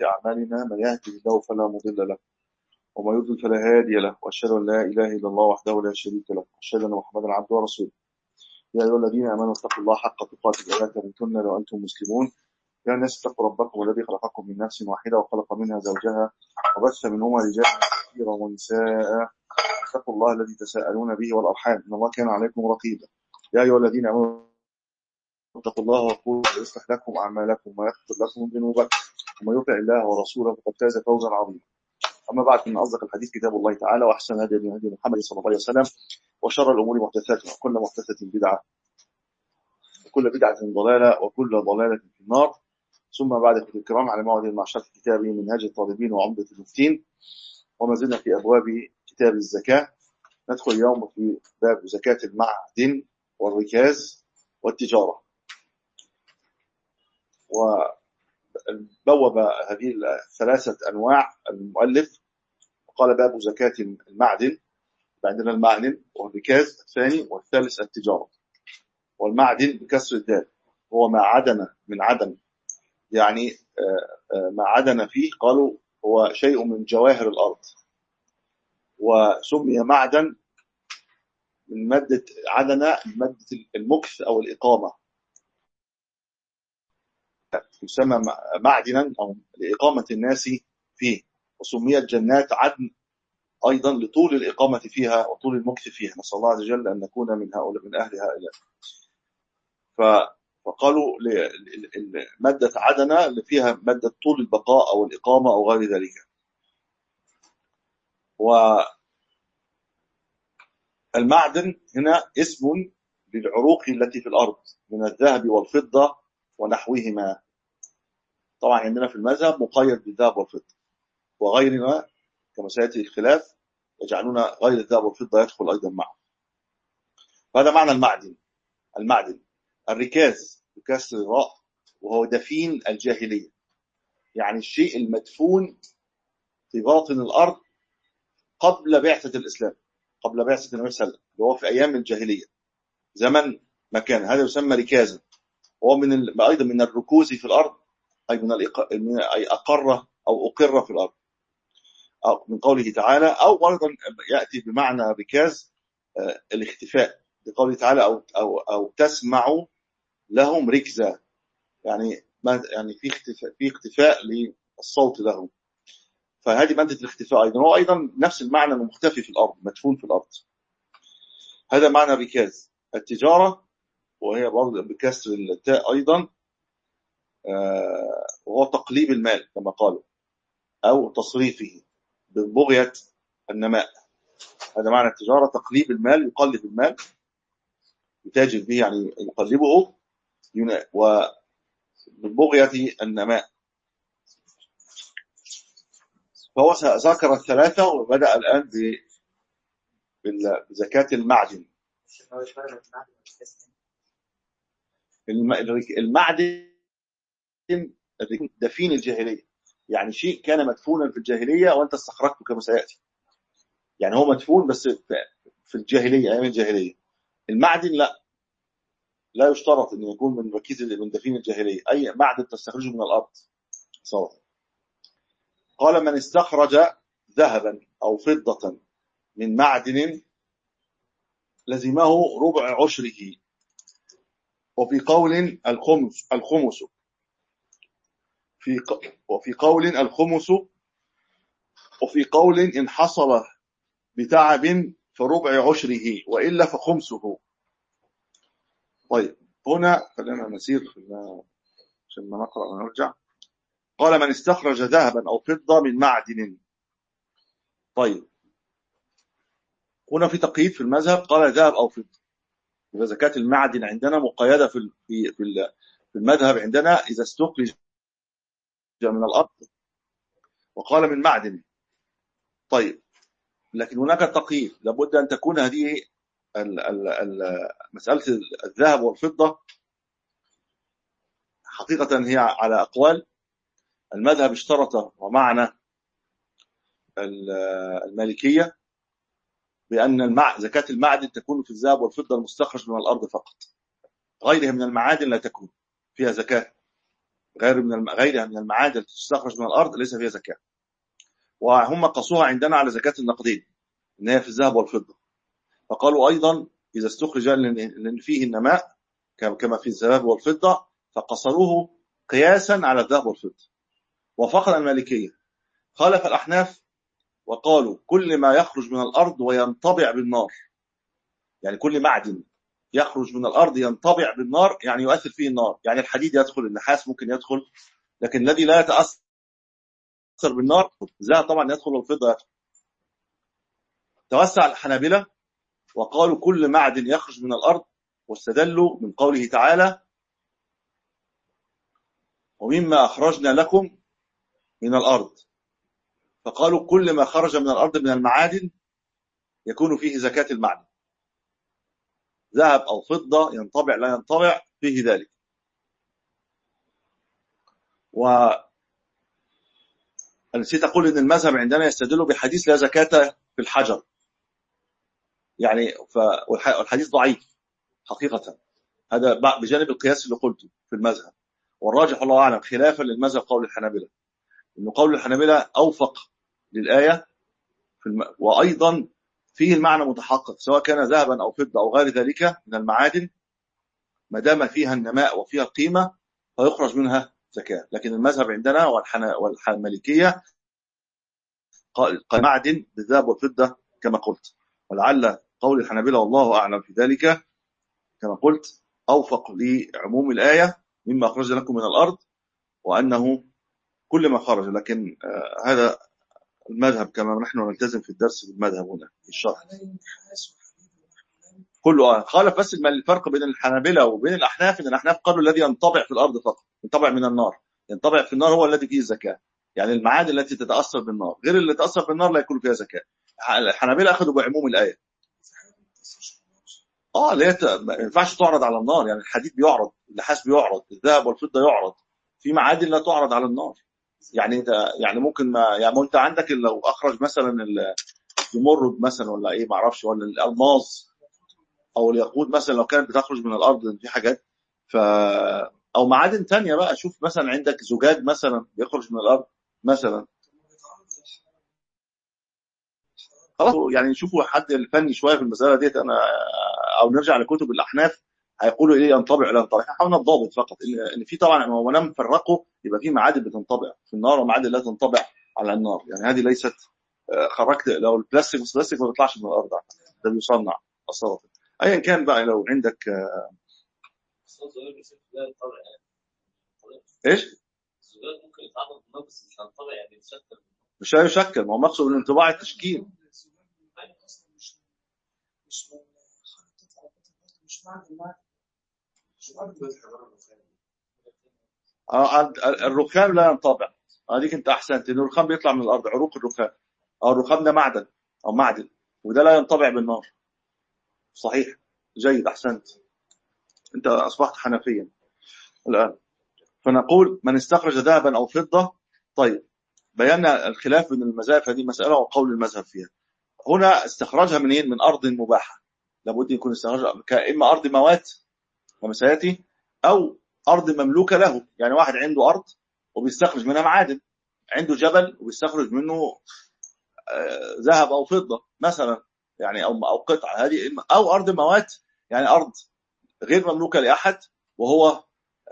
أعمالنا من يهده الله فلا مضل له وما يضلل فلا هادي له وأشهد أن لا إله إلا الله وحده لا شريك له وأشهد أن محمدا عبده ورسوله يا أيها الذين آمنوا اتقوا الله حق تقاته ولا تموتن إلا وأنتم مسلمون يا الناس اتقوا ربكم الذي خلقكم من نفس واحدة وخلق منها زوجها وبث منهما رجالا كثيرا ونساء اتقوا الله الذي تساءلون به والأرحام إن الله كان عليكم رقيبا يا أيها الذين آمنوا اتقوا الله وقولوا يصلح لكم أعمالكم ويغفر لكم ذنوبكم ومن يطع الله ورسوله فقد فاز فوزا عظيما أما بعد من أصدق الحديث كتاب الله تعالى وأحسن هدي هدي محمد صلى الله عليه وسلم وشر الأمور محدثاتها وكل محدثة بدعة وكل بدعة ضلالة وكل ضلالة في النار ثم بعد اخوتي الكرام على موعد مع شرح كتاب منهاج الطالبين وعمدة المفتين وما زلنا في أبواب كتاب الزكاة ندخل اليوم في باب زكاة المعدن والركاز والتجارة وبوب هذه الثلاثة أنواع المؤلف وقال باب زكاة المعدن عندنا المعدن والركاز الثاني والثالث التجارة والمعدن بكسر الدال هو ما عدن من عدن يعني ما عدن فيه قالوا هو شيء من جواهر الأرض وسمي معدن من مادة عدن مادة المكث أو الإقامة يسمى معدنا أو لإقامة الناس فيه وسميت جنات عدن أيضا لطول الإقامة فيها وطول المكث فيها نسأل الله عز وجل أن نكون من هؤلاء من أهل هؤلاء فقالوا مادة عدن اللي فيها مادة طول البقاء أو الإقامة أو غير ذلك والمعدن هنا اسم للعروق التي في الأرض من الذهب والفضة ونحوهما طبعا عندنا في المذهب مقيد بالذهب والفضة وغيرنا كما سيأتي الخلاف يجعلون غير الذهب والفضة يدخل أيضا معه فهذا معنى المعدن المعدن الركاز بكسر الراء وهو دفين الجاهلية يعني الشيء المدفون في باطن الأرض قبل بعثة الإسلام قبل بعثة النبي صلى الله عليه وسلم اللي هو في أيام الجاهلية زمن مكان هذا يسمى ركازا هو من ال... أيضا من الركوز في الأرض أي من, الإق... من أي أقر أو أقر في الأرض أو من قوله تعالى أو أيضا يأتي بمعنى ركاز آه الاختفاء لقوله تعالى أو, أو, أو تسمع لهم ركزا يعني ما يعني في اختفاء في اختفاء للصوت لهم فهذه مادة الاختفاء أيضا هو أيضا نفس المعنى انه مختفي في الأرض مدفون في الأرض هذا معنى الركاز التجارة وهي برضه بكسر التاء أيضا آه وهو تقليب المال كما قالوا أو تصريفه ببغية النماء هذا معنى التجارة تقليب المال يقلب المال يتاجر به يعني يقلبه وببغية النماء فهو ذكر الثلاثة وبدأ الآن بزكاة المعدن المعدن دفين الجاهلية يعني شيء كان مدفونا في الجاهلية وأنت استخرجته كما سيأتي يعني هو مدفون بس في الجاهلية أيام الجاهلية المعدن لا لا يشترط أن يكون من ركيز من دفين الجاهلية أي معدن تستخرجه من الأرض صوت قال من استخرج ذهبا أو فضة من معدن لزمه ربع عشره وفي قول الخمس الخمس في وفي قول الخمس وفي قول إن حصل بتعب فربع عشره وإلا فخمسه طيب هنا خلينا نسير عشان ما نقرأ ونرجع قال من استخرج ذهبا أو فضة من معدن طيب هنا في تقييد في المذهب قال ذهب أو فضة إذا زكاة المعدن عندنا مقيدة في في في المذهب عندنا إذا استخرج من الأرض وقال من معدن طيب لكن هناك تقييد لابد أن تكون هذه ال ال ال مسألة الذهب والفضة حقيقة هي على أقوال المذهب اشترط ومعنى المالكية بأن المع... زكاة المعدن تكون في الذهب والفضة المستخرج من الأرض فقط غيرها من المعادن لا تكون فيها زكاة غير من غيرها من المعادن التي تستخرج من الارض ليس فيها زكاه وهم قصوها عندنا على زكاه النقدين ان هي في الذهب والفضه فقالوا ايضا اذا استخرج لان فيه النماء كما في الذهب والفضه فقصروه قياسا على الذهب والفضه وفقد المالكيه خالف الاحناف وقالوا كل ما يخرج من الارض وينطبع بالنار يعني كل معدن يخرج من الارض ينطبع بالنار يعني يؤثر فيه النار يعني الحديد يدخل النحاس ممكن يدخل لكن الذي لا يتاثر بالنار الذهب طبعا يدخل والفضه يدخل توسع الحنابله وقالوا كل معدن يخرج من الارض واستدلوا من قوله تعالى ومما اخرجنا لكم من الارض فقالوا كل ما خرج من الارض من المعادن يكون فيه زكاه المعدن ذهب أو فضة ينطبع لا ينطبع فيه ذلك و نسيت أقول إن المذهب عندنا يستدل بحديث لا زكاة في الحجر يعني ف... والحديث ضعيف حقيقة هذا بجانب القياس اللي قلته في المذهب والراجح الله أعلم خلافا للمذهب قول الحنابلة إن قول الحنابلة أوفق للآية في الم... وأيضا فيه المعنى متحقق سواء كان ذهبا أو فضة أو غير ذلك من المعادن ما دام فيها النماء وفيها القيمة فيخرج منها زكاة لكن المذهب عندنا والمالكية معدن بالذهب والفضة كما قلت ولعل قول الحنابلة والله أعلم في ذلك كما قلت أوفق لعموم الآية مما أخرج لكم من الأرض وأنه كل ما خرج لكن آه هذا المذهب كما نحن نلتزم في الدرس بالمذهب هنا في الشرح كله آه. خالف بس الفرق بين الحنابلة وبين الأحناف إن الأحناف قالوا الذي ينطبع في الأرض فقط ينطبع من النار ينطبع في النار هو الذي فيه الزكاة يعني المعادن التي تتأثر بالنار غير اللي تتأثر بالنار لا يكون فيها زكاة الحنابلة أخذوا بعموم الآية اه اللي ما ينفعش تعرض على النار يعني الحديد بيعرض النحاس بيعرض الذهب والفضة يعرض في معادن لا تعرض على النار يعني انت يعني ممكن ما يعني انت عندك لو اخرج مثلا الزمرد مثلا ولا ايه ما اعرفش ولا الالماس او الياقوت مثلا لو كانت بتخرج من الارض في حاجات ف او معادن تانية بقى شوف مثلا عندك زجاج مثلا بيخرج من الارض مثلا خلاص يعني نشوفوا حد الفني شويه في المساله ديت انا او نرجع لكتب الاحناف هيقولوا ايه ينطبع ولا ينطبع احنا حاولنا نضابط فقط ان في طبعا ما دام فرقوا يبقى في معادن بتنطبع في النار ومعادن لا تنطبع على النار يعني هذه ليست خرجت لو البلاستيك مش بلاستيك ما بيطلعش من الارض ده بيصنع اصلا ايا كان بقى لو عندك ايش؟ الزجاج ممكن يتعرض للنار بس مش هينطبع يعني يتشكل مش هيشكل ما هو مقصود الانطباع التشكيل مش مش الرخام لا ينطبع هذيك انت احسنت ان الرخام بيطلع من الارض عروق الرخام او الرخام ده معدن او معدن وده لا ينطبع بالنار صحيح جيد احسنت انت اصبحت حنفيا الان فنقول من استخرج ذهبا او فضه طيب بينا الخلاف بين المذاهب هذه مساله وقول المذهب فيها هنا استخراجها منين من ارض مباحه لابد يكون استخراجها كاما ارض موات كما سياتي او ارض مملوكه له يعني واحد عنده ارض وبيستخرج منها معادن عنده جبل وبيستخرج منه ذهب او فضه مثلا يعني او او قطعه هذه او ارض موات يعني ارض غير مملوكه لاحد وهو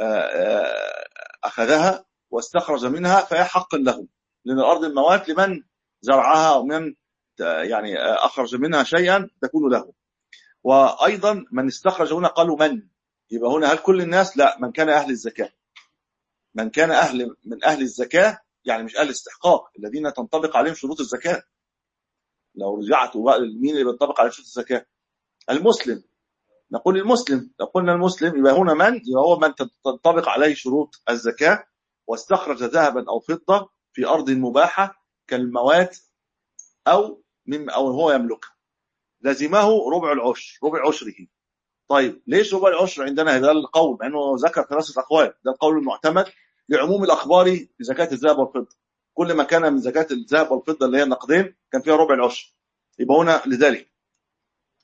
اخذها واستخرج منها فهي حق له لان الارض الموات لمن زرعها ومن يعني اخرج منها شيئا تكون له وايضا من استخرج هنا قالوا من يبقى هنا هل كل الناس لا من كان اهل الزكاه من كان اهل من اهل الزكاه يعني مش اهل الاستحقاق الذين تنطبق عليهم شروط الزكاه لو رجعت مين اللي بينطبق عليه شروط الزكاه المسلم نقول المسلم لو قلنا المسلم يبقى هنا من يبقى هو من تنطبق عليه شروط الزكاه واستخرج ذهبا او فضه في ارض مباحه كالموات او مما او هو يملكها لزمه ربع العشر ربع عشره طيب ليش ربع العشر عندنا هذا القول مع انه ذكر ثلاثه اقوال ده القول المعتمد لعموم الاخبار بزكاه الذهب والفضه كل ما كان من زكاه الذهب والفضه اللي هي النقدين كان فيها ربع العشر يبقى هنا لذلك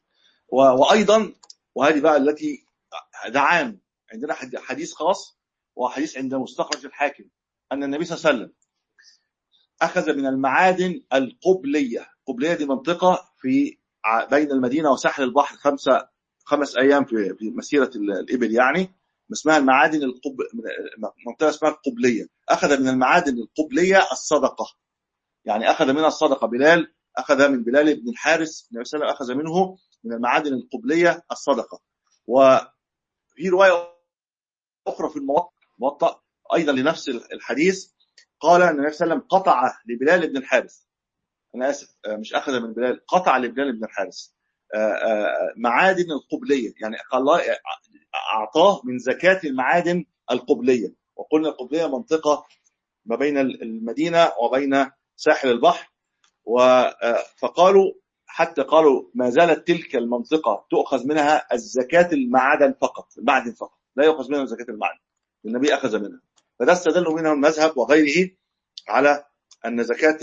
وايضا وهذه بقى التي ده عام عندنا حديث خاص وحديث عند مستخرج الحاكم أن النبي صلى الله عليه وسلم أخذ من المعادن القبلية القبلية دي منطقة في بين المدينة وساحل البحر خمسة خمس أيام في في مسيرة الإبل يعني اسمها المعادن القب منطقة اسمها القبلية أخذ من المعادن القبلية الصدقة يعني أخذ منها الصدقة بلال أخذ من بلال بن الحارس النبي صلى الله عليه وسلم أخذ منه من المعادن القبلية الصدقة وفي رواية أخرى في الموطأ أيضا لنفس الحديث قال أن النبي صلى الله عليه وسلم قطع لبلال بن الحارس أنا آسف مش أخذ من بلال قطع لبلال بن الحارس معادن القبلية يعني الله أعطاه من زكاة المعادن القبلية وقلنا القبلية منطقة ما بين المدينة وبين ساحل البحر فقالوا حتى قالوا ما زالت تلك المنطقة تؤخذ منها الزكاة المعادن فقط المعدن فقط لا يؤخذ منها زكاة المعدن النبي أخذ منها فده استدلوا منه المذهب وغيره على أن زكاة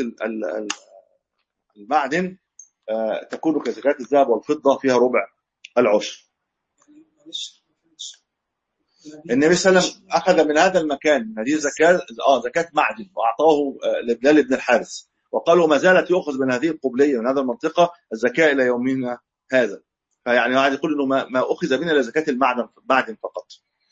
المعدن تكون كزكاة الذهب والفضة فيها ربع العشر النبي صلى الله عليه وسلم أخذ من هذا المكان هذه زكاة آه زكاة معدن وأعطاه لبلال بن الحارث وقالوا ما زالت يؤخذ من هذه القبلية من هذه المنطقة الزكاة إلى يومنا هذا فيعني واحد يقول انه ما, ما اخذ منها الا زكاه المعدن معدن فقط.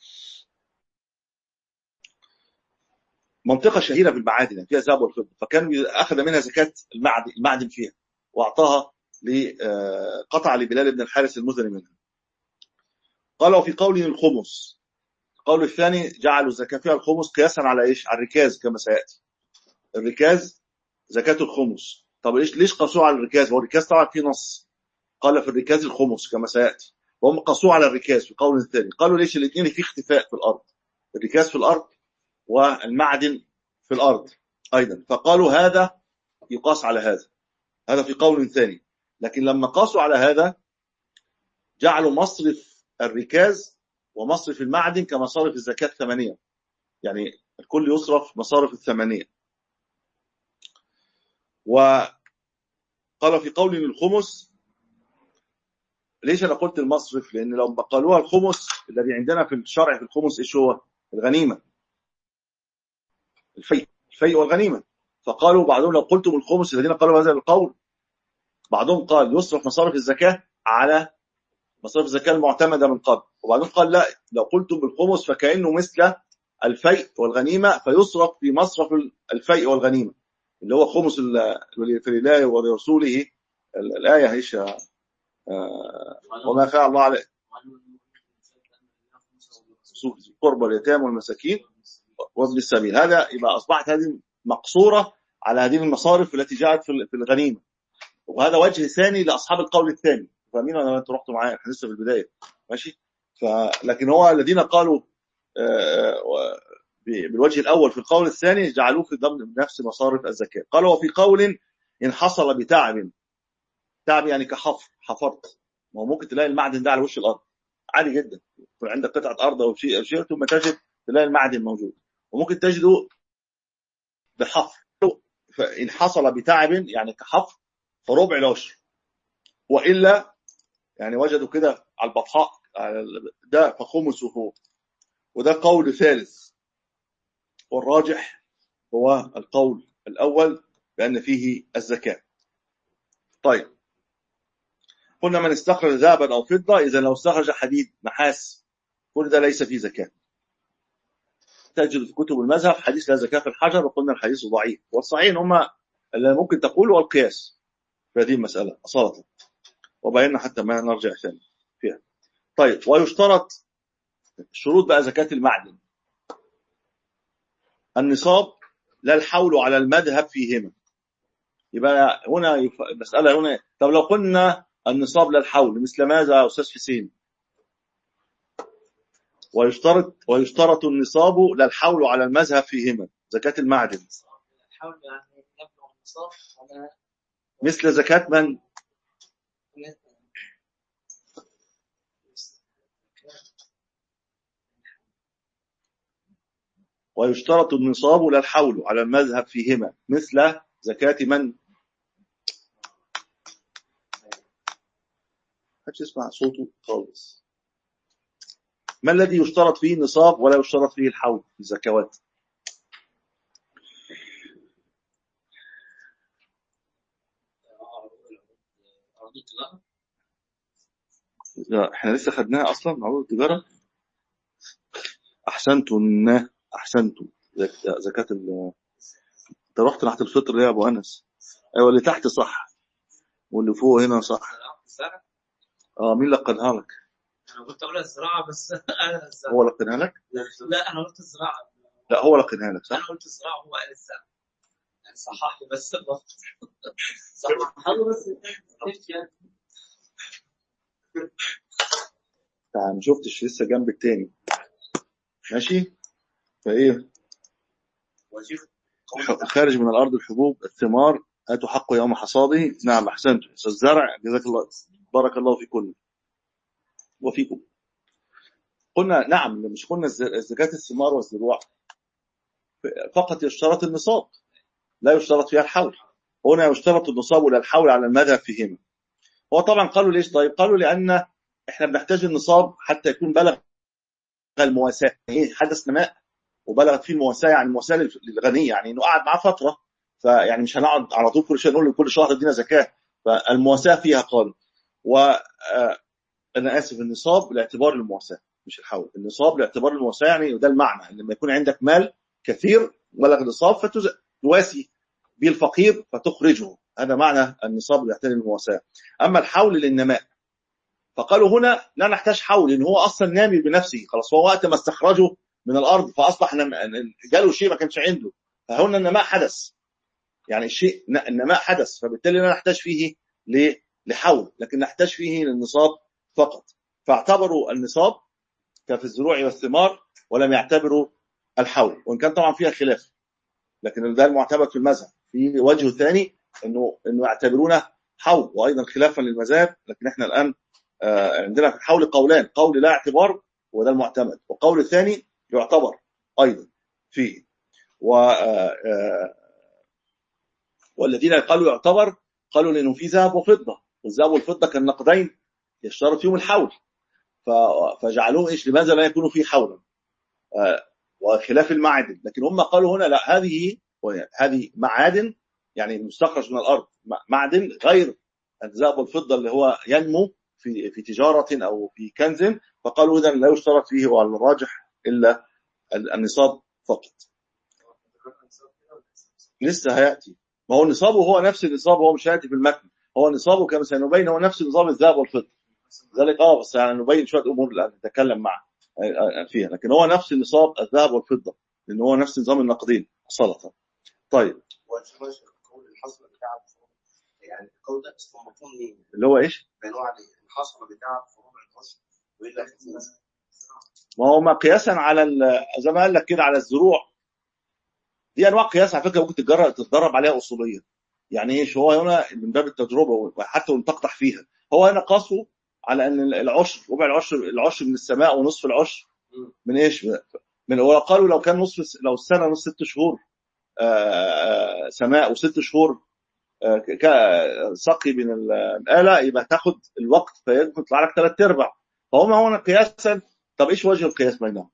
منطقه شهيره بالمعادن فيها ذهب والفضه فكان اخذ منها زكاه المعدن المعدن فيها واعطاها لقطع لبلال بن الحارث المزني منها. قال وفي قوله الخمس القول الثاني جعلوا الزكاه فيها الخمس قياسا على ايش؟ على الركاز كما سياتي. الركاز زكاه الخمس طب ليش ليش قاسوه على الركاز؟ هو الركاز طبعا فيه نص قال في الركاز الخمس كما سياتي وهم قاسوه على الركاز في القول الثاني قالوا ليش الاثنين في اختفاء في الارض الركاز في الارض والمعدن في الارض ايضا فقالوا هذا يقاس على هذا هذا في قول ثاني لكن لما قاسوا على هذا جعلوا مصرف الركاز ومصرف المعدن كمصارف الزكاة الثمانية يعني الكل يصرف مصارف الثمانية وقال في قول الخمس ليش انا قلت المصرف لان لو قالوها الخمس الذي عندنا في الشرع في الخمس ايش هو الغنيمه الفيء الفيء والغنيمه فقالوا بعضهم لو قلتم الخمس الذين قالوا هذا القول بعضهم قال يصرف مصارف الزكاه على مصارف الزكاه المعتمده من قبل وبعضهم قال لا لو قلتم بالخمس فكانه مثل الفيء والغنيمه فيصرف في مصرف الفيء والغنيمه اللي هو خمس في لله ولرسوله الايه ايش وما فعل الله عليه القربى اليتامى والمساكين وابن السبيل هذا يبقى اصبحت هذه مقصوره على هذه المصارف التي جاءت في الغنيمه وهذا وجه ثاني لاصحاب القول الثاني فاهمين ولا انتوا رحتوا معايا احنا لسه في البدايه ماشي فلكن هو الذين قالوا بالوجه الاول في القول الثاني جعلوه في ضمن نفس مصارف الزكاه قال وفي قول ان حصل بتعب تعب يعني كحفر حفرت ما هو ممكن تلاقي المعدن ده على وش الارض عادي جدا يكون عندك قطعه ارض او شيء او شيء ثم تجد تلاقي المعدن موجود وممكن تجده بحفر فان حصل بتعب يعني كحفر فربع العشر والا يعني وجدوا كده على البطحاء ده فخمسه وده قول ثالث والراجح هو القول الاول بان فيه الزكاه طيب قلنا من استخرج ذهبا او فضه اذا لو استخرج حديد نحاس كل ده ليس فيه زكاه تجد في كتب المذهب حديث لا زكاه في الحجر وقلنا الحديث ضعيف والصحيح هما اللي ممكن تقول هو القياس في هذه المساله اصاله وبينا حتى ما نرجع ثاني فيها طيب ويشترط شروط بقى زكاه المعدن النصاب لا الحول على المذهب فيهما يبقى هنا المساله هنا طب لو قلنا النصاب لا الحول مثل ماذا يا استاذ حسين ويشترط ويشترط النصاب لا الحول على المذهب فيهما زكاة المعدن الحول يعني يبلغ النصاب على مثل زكاة من ويشترط النصاب لا الحول على المذهب فيهما مثل زكاة من محدش يسمع صوته خالص ما الذي يشترط فيه النصاب ولا يشترط فيه الحول في الزكوات عروض التجارة لا احنا لسه خدناها اصلا عروض التجاره احسنتم احسنتم زك- زكاه ال انت رحت ناحيه الفطر ليه يا ابو انس ايوه اللي تحت صح واللي فوق هنا صح زراعة الزرع اه مين لقنها لك أنا كنت أقول الزراعة بس أنا الزرع هو لقنها لك لا أنا قلت الزراعة لا هو لقنها لك أنا صح قلت الزراعة هو قال الزرع يعني صحح لي بس الضبط صحح له بس انت ما شفتش لسه جنب التاني ماشي فايه وشيخ خارج من الارض الحبوب الثمار اتوا حقه يوم حصاده نعم احسنتم الزرع جزاك الله بارك الله في كل وفيكم قلنا نعم مش قلنا الز- زكاة الثمار والزروع فقط يشترط النصاب لا يشترط فيها الحول هنا يشترط النصاب ولا الحول على المذهب فيهما هو طبعا قالوا ليش طيب قالوا لان احنا بنحتاج النصاب حتى يكون بلغ المواساة ايه حدث نماء وبلغت فيه المواساة يعني المواساة لل- للغني يعني انه قعد معاه فترة فيعني مش هنقعد على طول كل شيء نقول له كل شهر ادينا زكاة فالمواساة فيها قالوا و آه، انا اسف النصاب لاعتبار المواساة مش الحول النصاب لاعتبار المواساة يعني وده المعنى لما يكون عندك مال كثير بلغ النصاب فتواسي به الفقير فتخرجه هذا معنى النصاب اللي يحتاج المواساة اما الحول للنماء فقالوا هنا لا نحتاج حول لان هو اصلا نامي بنفسه خلاص هو وقت ما استخرجه من الارض فاصبح نم... جاله شيء ما كانش عنده فهنا النماء حدث يعني الشيء النماء حدث فبالتالي لا نحتاج فيه ل- لحول لكن نحتاج فيه للنصاب فقط فاعتبروا النصاب كفي الزروع والثمار ولم يعتبروا الحول وان كان طبعا فيها خلاف لكن ده المعتمد في المذهب في وجه ثاني انه انه يعتبرونه حول وايضا خلافا للمذاهب لكن احنا الان آه، عندنا في الحول قولان قول لا اعتبار وده المعتمد وقول الثاني يعتبر ايضا فيه و آه، آه، والذين قالوا يعتبر قالوا لانه في ذهب وفضه والذهب والفضه كالنقدين يشترط فيهم الحول ف- فجعلوه ايش لماذا لا يكون فيه حولا آه، وخلاف المعادن لكن هم قالوا هنا لا هذه هذه معادن يعني مستخرج من الارض م- معدن غير الذهب والفضه اللي هو ينمو في في تجاره او في كنز فقالوا اذا لا يشترط فيه وعلى الراجح الا ال- النصاب فقط لسه هياتي ما هو نصابه هو نفس النصاب هو مش هياتي في المتن هو نصابه كما سنبين هو نفس نظام الذهب والفضه ذلك اه بس يعني نبين شويه امور الان نتكلم مع فيها لكن هو نفس نصاب الذهب والفضه لان هو نفس نظام النقدين اصاله طيب والفرش القول الحصر بتاع الفروع يعني القول ده اسمه مفهوم مين؟ اللي هو ايش؟ بنوع عليه الحصر بتاع فروع الحصر وإلا مثلا ما هو ما قياسا على ال- زي ما قال لك كده على الزروع دي انواع قياس على فكره ممكن تتجرب تتدرب عليها اصوليا يعني ايش هو هنا من باب التجربه وحتى وان تقطع فيها هو هنا قاسوا على ان العشر ربع العشر العشر من السماء ونصف العشر من ايش من وقالوا لو كان نصف لو السنه نص ست شهور آه، آه، سماء وست شهور آه، ك- ك- سقي من الآلة يبقى تاخد الوقت فيطلع لك ثلاث ارباع فهم هنا قياسا طب ايش وجه القياس بينهم؟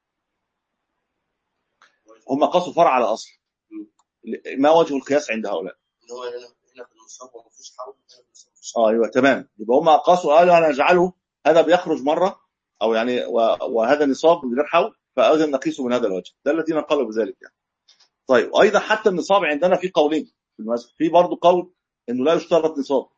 هم قاسوا فرع على اصل ما وجه القياس عند هؤلاء؟ ان هو هنا هنا في النصاب ومفيش حول هنا في النصاب مفيش اه ايوه تمام يبقى هم قاسوا قالوا انا اجعله هذا بيخرج مره او يعني و- وهذا نصاب من غير حول فاذا نقيسه من هذا الوجه ده الذين قالوا بذلك يعني طيب ايضا حتى النصاب عندنا في قولين في المذهب في برضه قول انه لا يشترط نصاب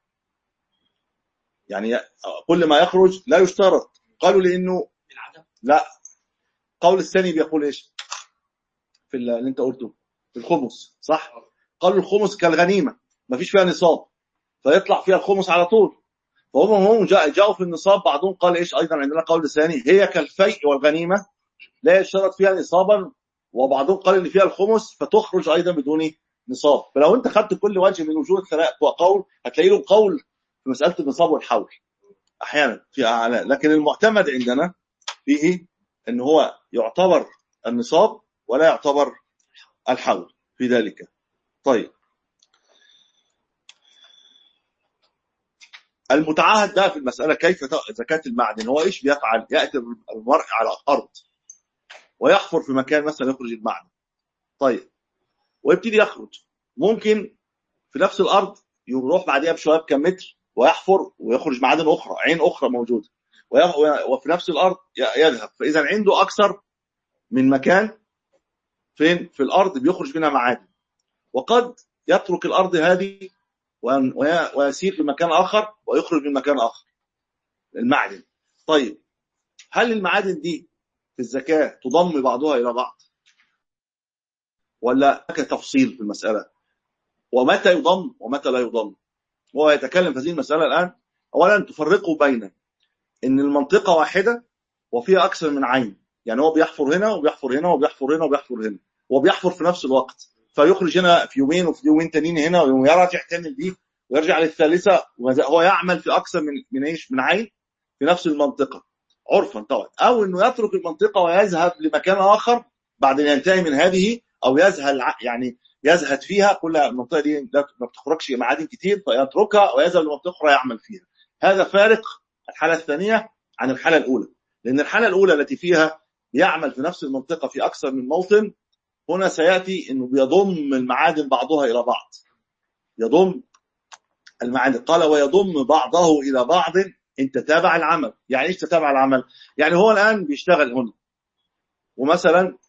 يعني كل ما يخرج لا يشترط قالوا لانه بالعدم لا قول الثاني بيقول ايش في اللي انت قلته في الخمس صح قالوا الخمس كالغنيمه ما فيش فيها نصاب فيطلع فيها الخمس على طول فهم هم جاء- جاءوا في النصاب بعضهم قال ايش ايضا عندنا قول ثاني هي كالفيء والغنيمه لا يشترط فيها نصابا وبعضهم قال ان فيها الخمس فتخرج ايضا بدون نصاب فلو انت خدت كل وجه من وجوه الثلاث وقول هتلاقي له قول في مساله النصاب والحول احيانا في اعلى لكن المعتمد عندنا فيه ان هو يعتبر النصاب ولا يعتبر الحول في ذلك طيب المتعهد بقى في المساله كيف ت- زكاه المعدن هو ايش بيفعل؟ ياتي المرء على الارض ويحفر في مكان مثلا يخرج المعدن طيب ويبتدي يخرج ممكن في نفس الارض يروح بعدها بشويه بكم متر ويحفر ويخرج معادن اخرى عين اخرى موجوده وي- وي- وفي نفس الارض ي- يذهب فاذا عنده اكثر من مكان فين في الارض بيخرج منها معادن وقد يترك الارض هذه وين- وي- ويسير في مكان اخر ويخرج من مكان اخر المعدن طيب هل المعادن دي في الزكاه تضم بعضها الى بعض ولا هناك تفصيل في المساله ومتى يضم ومتى لا يضم هو يتكلم في هذه المساله الان اولا تفرقوا بين ان المنطقه واحده وفيها اكثر من عين يعني هو بيحفر هنا وبيحفر هنا وبيحفر هنا وبيحفر هنا وبيحفر في نفس الوقت فيخرج هنا في يومين وفي يومين تانيين هنا ويرجع تاني دي ويرجع للثالثه وهو يعمل في اكثر من من ايش من عين في نفس المنطقه عرفا طبعا او انه يترك المنطقه ويذهب لمكان اخر بعد ان ينتهي من هذه او يذهل ع- يعني يزهد فيها كل المنطقه دي لا- ما بتخرجش معادن كتير فيتركها ويذهب لمنطقه اخرى يعمل فيها هذا فارق الحاله الثانيه عن الحاله الاولى لان الحاله الاولى التي فيها يعمل في نفس المنطقه في اكثر من موطن هنا سياتي انه بيضم المعادن بعضها الى بعض يضم المعادن قال ويضم بعضه الى بعض ان تتابع العمل يعني ايش تتابع العمل يعني هو الان بيشتغل هنا ومثلا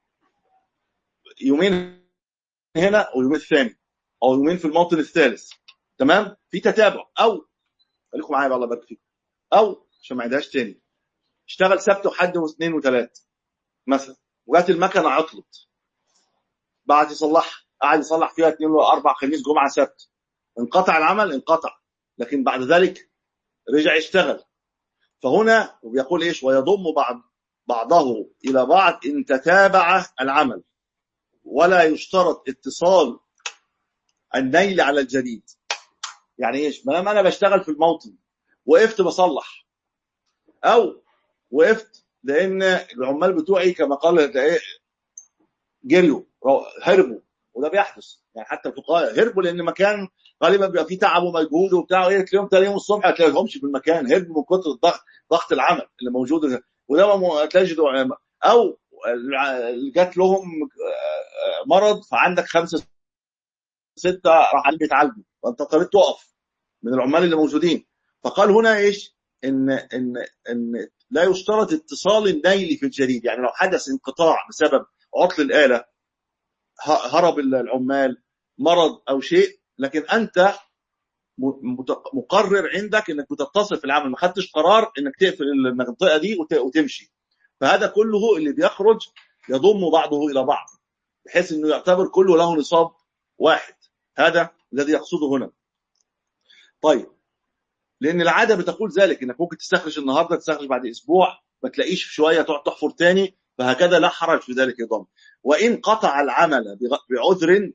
يومين هنا ويومين ثاني او يومين في الموطن الثالث تمام في تتابع او خليكم معايا بقى الله يبارك فيكم او عشان ما اعيدهاش تاني اشتغل سبت وحد واثنين وثلاث مثلا وجات المكنه عطلت بعد يصلحها قعد يصلح فيها اثنين واربع خميس جمعه سبت انقطع العمل انقطع لكن بعد ذلك رجع يشتغل فهنا وبيقول ايش ويضم بعض بعضه الى بعض ان تتابع العمل ولا يشترط اتصال النيل على الجديد يعني ايش ما دام انا بشتغل في الموطن وقفت بصلح او وقفت لان العمال بتوعي كما قال ده ايه جريوا رو- هربوا وده بيحدث يعني حتى الفقهاء هربوا لان مكان غالبا بيبقى فيه تعب ومجهود وبتاع ايه تلاقيهم تاني يوم الصبح ما تلاقيهمش في المكان هربوا من كتر الضغط ضغط العمل اللي موجود وده ما تجدوا علماء. او الع- جات لهم آه، آه، مرض فعندك خمسه سته راح بيتعالجوا فانت اضطريت تقف من العمال اللي موجودين فقال هنا ايش؟ ان ان ان لا يشترط اتصال النيل في الجديد يعني لو حدث انقطاع بسبب عطل الاله ه- هرب العمال مرض او شيء لكن انت م- مت- مقرر عندك انك بتتصل في العمل ما خدتش قرار انك تقفل المنطقه دي وت- وتمشي فهذا كله اللي بيخرج يضم بعضه الى بعض بحيث انه يعتبر كله له نصاب واحد هذا الذي يقصده هنا طيب لان العاده بتقول ذلك انك ممكن تستخرج النهارده تستخرج بعد اسبوع ما تلاقيش شويه تقعد تحفر تاني فهكذا لا حرج في ذلك يضم وان قطع العمل بغ- بعذر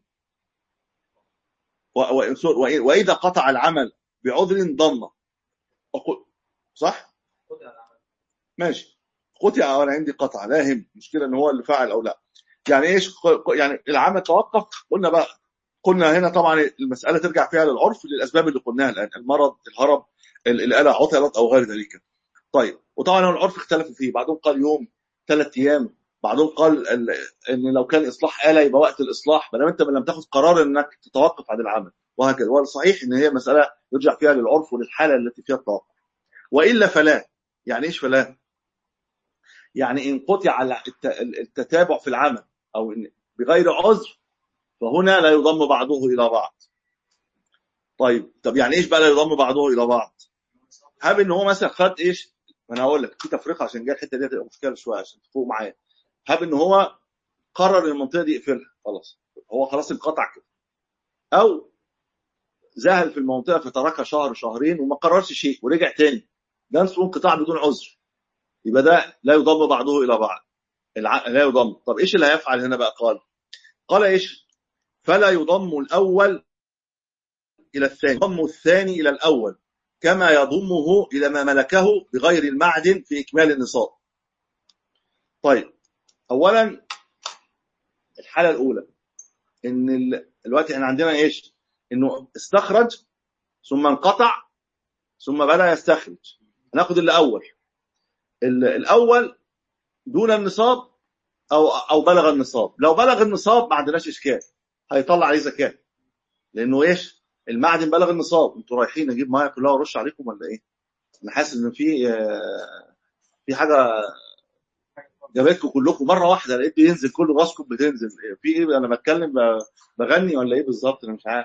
و- و- سوري، وإن- واذا قطع العمل بعذر ضم أقول- صح قطع العمل. ماشي قطع وانا عندي قطع لا يهم المشكله ان هو اللي فعل او لا يعني ايش ق- يعني العمل توقف قلنا بقى قلنا هنا طبعا المساله ترجع فيها للعرف للاسباب اللي قلناها الان المرض الهرب ال- الاله عطلت او غير ذلك طيب وطبعا هو العرف اختلفوا فيه بعضهم قال يوم ثلاث ايام بعضهم قال ال- ان لو كان اصلاح اله يبقى وقت الاصلاح ما دام انت لم تاخذ قرار انك تتوقف عن العمل وهكذا والصحيح ان هي مساله يرجع فيها للعرف وللحاله التي فيها التوقف والا فلا يعني ايش فلا؟ يعني ان قطع الت- التتابع في العمل او إن بغير عذر فهنا لا يضم بعضه الى بعض طيب طب يعني ايش بقى لا يضم بعضه الى بعض هاب ان هو مثلا خد ايش ما انا هقول لك في تفرقه عشان جاي الحته دي هتبقى مشكله شويه عشان تفوق معايا هاب ان هو قرر المنطقه دي يقفلها خلاص هو خلاص انقطع كده او ذهل في المنطقه فتركها شهر شهرين وما قررش شيء ورجع تاني ده اسمه انقطاع بدون عذر يبقى ده لا يضم بعضه الى بعض الع... لا يضم طب ايش اللي هيفعل هنا بقى قال قال ايش فلا يضم الاول الى الثاني يضم الثاني الى الاول كما يضمه الى ما ملكه بغير المعدن في اكمال النصاب طيب اولا الحاله الاولى ان ال- دلوقتي احنا عندنا ايش انه استخرج ثم انقطع ثم بدا يستخرج هناخد الاول ال- الاول دون النصاب او او بلغ النصاب لو بلغ النصاب ما عندناش اشكال هيطلع عليه زكاه لانه ايش المعدن بلغ النصاب انتوا رايحين اجيب ميه كلها وارش عليكم ولا ايه انا حاسس ان في آه، في حاجه جابتكم كلكم مره واحده لقيت بينزل كل راسكم بتنزل في ايه انا بتكلم ب- بغني ولا ايه بالظبط انا مش عارف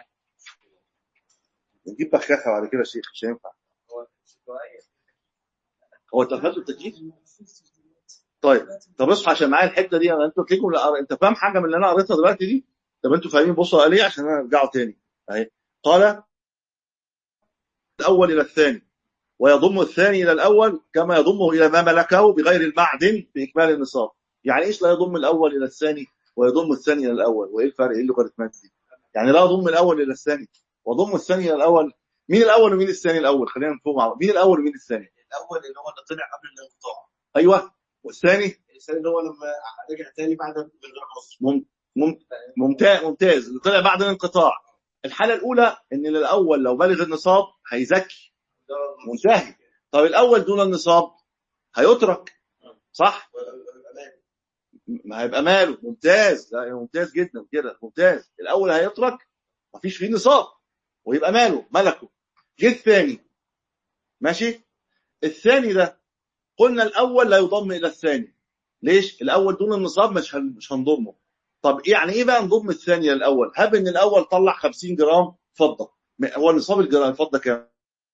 نجيب بخاخه بعد كده يا شيخ مش هينفع هو شوية. هو انت فاهم التكييف طيب طب اصحى عشان معايا الحته دي انا انتوا تلاقيكم لا- انت فاهم حاجه من اللي انا قريتها دلوقتي دي طب انتوا فاهمين بصوا قال ايه عشان انا ارجعوا تاني اهي قال الاول الى الثاني ويضم الثاني الى الاول كما يضمه الى ما ملكه بغير المعدن باكمال النصاب يعني ايش لا يضم الاول الى الثاني ويضم الثاني الى الاول وايه الفرق ايه اللوغاريتمات دي يعني لا يضم الاول الى الثاني وضم الثاني الى الاول مين الاول ومين الثاني الاول خلينا نفهم مع بعض. مين الاول ومين الثاني الاول اللي هو اللي طلع قبل الانقطاع ايوه والثاني الثاني اللي هو لما رجع تاني بعد من غير عذر مم- مم- ممتاز ممتاز اللي طلع بعد الانقطاع الحاله الاولى ان الاول لو بلغ النصاب هيزكي منتهي طب الاول دون النصاب هيترك صح ما هيبقى ماله ممتاز لا ممتاز جدا كده ممتاز الاول هيترك مفيش فيه نصاب ويبقى ماله ملكه جه الثاني ماشي الثاني ده قلنا الاول لا يضم الى الثاني ليش الاول دون النصاب مش هن- مش هنضمه طب يعني ايه بقى نضم الثاني للاول هب ان الاول طلع 50 جرام فضه م- هو نصاب الجرام الفضه كام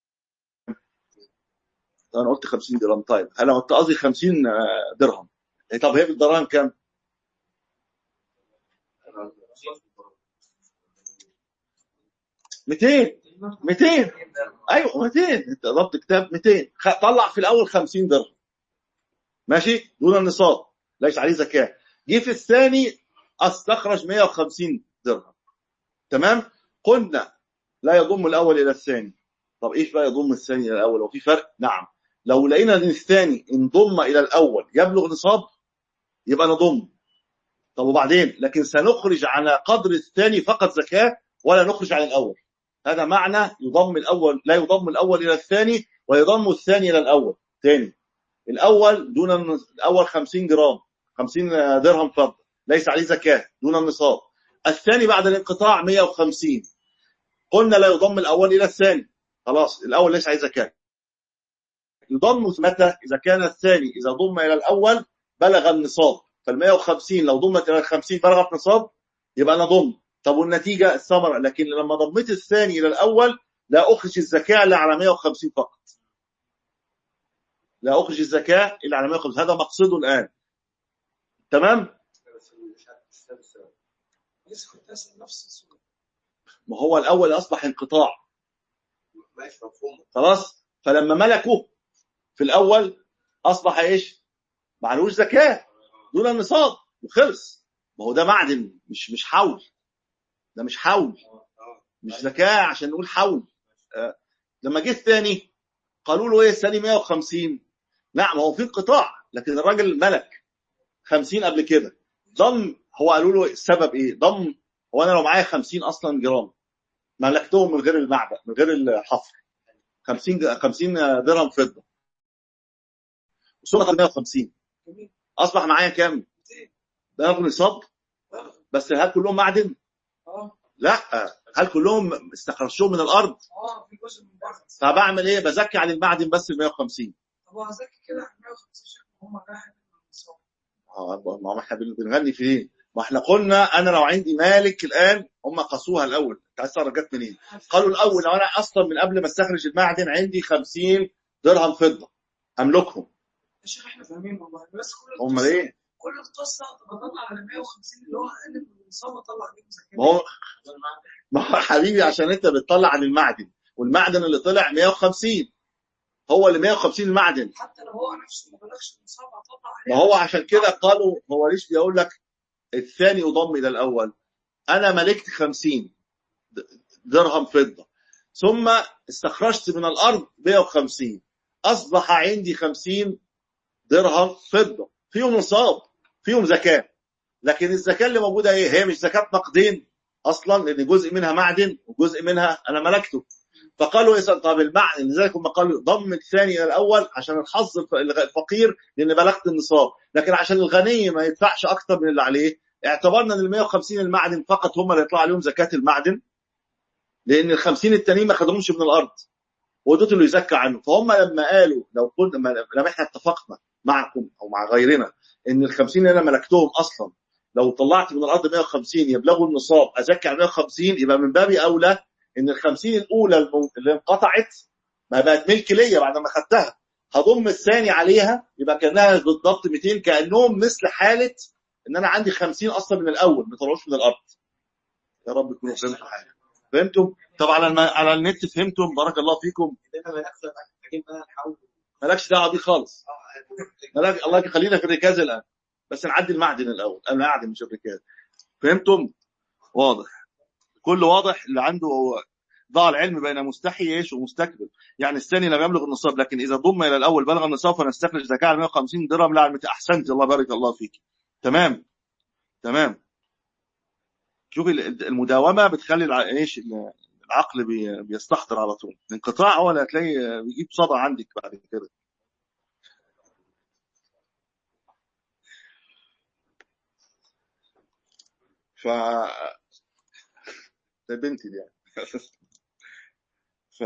انا قلت 50 جرام طيب انا قلت قصدي 50 آه، درهم طب هي بالدراهم كام 200 200 ايوه 200 انت ضبط كتاب 200 خ- طلع في الاول 50 درهم ماشي دون النصاب ليس عليه زكاه جه في الثاني استخرج 150 درهم تمام قلنا لا يضم الاول الى الثاني طب ايش بقى يضم الثاني الى الاول وفي فرق نعم لو لقينا ان الثاني انضم الى الاول يبلغ نصاب يبقى نضم طب وبعدين لكن سنخرج على قدر الثاني فقط زكاه ولا نخرج عن الاول هذا معنى يضم الاول لا يضم الاول الى الثاني ويضم الثاني الى الاول ثاني الاول دون النص- الاول 50 جرام 50 درهم فضه ليس عليه زكاه دون النصاب الثاني بعد الانقطاع 150 قلنا لا يضم الاول الى الثاني خلاص الاول ليس عليه زكاه يضم متى اذا كان الثاني اذا ضم الى الاول بلغ النصاب فال 150 لو ضمت الى ال 50 بلغت نصاب يبقى انا ضم طب والنتيجه الثمره لكن لما ضميت الثاني الى الاول لا اخرج الزكاه الا على 150 فقط لا اخرج الزكاه الا على 150 هذا مقصده الان تمام لسه كنت اسال نفس السؤال ما هو الاول اصبح انقطاع ماشي مفهوم خلاص فلما ملكه في الاول اصبح ايش معلوش زكاه دون النصاب وخلص ما هو ده معدن مش مش حول ده مش حول مش زكاه عشان نقول حول آه. لما جه الثاني قالوا له ايه الثاني 150 نعم هو في انقطاع لكن الراجل ملك 50 قبل كده ضم هو قالوا له السبب ايه ضم هو انا لو معايا 50 اصلا جرام ملكتهم من غير المعبأ من غير الحفر 50 ج- 50 درهم فضه ثم 150 جميل اصبح معايا كام؟ ده نصاب بس هل كلهم معدن؟ اه لا هل كلهم استخرجوهم من الارض؟ اه في جزء من بعض طب اعمل ايه؟ بزكي عن المعدن بس ال 150 طب هو ذكي كده 150 شهر هم رايحين النصاب اه ما احنا بن- بنغني في ايه؟ ما احنا قلنا انا لو عندي مالك الان هم قاسوها الاول انت عايز تعرف جت منين؟ قالوا الاول لو انا اصلا من قبل ما استخرج المعدن عندي 50 درهم فضه املكهم يا شيخ احنا فاهمين والله بس كل هم القصة- ايه؟ كل القصه بطلع على 150 اللي هو اقل من النصاب اطلع عليهم زكاه ما هو ما هو حبيبي عشان انت بتطلع عن المعدن والمعدن اللي طلع 150 هو اللي 150 المعدن حتى لو هو نفسه ما بلغش النصاب هطلع عليه ما هو عشان كده قالوا هو ليش بيقول لك الثاني يضم الى الاول انا ملكت 50 د- درهم فضه ثم استخرجت من الارض 150 اصبح عندي 50 درهم فضه فيهم نصاب فيهم زكاه لكن الزكاه اللي موجوده ايه هي مش زكاه نقدين اصلا لان جزء منها معدن وجزء منها انا ملكته فقالوا اذا طب المعنى لذلك هم قالوا ضم الثاني الى الاول عشان الحظ الف- الفقير لان بلغت النصاب لكن عشان الغني ما يدفعش اكتر من اللي عليه اعتبرنا ان ال 150 المعدن فقط هم اللي يطلع عليهم زكاه المعدن لان ال 50 التانيين ما خدهمش من الارض ودول اللي يزكى عنه فهم لما قالوا لو كنا ما- لما احنا اتفقنا معكم او مع غيرنا ان ال 50 اللي انا ملكتهم اصلا لو طلعت من الارض 150 يبلغوا النصاب ازكي على 150 يبقى من باب اولى ان ال 50 الاولى الم- اللي انقطعت ما بقت ملك ليا بعد ما خدتها هضم الثاني عليها يبقى كانها بالضبط 200 كانهم مثل حاله ان انا عندي 50 اصلا من الاول ما طلعوش من الارض يا رب تكونوا فهمتوا حاجه فهمتم طب على الم... على النت فهمتم بارك الله فيكم لنا ما ناخذ محتاجين بقى نحاول مالكش دعوه بيه خالص اه ملاك... الله يخلينا في الركاز الان بس نعدي المعدن الاول انا اعدل مش الركاز فهمتم واضح كل واضح اللي عنده ضاع العلم بين مستحي ايش ومستكبر يعني الثاني لم يبلغ النصاب لكن اذا ضم الى الاول بلغ النصاب فنستخرج زكاه على 150 درهم لا على 200 احسنت الله بارك الله فيك تمام تمام شوفي ال- المداومه بتخلي الع- ايش العقل بي- بيستحضر على طول الانقطاع هو اللي هتلاقي بيجيب صدى عندك بعد كده ف ده بنتي دي يعني ف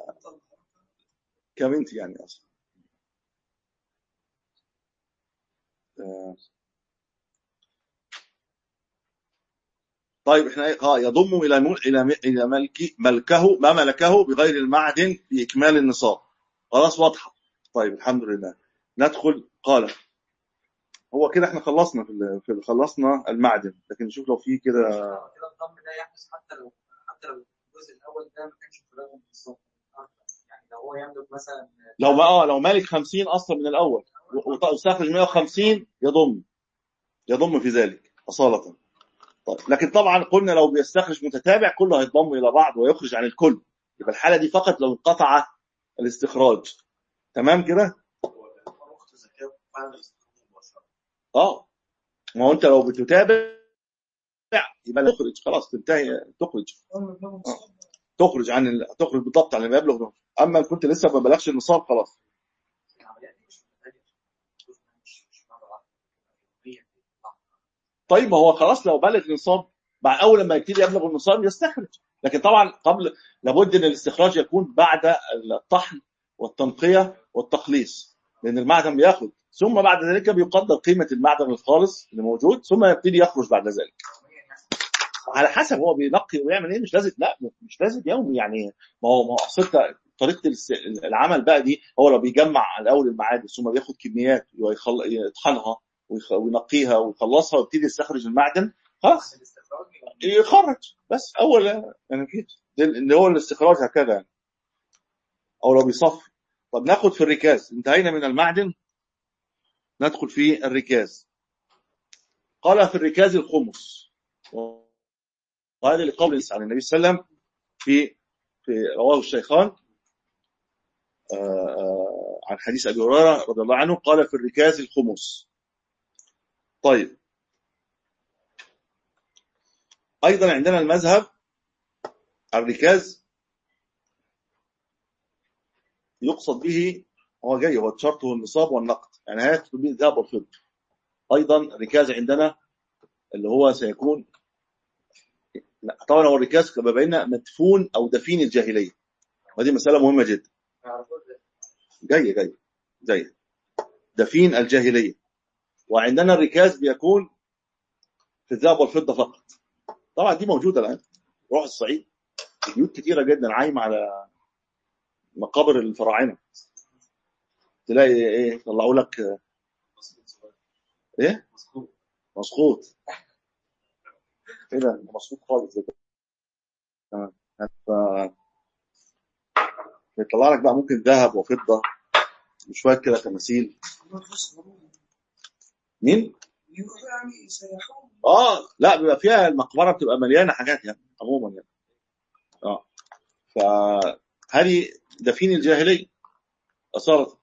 كبنتي يعني اصلا آه. طيب احنا اه يضم الى مل... الى م- الى ملك ملكه ما ملكه بغير المعدن في اكمال النصاب خلاص واضحه طيب الحمد لله ندخل قال هو كده احنا خلصنا في, ال... في ال- خلصنا المعدن لكن نشوف لو في كده كده الضم ده يحدث حتى لو حتى لو الجزء الاول ده ما كانش في رقم بالظبط يعني لو هو يملك مثلا لو ما اه لو مالك 50 اصلا من الاول و- واستخرج 150 يضم يضم في ذلك اصاله طيب لكن طبعا قلنا لو بيستخرج متتابع كله هيتضم الى بعض ويخرج عن الكل يبقى الحاله دي فقط لو انقطع الاستخراج تمام كده اخت زكاه فعلا استخدام مباشره اه ما هو انت لو بتتابع يبقى تخرج خلاص تنتهي تخرج تخرج عن ال... تخرج بالضبط عن ما يبلغ اما إن كنت لسه ما بلغش النصاب خلاص العمليات دي مش محتاجه مش مش مره واحده هي طيب ما هو خلاص لو بلغ النصاب بعد اول لما يبتدي يبلغ النصاب يستخرج لكن طبعا قبل لابد ان الاستخراج يكون بعد الطحن والتنقيه والتخليص لان المعدن بياخد ثم بعد ذلك بيقدر قيمه المعدن الخالص اللي موجود ثم يبتدي يخرج بعد ذلك على حسب هو بينقي ويعمل ايه مش لازم لا مش لازم يومي يعني ما هو ما هو أصل أنت طريقه الس- العمل بقى دي هو لو بيجمع الاول المعادن ثم بياخد كميات ويخل... يطحنها ويخ- وينقيها ويخلصها ويبتدي يستخرج المعدن خلاص الاستخراج يخرج بس اول يعني كده ده اللي هو الاستخراج هكذا يعني او لو بيصفي طب ناخد في الركاز انتهينا من المعدن ندخل في الركاز قال في الركاز الخمس وهذا لقول عن النبي صلى الله عليه وسلم في في رواه الشيخان آه، آه، عن حديث ابي هريره رضي الله عنه قال في الركاز الخمس طيب ايضا عندنا المذهب الركاز يقصد به هو جاي هو شرطه النصاب والنقد يعني هيدخل به الذهب والفضه ايضا الركاز عندنا اللي هو سيكون لا، طبعا هو الركاز كما بينا مدفون او دفين الجاهليه ودي مساله مهمه جدا جاي جاي جاي دفين الجاهليه وعندنا الركاز بيكون في الذهب والفضه فقط طبعا دي موجوده الان روح الصعيد بيوت كتيره جدا عايمه على مقابر الفراعنه تلاقي ايه يطلعوا لك ايه مسقوط ايه ده مسقوط خالص ده تمام ف يطلع لك بقى ممكن ذهب وفضه وشويه كده تماثيل مين؟ يعني سيحوم اه لا بيبقى فيها المقبره بتبقى مليانه حاجات يعني عموما يعني اه فهذه دفين الجاهليه اصارت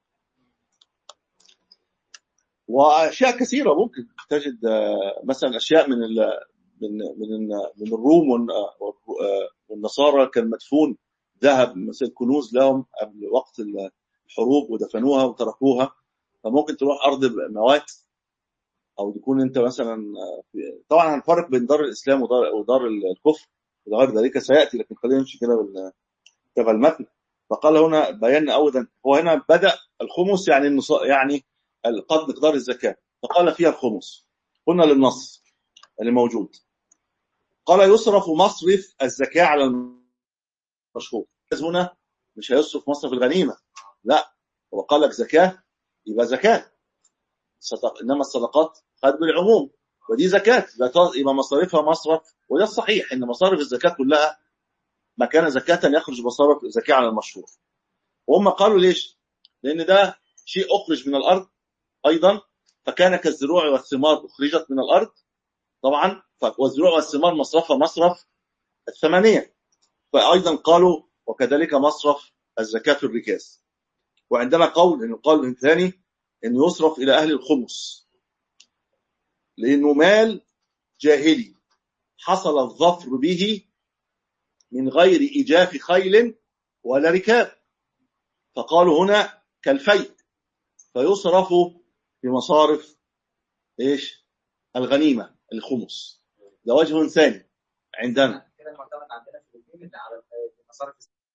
واشياء كثيره ممكن تجد آه، مثلا اشياء من ال من من من الروم والن- آه، والنصارى كان مدفون ذهب مثل كنوز لهم قبل وقت الحروب ودفنوها وتركوها فممكن تروح ارض موات او تكون انت مثلا في طبعا هنفرق بين دار الاسلام ودار, ودار الكفر وغير ذلك سياتي لكن خلينا نمشي كده بال تبع المتن فقال هنا بينا اولا هو هنا بدا الخمس يعني النص- يعني قد مقدار الزكاه فقال فيها الخمس قلنا للنص اللي موجود قال يصرف مصرف الزكاه على المشهور هنا مش هيصرف مصرف الغنيمه لا هو قال لك زكاه يبقى زكاه صدق انما الصدقات خد بالعموم ودي زكاه لا ت- يبقى مصاريفها مصرف وده الصحيح ان مصارف الزكاه كلها ما كان زكاه يخرج مصارف زكاه على المشهور وهم قالوا ليش؟ لان ده شيء اخرج من الارض ايضا فكان كالزروع والثمار اخرجت من الارض طبعا ف- والزروع والثمار مصرفها مصرف الثمانيه فايضا قالوا وكذلك مصرف الزكاه في الركاز وعندنا قول ان القول الثاني انه يصرف الى اهل الخمس لانه مال جاهلي حصل الظفر به من غير ايجاف خيل ولا ركاب فقالوا هنا كالفيء فيصرف في مصارف ايش الغنيمه الخمس ده وجه ثاني عندنا كده المعتمد عندنا في الاثنين اللي على مصارف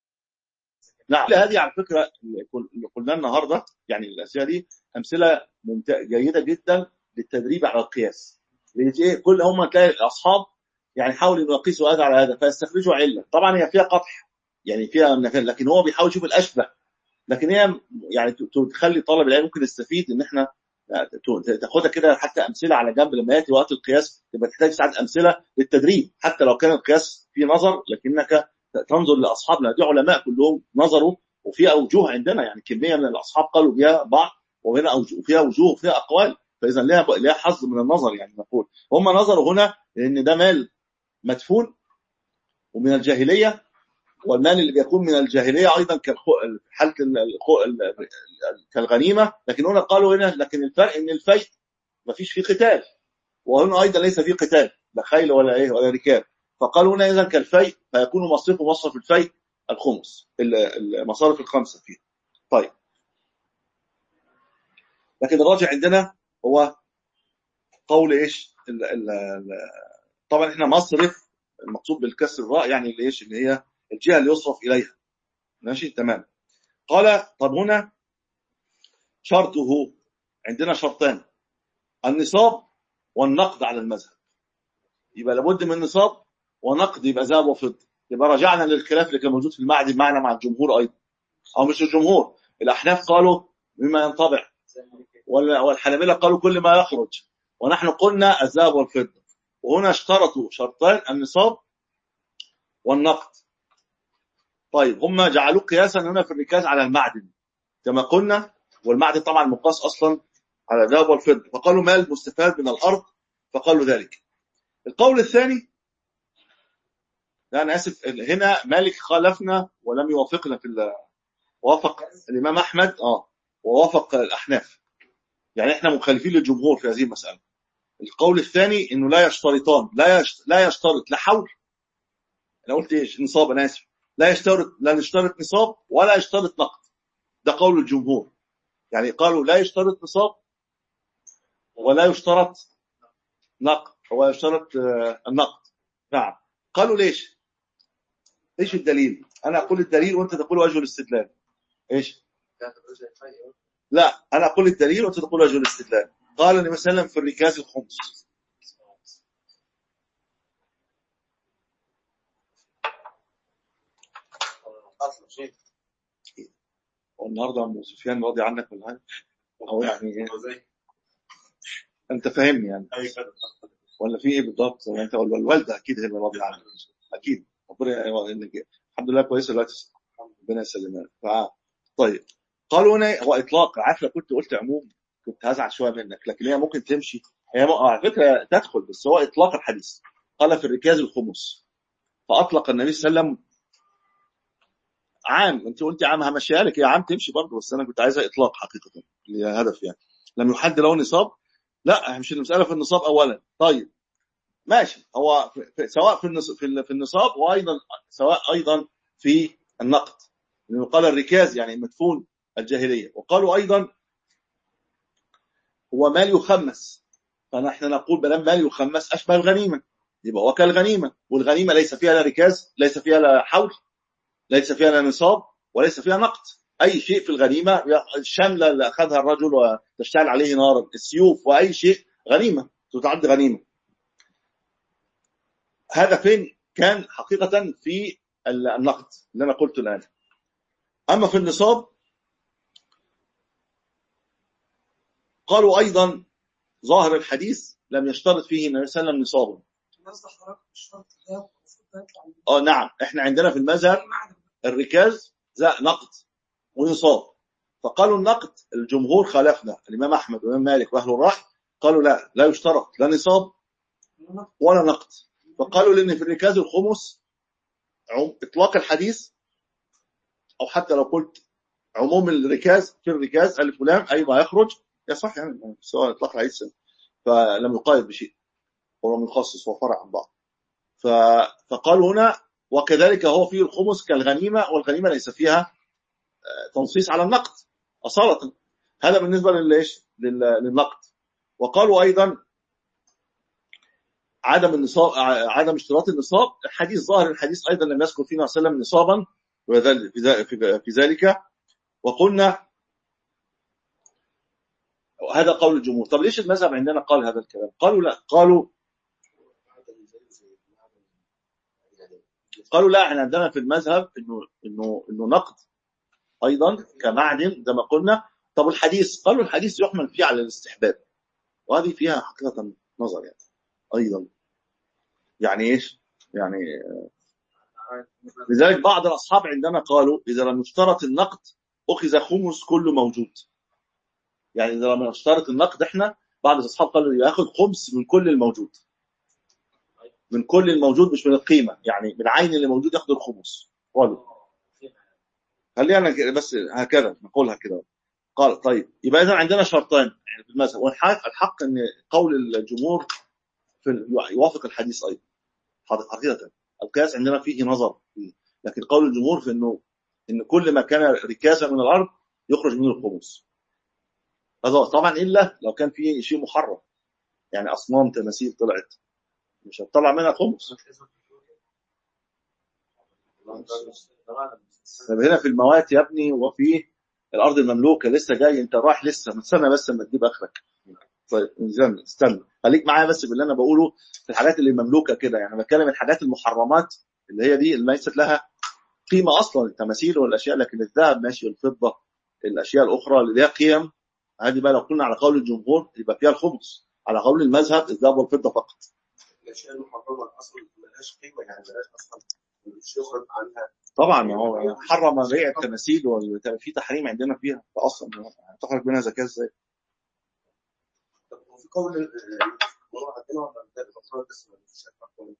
نعم هذه على فكره اللي قل- اللي قلناها النهارده يعني الاسئله دي امثله ممتازه جيده جدا للتدريب على القياس لأن إيه؟ كل هم تلاقي الاصحاب يعني حاولوا انه يقيسوا هذا على هذا فيستخرجوا عله طبعا هي فيها قطح يعني فيها نفل لكن هو بيحاول يشوف الاشبه لكن هي يعني ت- ت- تخلي طالب العلم ممكن يستفيد ان احنا ت- تاخدها كده حتى امثله على جنب لما ياتي وقت القياس تبقى تحتاج ساعات امثله للتدريب حتى لو كان القياس فيه نظر لكنك تنظر لاصحابنا دي علماء كلهم نظروا وفي اوجه عندنا يعني كميه من الاصحاب قالوا بها بعض وهنا أوجه وفيها وجوه وفيها اقوال فاذا لها لها حظ من النظر يعني نقول هم نظروا هنا لان ده مال مدفون ومن الجاهليه والمال اللي بيكون من الجاهليه ايضا كالخ- حاله ال- الخ- ال- ال- كالغنيمه لكن هنا قالوا هنا لكن الفرق ان الفيء ما فيش فيه قتال وهنا ايضا ليس فيه قتال لا خيل ولا ايه ولا ركاب فقالوا هنا اذا كالفيء فيكون مصرفه مصرف الفيء الخمس ال- المصارف الخمسه فيه طيب لكن الراجع عندنا هو قول ايش ال ال ال طبعا احنا مصرف المقصود بالكسر الراء يعني اللي ايش اللي هي الجهه اللي يصرف اليها ماشي تمام قال طب هنا شرطه عندنا شرطان النصاب والنقد على المذهب يبقى لابد من نصاب ونقد يبقى ذهب وفضه يبقى رجعنا للخلاف اللي كان موجود في المعدن معنا مع الجمهور ايضا او مش الجمهور الاحناف قالوا مما ينطبع وال- والحنابلة قالوا كل ما يخرج ونحن قلنا الذهب والفضة وهنا اشترطوا شرطان النصاب والنقد طيب هم جعلوه قياسا هنا في الركاز على المعدن كما قلنا والمعدن طبعا مقاس اصلا على الذهب والفضة فقالوا مال مستفاد من الارض فقالوا ذلك القول الثاني لا انا اسف هنا مالك خالفنا ولم يوافقنا في ال- وافق الامام احمد اه ووافق الاحناف يعني احنا مخالفين للجمهور في هذه المساله القول الثاني انه لا يشترطان لا يشت... لا يشترط لا حول انا قلت ايش نصاب انا اسف لا يشترط لا يشترط نصاب ولا يشترط نقد ده قول الجمهور يعني قالوا لا يشترط نصاب ولا يشترط نقد هو يشترط آه، النقد نعم قالوا ليش ايش الدليل انا اقول الدليل وانت تقول وجه الاستدلال ايش لا انا اقول الدليل وانت تقول وجه الاستدلال قال النبي صلى الله عليه وسلم في الركاز الخمس اصلا شيء والنهارده ابو سفيان راضي عنك ولا حاجه او يعني إيه؟ هو زي انت فاهمني يعني اي كده ولا في ايه بالضبط يعني انت ولا الوالده اكيد هي اللي راضيه عنك اكيد ربنا إنك- الحمد لله كويسه دلوقتي ربنا يسلمها ف- طيب قالوا هنا هو اطلاق عارف لو كنت قلت عموم كنت هزعل شويه منك لكن هي ممكن تمشي هي م- على فكره تدخل بس هو اطلاق الحديث قال في الركاز الخمس فاطلق النبي صلى الله عليه وسلم عام انت قلت عام همشيها لك هي عام تمشي برضه بس انا كنت عايزها اطلاق حقيقه اللي هي هدف يعني لم يحد له نصاب لا مش المساله في النصاب اولا طيب ماشي هو في في- سواء في النص- في ال- في النصاب وايضا سواء ايضا في النقد لأنه قال الركاز يعني مدفون الجاهلية وقالوا أيضا هو مال يخمس فنحن نقول بلام مال يخمس أشبه الغنيمة يبقى هو كالغنيمة والغنيمة ليس فيها لا ركاز ليس فيها لا حول ليس فيها لا نصاب وليس فيها نقد أي شيء في الغنيمة الشملة اللي أخذها الرجل وتشتعل عليه نارا السيوف وأي شيء غنيمة تعد غنيمة هذا فين كان حقيقة في النقد اللي أنا قلته الآن أما في النصاب قالوا أيضا ظاهر الحديث لم يشترط فيه النبي صلى الله عليه وسلم نصابا قصد حضرتك مش شرط اللي هي المفروض ده يطلع من اه نعم احنا عندنا في المذهب أي معدن الركاز ذا نقد ونصاب فقالوا النقد الجمهور خالفنا الامام احمد والامام مالك واهل الراي قالوا لا لا يشترط لا نصاب ولا نقد فقالوا لان في الركاز الخمس عم- اطلاق الحديث او حتى لو قلت عموم الركاز في الركاز الف ولام اي ما يخرج يصح يعني سواء اطلاق الحديث فلم يقايد بشيء ولم يخصص وفرع عن بعض ف- فقالوا هنا وكذلك هو فيه الخمس كالغنيمه والغنيمه ليس فيها آه، تنصيص على النقد اصاله هذا بالنسبه للايش لل- للنقد وقالوا ايضا عدم النصاب ع- عدم اشتراط النصاب الحديث ظاهر الحديث ايضا لم يذكر فينا صلى الله عليه وسلم نصابا وذل- في ذا- في- في ذلك وقلنا هذا قول الجمهور طب ليش المذهب عندنا قال هذا الكلام قالوا لا قالوا قالوا لا احنا عندنا في المذهب انه انه انه نقد ايضا كمعدن زي ما قلنا طب الحديث قالوا الحديث يحمل فيه على الاستحباب وهذه فيها حقيقه نظر يعني ايضا يعني ايش؟ يعني لذلك بعض الاصحاب عندنا قالوا اذا لم يشترط النقد اخذ خمس كله موجود يعني اذا لم نشترط النقد احنا بعض الاصحاب قالوا ياخذ خمس من كل الموجود من كل الموجود مش من القيمه يعني من عين اللي موجود ياخذ الخمس قالوا خلينا كده بس هكذا نقولها كده قال طيب يبقى اذا عندنا شرطان يعني في المذهب والحق الحق ان قول الجمهور في ال- يوافق الحديث ايضا حق- حقيقه القياس عندنا فيه نظر فيه لكن قول الجمهور في انه ان كل ما كان ركازا من الارض يخرج منه الخمس هذا هو. طبعا الا لو كان في شيء محرم يعني اصنام تماثيل طلعت مش هتطلع منها خمس طب هنا في الموات يا ابني وفي الارض المملوكه لسه جاي انت رايح لسه ما تستنى بس لما تجيب اخرك طيب استنى استنى خليك معايا بس باللي انا بقوله في الحاجات اللي مملوكه كده يعني بتكلم الحاجات المحرمات اللي هي دي اللي ليست لها قيمه اصلا التماثيل والاشياء لكن الذهب ماشي والفضه الاشياء الاخرى اللي ليها قيم هذه بقى لو قلنا على قول الجمهور يبقى فيها الخمس على قول المذهب الذهب والفضه فقط الاشياء المحرمه اصلا ملهاش قيمه يعني ملهاش اصلا مش يخرج عنها طبعا ما هو حرم بيع التماثيل وفي تحريم عندنا فيها فاصلا تخرج منها زكاه ازاي؟ طب هو في قول الموضوع عندنا ولا ده الأطفال بس ما فيش أطفال؟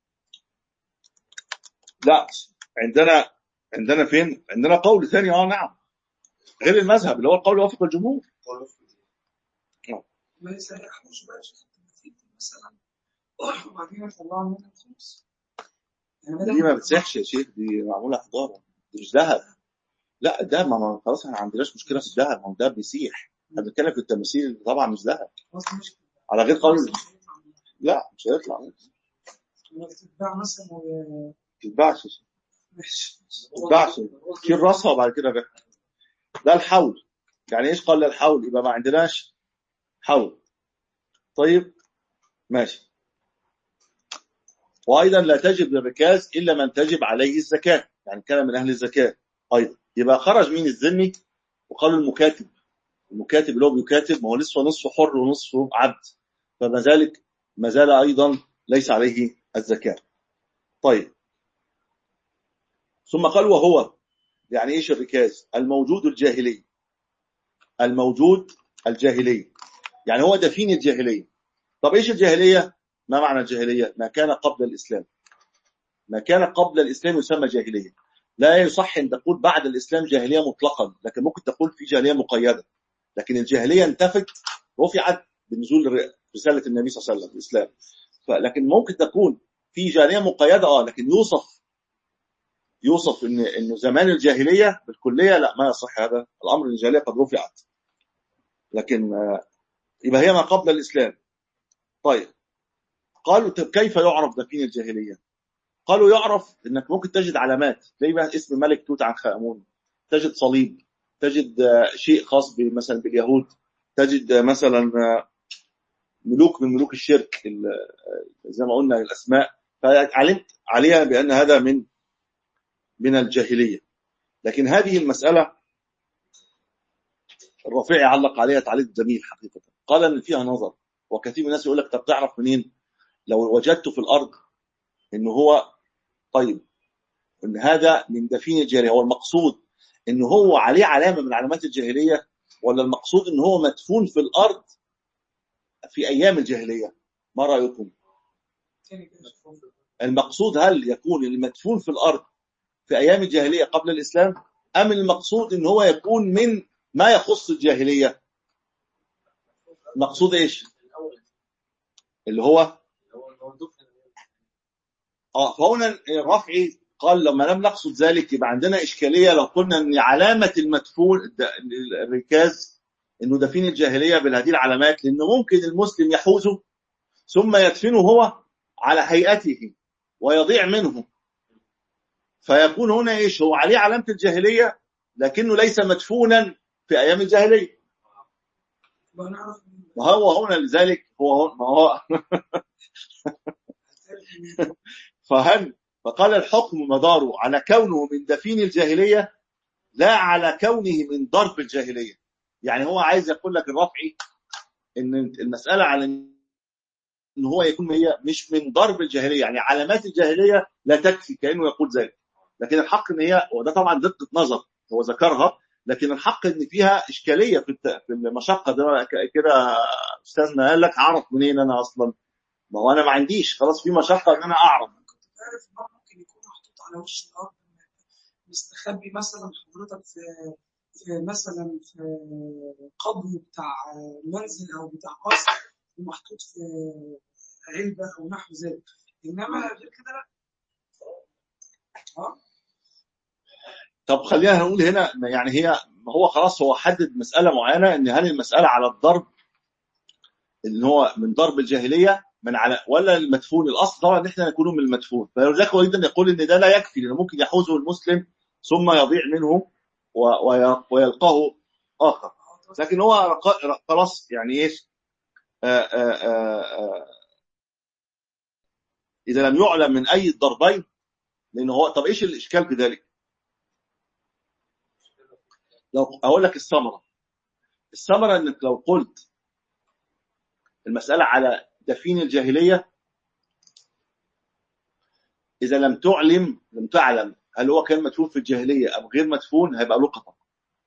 لا عندنا عندنا فين؟ عندنا قول ثاني اه نعم غير المذهب اللي هو القول وافق الجمهور قول ليس يحوش بقى شيخ التماثيل دي مثلا وبعدين يطلعوا منها الخمس يعني دي ما بتسحش يا شيخ دي معموله حجاره دي مش ذهب لا الذهب ما ما- خلاص احنا ما عندناش مشكله في الذهب ما هو الذهب بيسيح احنا بنتكلم في التماثيل اللي طبعا مش ذهب قصدي مش على غير قول قصدي مش هيطلع منها. لا مش هيطلع ما انك تتباع مثلا و تتباعش ماشي ما تتباعش شيل راسها وبعد كده بيع ده الحول يعني ايش قال الحول يبقى ما عندناش حول طيب ماشي وايضا لا تجب للركاز الا من تجب عليه الزكاه يعني كان من اهل الزكاه ايضا يبقى خرج مين الذمي وقالوا المكاتب المكاتب اللي هو بيكاتب ما هو نصفه نصفه حر ونصفه عبد فما ذلك ما زال ايضا ليس عليه الزكاه طيب ثم قال وهو يعني ايش الركاز الموجود الجاهلي الموجود الجاهلي يعني هو دفين الجاهليه طب ايش الجاهليه ما معنى الجاهليه ما كان قبل الاسلام ما كان قبل الاسلام يسمى جاهليه لا يصح ان تقول بعد الاسلام جاهليه مطلقا لكن ممكن تقول في جاهليه مقيده لكن الجاهليه انتفت رفعت بنزول الر- رساله النبي صلى الله عليه وسلم الاسلام لكن ممكن تكون في جاهليه مقيده اه لكن يوصف يوصف ان انه زمان الجاهليه بالكليه لا ما يصح هذا الامر الجاهليه قد رفعت لكن آه، يبقى هي ما قبل الاسلام طيب قالوا طب كيف يعرف دفين الجاهليه قالوا يعرف انك ممكن تجد علامات زي ما اسم ملك توت عنخ امون تجد صليب تجد آه، شيء خاص ب- مثلا باليهود تجد آه، مثلا آه، ملوك من ملوك الشرك ال- آه، زي ما قلنا الاسماء فعلمت عليها بان هذا من من الجاهليه لكن هذه المساله الرفيع علق عليها تعليق جميل حقيقه قال ان فيها نظر وكثير من الناس يقول لك طب تعرف منين لو وجدت في الارض انه هو طيب ان هذا من دفين الجاهليه هو المقصود ان هو عليه علامه من علامات الجاهليه ولا المقصود ان هو مدفون في الارض في ايام الجاهليه ما رايكم تاني كده المقصود هل يكون المدفون في الارض في ايام الجاهليه قبل الاسلام ام المقصود ان هو يكون من ما يخص الجاهليه المقصود ايش الاول اللي هو اللي هو اللي هو دفن اه فهنا الرفعي قال لما لم نقصد ذلك يبقى عندنا اشكاليه لو قلنا ان علامه المدفون الد- الركاز انه دفين الجاهليه بهذه العلامات لان ممكن المسلم يحوزه ثم يدفنه هو على هيئته ويضيع منه فيكون هنا ايش هو عليه علامه الجاهليه لكنه ليس مدفونا في ايام الجاهليه بقى نعرف من- وهو هنا لذلك هو ما هو من- فهل فقال الحكم مداره على كونه من دفين الجاهلية لا على كونه من ضرب الجاهلية يعني هو عايز يقول لك الرفعي ان المسألة على ان هو يكون هي مش من ضرب الجاهلية يعني علامات الجاهلية لا تكفي كأنه يقول ذلك لكن الحق ان هي وده طبعا دقة نظر هو ذكرها لكن الحق ان فيها اشكاليه في الت- في المشقه ده ك- كده استاذنا قال لك اعرف منين انا اصلا ما هو انا ما عنديش خلاص في مشقه ان انا اعرف عارف ان هو ممكن يكون محطوط على وش الارض مستخبي مثلا حضرتك في في مثلا في قبو بتاع منزل او بتاع قصر ومحطوط في علبه او نحو ذلك انما غير كده لا اه طب خلينا نقول هنا يعني هي هو خلاص هو حدد مساله معينه ان هل المساله على الضرب ان هو من ضرب الجاهليه من على ولا المدفون الاصل طبعا ان احنا نكون من المدفون فلذلك هو ايضا يقول ان ده لا يكفي لانه ممكن يحوزه المسلم ثم يضيع منه و- وي- ويلقاه اخر لكن هو رق- خلاص يعني ايش آه، آه، آه، آه، اذا لم يعلم من اي الضربين لان هو طب ايش الاشكال في ذلك؟ لو اقول لك الثمره الثمره انك لو قلت المساله على دفين الجاهليه اذا لم تعلم لم تعلم هل هو كان مدفون في الجاهليه ام غير مدفون هيبقى له قطع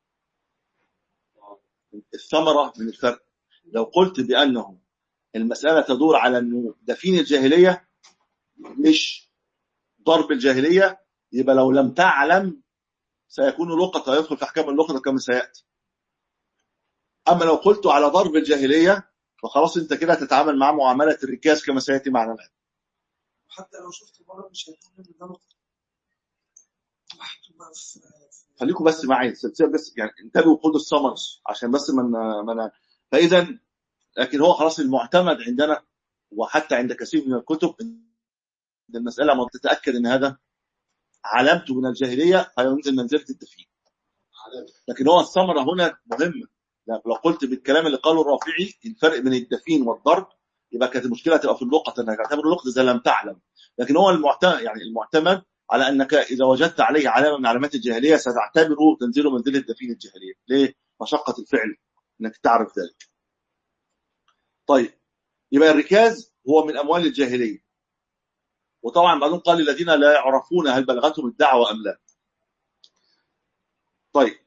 الثمره من الفرق لو قلت بانه المساله تدور على انه دفين الجاهليه مش ضرب الجاهليه يبقى لو لم تعلم سيكون لقطه يدخل في احكام اللقطه كما سياتي اما لو قلت على ضرب الجاهليه فخلاص انت كده تتعامل مع معامله الركاز كما سياتي معنا الان حتى لو شفت بره مش هيكون ان ده نقطه محطوط بقى في في- خليكم بس معي سلسله بس يعني انتبهوا خدوا السمر عشان بس من من فاذا لكن هو خلاص المعتمد عندنا وحتى عند كثير من الكتب ان المساله ما تتاكد ان هذا علامته من الجاهليه فينزل منزله الدفين لكن هو الثمره هنا مهمه لا، لو قلت بالكلام اللي قاله الرافعي الفرق بين الدفين والضرب يبقى كانت المشكله تبقى في اللقطه انك تعتبر اللقطه اذا لم تعلم لكن هو المعتمد يعني المعتمد على انك اذا وجدت عليه علامه من علامات الجاهليه ستعتبره تنزله منزله دفين الجاهليه ليه؟ مشقه الفعل انك تعرف ذلك طيب يبقى الركاز هو من اموال الجاهليه وطبعا بعدين قال الذين لا يعرفون هل بلغتهم الدعوه ام لا طيب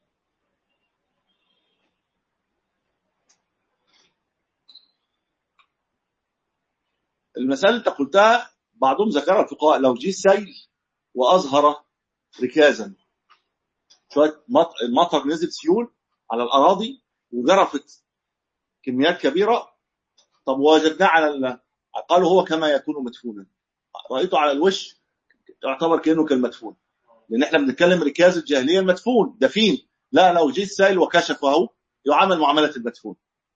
المسألة اللي انت قلتها بعضهم ذكرها الفقهاء لو جه سيل وأظهر ركازا شوية مط- المطر نزل سيول على الأراضي وجرفت كميات كبيرة طب وجدناه على ال... قالوا هو كما يكون مدفونا رأيته على الوش يعتبر كأنه كان مدفون لان احنا بنتكلم ركاز الجاهليه المدفون دفين لا لو جه السائل وكشفه يعامل معامله المدفون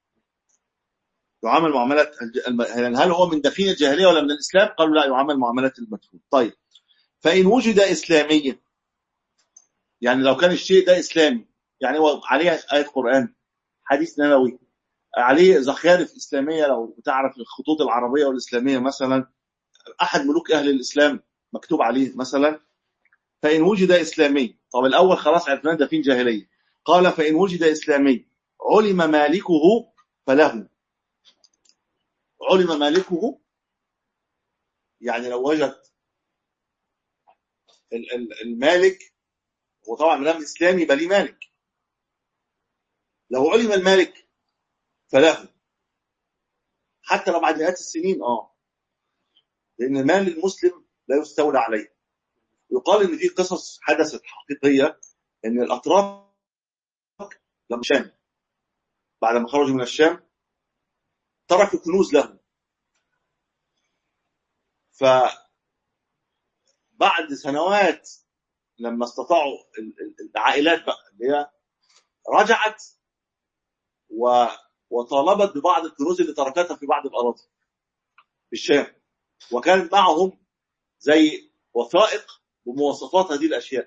يعامل معامله الج- الم- يعني هل هو من دفين الجاهليه ولا من الاسلام؟ قالوا لا يعامل معامله المدفون طيب فان وجد اسلاميا يعني لو كان الشيء ده اسلامي يعني هو عليه ايه قران حديث نبوي عليه زخارف اسلاميه لو تعرف الخطوط العربيه والاسلاميه مثلا احد ملوك اهل الاسلام مكتوب عليه مثلا فان وجد اسلامي طب الاول خلاص عرفنا ده فين جاهليه قال فان وجد اسلامي علم مالكه فله علم مالكه يعني لو وجد ال- ال- المالك وطبعا ما دام اسلامي يبقى ليه مالك لو علم المالك فله حتى لو بعد مئات السنين اه لان مال المسلم لا يستولى عليه يقال ان في قصص حدثت حقيقيه ان الاتراك لما الشام بعد ما خرجوا من الشام تركوا كنوز لهم فبعد سنوات لما استطاعوا ال- ال- العائلات بقى اللي هي رجعت و... وطالبت ببعض الكنوز اللي تركتها في بعض الاراضي في الشام وكان معهم زي وثائق بمواصفات هذه الاشياء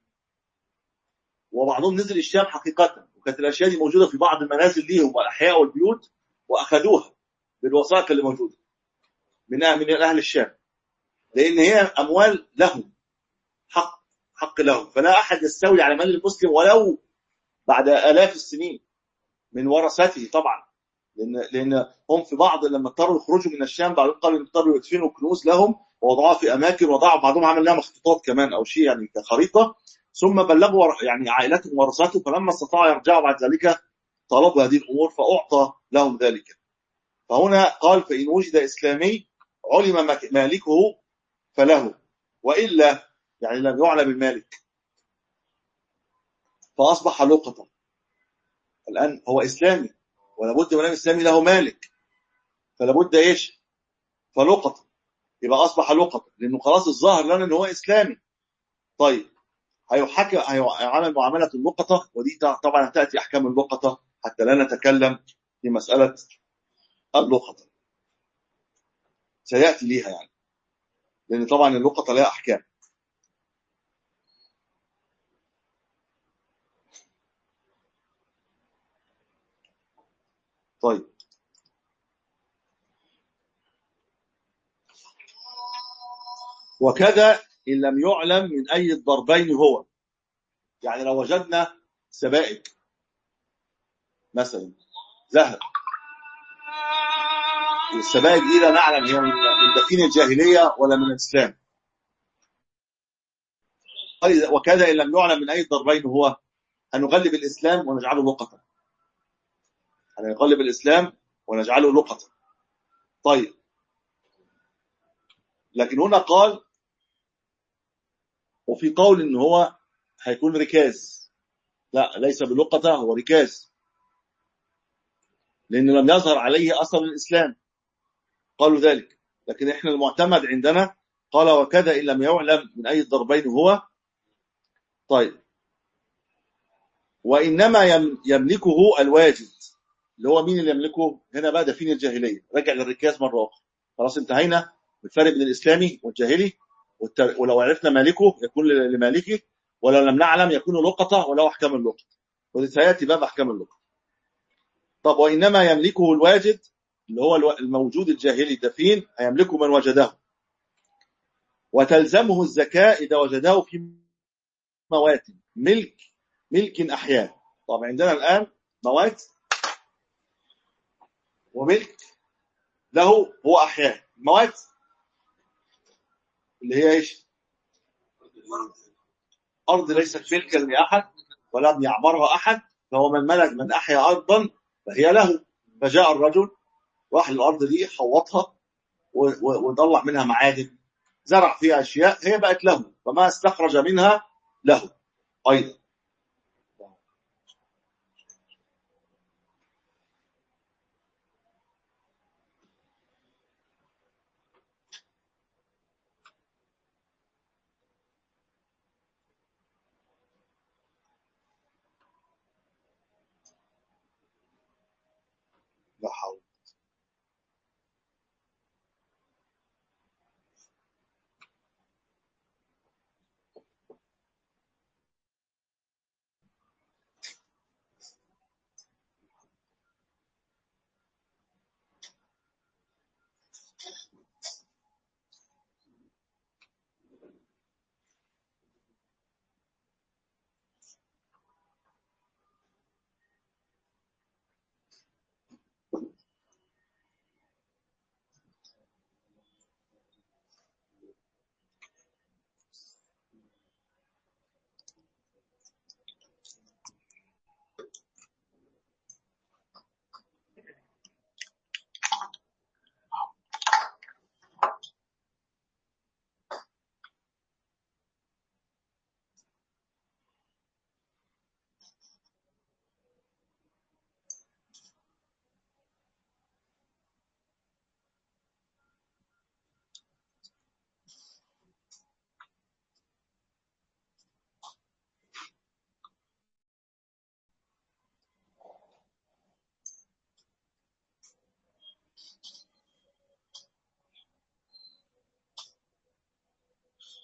وبعضهم نزل الشام حقيقه وكانت الاشياء دي موجوده في بعض المنازل ليهم والاحياء والبيوت واخذوها بالوثائق اللي موجوده من أهل من اهل الشام لان هي اموال لهم حق حق لهم فلا احد يستولي على مال المسلم ولو بعد الاف السنين من ورثته طبعا لان لان هم في بعض لما اضطروا يخرجوا من الشام بعدين قالوا اضطروا يدفنوا كنوز لهم ووضعوها في اماكن وضعوا بعضهم عمل لها مخطوطات كمان او شيء يعني كخريطه ثم بلغوا ور- يعني عائلتهم ورثته فلما استطاعوا يرجعوا بعد ذلك طلبوا هذه الامور فاعطى لهم ذلك فهنا قال فان وجد اسلامي علم مك- مالكه فله والا يعني لم يعلم المالك فاصبح لقطه الان هو اسلامي ولابد من اسلامي له مالك فلابد ايش فلقطه يبقى اصبح لقطه لانه خلاص الظاهر لنا ان هو اسلامي طيب هيحكى هيعامل معامله اللقطه ودي طبعا هتاتي احكام اللقطه حتى لا نتكلم في مساله اللقطه سياتي ليها يعني لان طبعا اللقطه لها احكام طيب وكذا إن لم يعلم من أي الضربين هو يعني لو وجدنا سبائك مثلا ذهب والسبائك دي لا نعلم هي من من دفين الجاهلية ولا من الإسلام قال وكذا إن لم يعلم من أي الضربين هو أن نغلب الإسلام ونجعله لقطة أن نغلب الإسلام ونجعله لقطة طيب لكن هنا قال وفي قول ان هو هيكون ركاز لا ليس بلقطة هو ركاز لأنه لم يظهر عليه أثر الإسلام قالوا ذلك لكن إحنا المعتمد عندنا قال وكذا إن لم يعلم من أي الضربين هو طيب وإنما يم- يملكه الواجد اللي هو مين اللي يملكه هنا بقى دفين الجاهلية رجع للركاز مرة أخرى خلاص انتهينا بالفرق بين الإسلامي والجاهلي والتر... ولو عرفنا مالكه يكون ل- لمالكه ولو لم نعلم يكون لقطة ولو أحكام اللقطة ودي سيأتي باب أحكام اللقطة طب وإنما يملكه الواجد اللي هو الو- الموجود الجاهلي الدفين هيملكه من وجده وتلزمه الزكاة إذا وجده في موات ملك ملك أحياء طب عندنا الآن موات وملك له هو أحياء موات اللي هي إيش أرض ليست ملكا لأحد ولم يعمرها أحد فهو من ملك من أحيا أرضا فهي له فجاء الرجل راح الأرض دي حوطها و- و- وطلع منها معادن زرع فيها أشياء هي بقت له فما استخرج منها له أيضا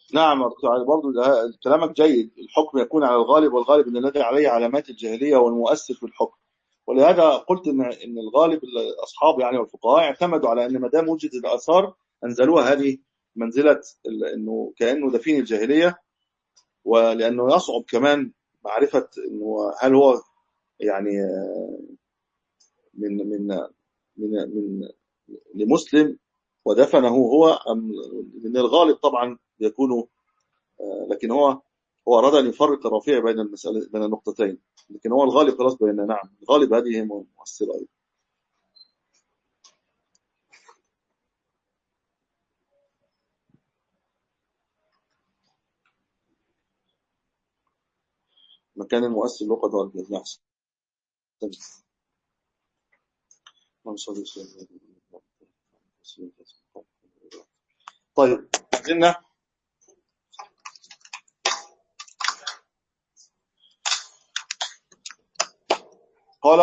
نعم برضو ده- كلامك جيد الحكم يكون على الغالب والغالب ان الذي عليه علامات الجاهليه والمؤثر في الحكم ولهذا قلت ان ان الغالب الاصحاب يعني والفقهاء اعتمدوا على ان ما دام وجدت الاثار انزلوها هذه منزله ال- انه كانه دفين الجاهليه ولانه يصعب كمان معرفه انه هل هو يعني آه، من من من من لمسلم ودفنه هو ام من الغالب طبعا يكون آه، لكن هو هو اراد ان يفرق الرفيع بين المساله بين النقطتين لكن هو الغالب خلاص بين نعم الغالب هذه هي مؤثره أيضا. مكان المؤثر لغه والجزء احسن اللهم صل وسلم طيب عندنا قال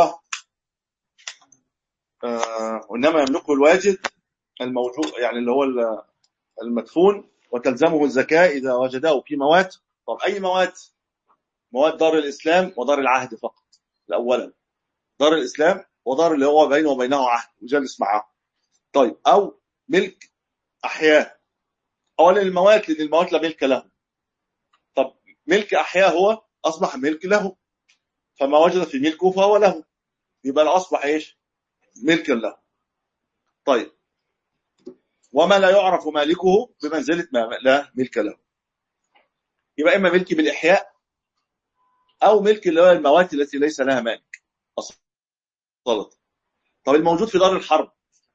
آه وانما يملكه الواجد الموجود يعني اللي هو ال- المدفون وتلزمه الزكاه اذا وجده في مواد طب اي مواد؟ مواد دار الاسلام ودار العهد فقط الاولا دار الاسلام ودار اللي هو بينه وبينه عهد وجالس معه طيب او ملك احياء اولا الموات لان الموات لا ملك له طب ملك احياء هو اصبح ملك له فما وجد في ملكه فهو له يبقى اصبح ايش ملكا له طيب وما لا يعرف مالكه بمنزله ما لا ملك له يبقى اما ملك بالاحياء او ملك اللي هو الموات التي ليس لها مالك اصلا طب الموجود في دار الحرب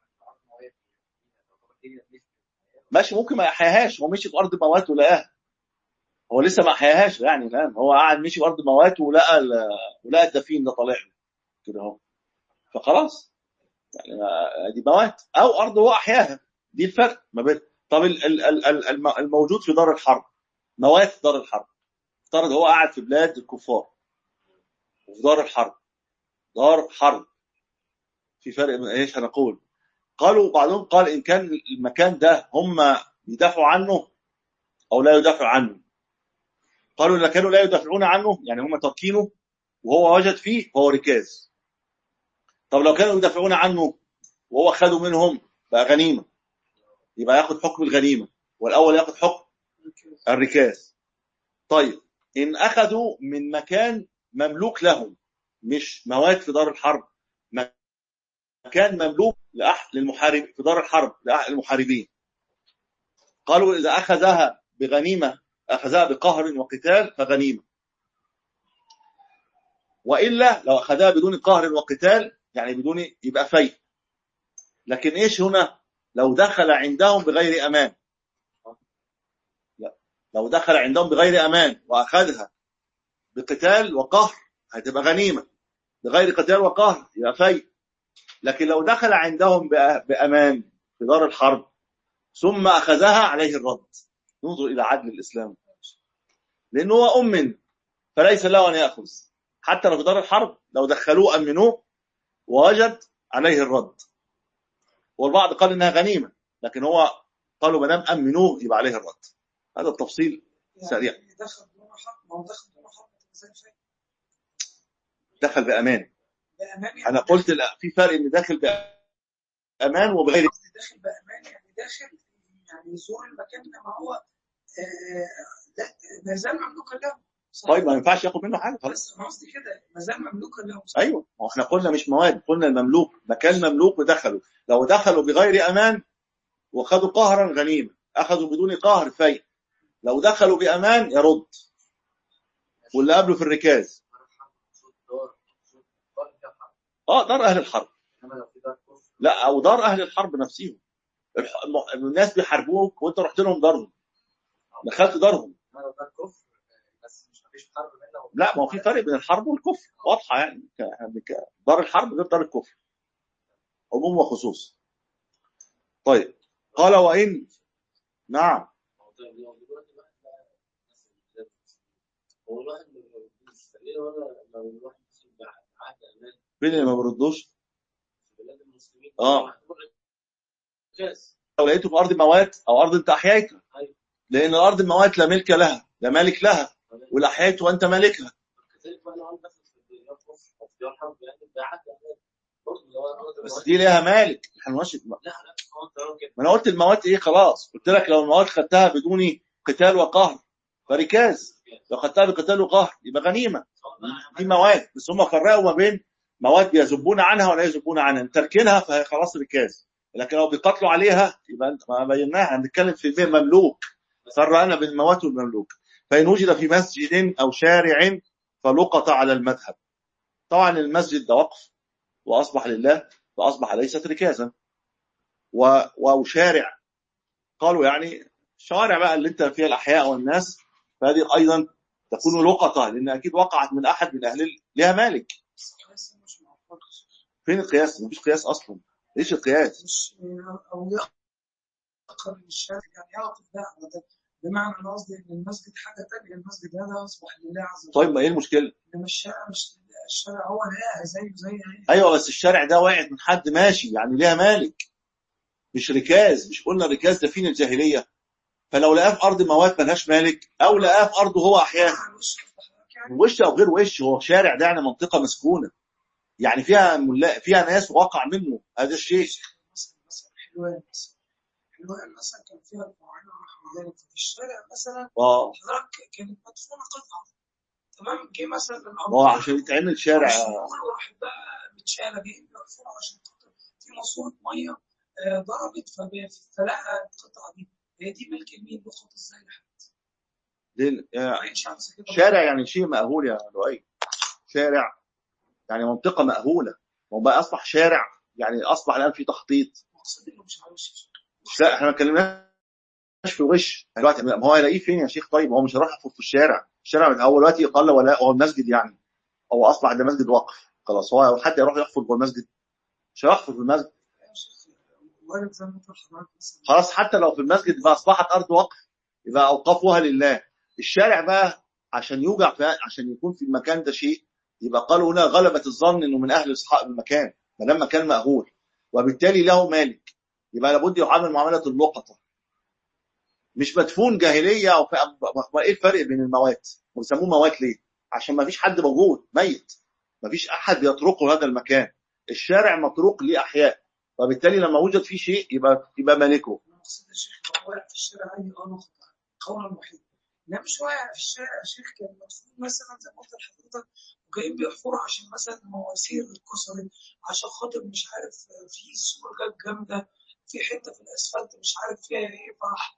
ماشي ممكن ما يحياهاش هو مشي في ارض موات ولقاها هو لسه ما احياهاش يعني فاهم هو قاعد مشي في ارض موات ولقى ال- ولقى الدفين ده طالع له كده اهو فخلاص يعني آه، دي موات او ارض هو احياها دي الفرق ما بين طب ال- ال- ال- ال- الم- الموجود في دار الحرب موات في دار الحرب افترض هو قاعد في بلاد الكفار وفي دار الحرب دار حرب في فرق من ايش هنقول قالوا بعضهم قال ان كان المكان ده هم يدافعوا عنه او لا يدافع عنه قالوا اذا كانوا لا يدافعون عنه يعني هم تركينه وهو وجد فيه فهو ركاز طب لو كانوا يدافعون عنه وهو خدوا منهم بقى غنيمه يبقى ياخد حكم الغنيمه والاول ياخد حكم الركاز طيب ان اخذوا من مكان مملوك لهم مش مواد في دار الحرب مكان مملوك لأح- للمحارب في دار الحرب للمحاربين قالوا اذا اخذها بغنيمه اخذها بقهر وقتال فغنيمه والا لو اخذها بدون قهر وقتال يعني بدون يبقى فيء لكن ايش هنا لو دخل عندهم بغير امان لا لو دخل عندهم بغير امان واخذها بقتال وقهر هتبقى غنيمه بغير قتال وقهر يبقى فيء لكن لو دخل عندهم بأ- بامان في دار الحرب ثم اخذها عليه الرد ننظر الى عدل الاسلام لانه هو امن فليس له ان ياخذ حتى لو في دار الحرب لو دخلوه امنوه ووجد عليه الرد والبعض قال انها غنيمه لكن هو قالوا ما دام امنوه يبقى عليه الرد هذا التفصيل سريع. يعني دخل دون حرب ما هو دخل دون حرب زي الفيل دخل بامان بامان يعني انا قلت لا في فرق ان داخل بامان وبغير قصدي داخل بامان يعني داخل يعني يزور المكان انما هو آه، لا ما زال مملوكا له صح؟ طيب ما ينفعش ياخد منه حاجه خلاص بس انا قصدي كده ما زال مملوكا له صح؟ ايوه ما هو احنا قلنا مش مواد قلنا المملوك مكان مملوك ودخلوا لو دخلوا بغير امان وخدوا قهرا غنيمه اخذوا بدون قهر فيء لو دخلوا بامان يرد واللي قبله في الركاز اه دار اهل الحرب لا او دار اهل الحرب نفسهم الح- الم- الناس بيحاربوك وانت رحت لهم دارهم دخلت دارهم لا ما هو في فرق بين الحرب والكفر واضحه يعني ك- إحنا بنك- دار الحرب غير دار الكفر عموم وخصوص طيب قال وان نعم هو الواحد ما بيردش ليه ولا لو الواحد يسيب عهد امان فين اللي ما بيردوش في بلاد المسلمين آه. معتبر جاز لو لقيته في ارض موات او ارض انت احييتها أيوة. لان الارض الموات لا ملك لها لا مالك لها والاحياء وانت مالكها كذلك بقى لو انا مثلا في الديار كفر او في ديار حرب يعني باعت برضه لو انا بس دي ليها مالك احنا ماشي لا لا هو الطيران كده ما انا قلت المواد ايه خلاص قلت لك لو المواد خدتها بدون قتال وقهر فركاز لو خدتها بقتال وقهر يبقى غنيمه سواء بقى دي مواد بس هم فرقوا ما بين مواد يذبون عنها ولا يذبون عنها انت تركنها فهي خلاص ركاز لكن لو بيقاتلوا عليها يبقى انت ما بيناها هنتكلم في بين مملوك فرقنا بين المواد والمملوك فان وجد في مسجد او شارع فلقط على المذهب طبعا المسجد ده وقف واصبح لله فاصبح ليست ركازا و- وشارع قالوا يعني الشوارع بقى اللي انت فيها الاحياء والناس فهذه ايضا تكون لقطه لان اكيد وقعت من احد من اهل ال- ليها مالك بس القياس مش معقول فين القياس؟ مفيش قياس اصلا ايش القياس؟ مش او يقرب الشارع يعني يعطف ده على ده بمعنى انا قصدي ان المسجد حاجه ثانيه المسجد هذا اصبح لله عز وجل طيب ما ايه المشكله؟ انما الشارع مش الشارع هو لا زيه زي ايه ايوه بس الشارع ده وقعت من حد ماشي يعني ليها مالك مش ركاز مش قلنا الركاز ده فين الجاهليه فلو لقاه في ارض مواد ملهاش مالك او لقاه في ارضه هو احياها على الوش يفتح يعني وش او غير وش هو شارع ده يعني منطقه مسكونه يعني فيها ملا... فيها ناس وقع منه هذا الشيء مثلا مثلا حلوان مثلا حلوان مثلا كان فيها الفراعنه ورحمه ذلك في الشارع مثلا اه حضرتك كانت مدفونه قطعه تمام جه مثلا ما هو الامطار عشان يتعمل شارع كله راح بقى متشاله جايين بيقفلوا عشان خاطر في ماسوره ميه آه، ضربت فب- فلقى القطعه دي هي دي ملك المين لقط ازاي لحد ليه- يعني عين شمس كده شارع يعني شيء مأهول يا لؤي شارع يعني منطقة مأهولة وبقى أصبح شارع يعني أصبح الآن في تخطيط مقصد انه مش عاوز مش لا احنا ما اتكلمناش في الغش دلوقتي ما هو هيلاقيه فين يا شيخ طيب هو مش هيروح يحفر في الشارع الشارع هو دلوقتي قال ولا هو المسجد يعني هو أصبح ده مسجد وقف خلاص هو حتى يروح يحفر جوه المسجد مش هيحفر في المسجد وارد زي ما قلت لحضرتك مثلا خلاص حتى لو في المسجد بقى أصبحت أرض وقف يبقى أوقفوها لله الشارع بقى عشان يوجع في عشان يكون في المكان ده شيء يبقى قالوا هنا غلبة الظن انه من اهل اصحاب المكان ما دام مكان مأهول وبالتالي له مالك يبقى لابد يعامل معاملة اللقطة مش مدفون جاهلية او في ما ايه الفرق بين الموات ويسموه موات ليه عشان ما فيش حد موجود ميت ما فيش احد يتركه هذا المكان الشارع متروك ليه احياء وبالتالي لما وجد فيه شيء يبقى يبقى مالكه مقصد يا شيخ لو واقع في الشارع اي اه نقطه قولا وحيدا انما مش واقع في الشارع يا شيخ كان مدفون مثلا زي ما قلت لحضرتك وجايين بيحفروا عشان مثلا مواسير اتكسرت عشان خاطر مش عارف في سور جت جامده في حته في الاسفلت مش عارف فيها ايه فراح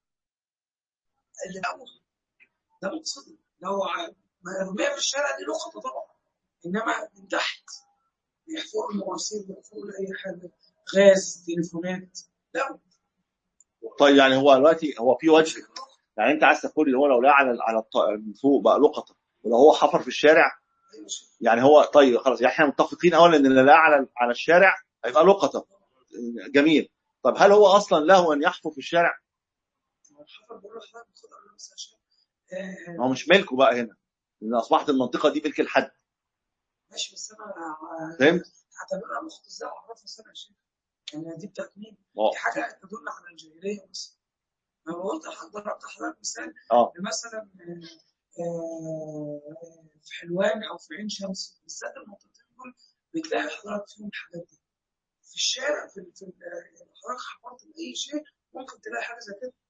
اللي هو ده مقصدي لو ع- مرميه في الشارع دي نقطه طبعا انما من تحت بيحفروا المواسير بيحفروا لاي حاجه غاز تليفونات لا طيب يعني هو دلوقتي هو في وجه يعني انت عايز تقول ان هو لو لقى على على الط- من فوق بقى لقطه ولو هو حفر في الشارع ايوه شيخ. يعني هو طيب خلاص يعني احنا متفقين اولا ان اللي لقى على على الشارع هيبقى لقطه جميل طب هل هو اصلا له ان يحفر في الشارع؟ الحفر بقول لحضرتك خد على نفس عشان ما هو مش ملكه بقى هنا لان اصبحت المنطقه دي ملك الحد ماشي بس انا فهمت؟ هعتبرها مخطط ازاي اعرفها سنه يا شيخ يعني دي بتاعت مين؟ اه دي حاجه تدل على الجاهليه بس ما هو قلت لحضرتك ضربت حضرتك مثال اه مثلا آه، آه، في حلوان او في عين شمس بالذات المنطقتين دول بتلاقي حضرتك فيهم الحاجات دي في الشارع في, في ال- حضرتك حفرت باي شيء ممكن تلاقي حاجه زي كده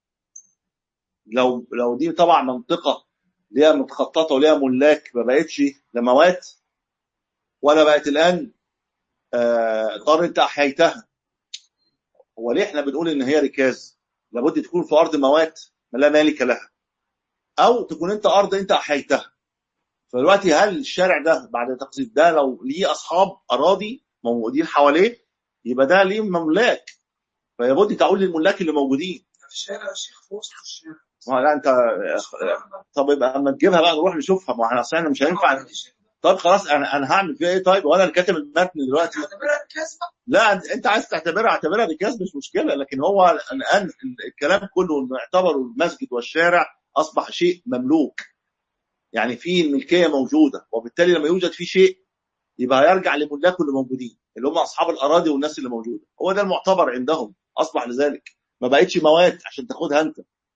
لو لو دي طبعا منطقه ليها متخططه وليها ملاك ما بقتش لا موات ولا بقت الان آه، دار انت احييتها هو ليه احنا بنقول ان هي ركاز لابد تكون في ارض موات لا مالك لها او تكون انت ارض انت احييتها فدلوقتي هل الشارع ده بعد تقسيم ده لو ليه اصحاب اراضي موجودين حواليه يبقى ده ليه مملاك فلابد تعود للملاك اللي موجودين في الشارع يا شيخ في وسط الشارع ما لا انت طب يبقى اما تجيبها بقى نروح نشوفها ما احنا اصل احنا مش هينفع طب خلاص انا انا هعمل فيها ايه طيب وانا اللي كاتب المتن دلوقتي تعتبرها كذبه لا انت عايز تعتبرها اعتبرها ركاز مش مشكله لكن هو الان الكلام كله انه اعتبروا المسجد والشارع اصبح شيء مملوك يعني فيه الملكيه موجوده وبالتالي لما يوجد فيه شيء يبقى يرجع لملاكه اللي موجودين اللي هم اصحاب الاراضي والناس اللي موجوده هو ده المعتبر عندهم اصبح لذلك ما بقتش مواد عشان تاخدها انت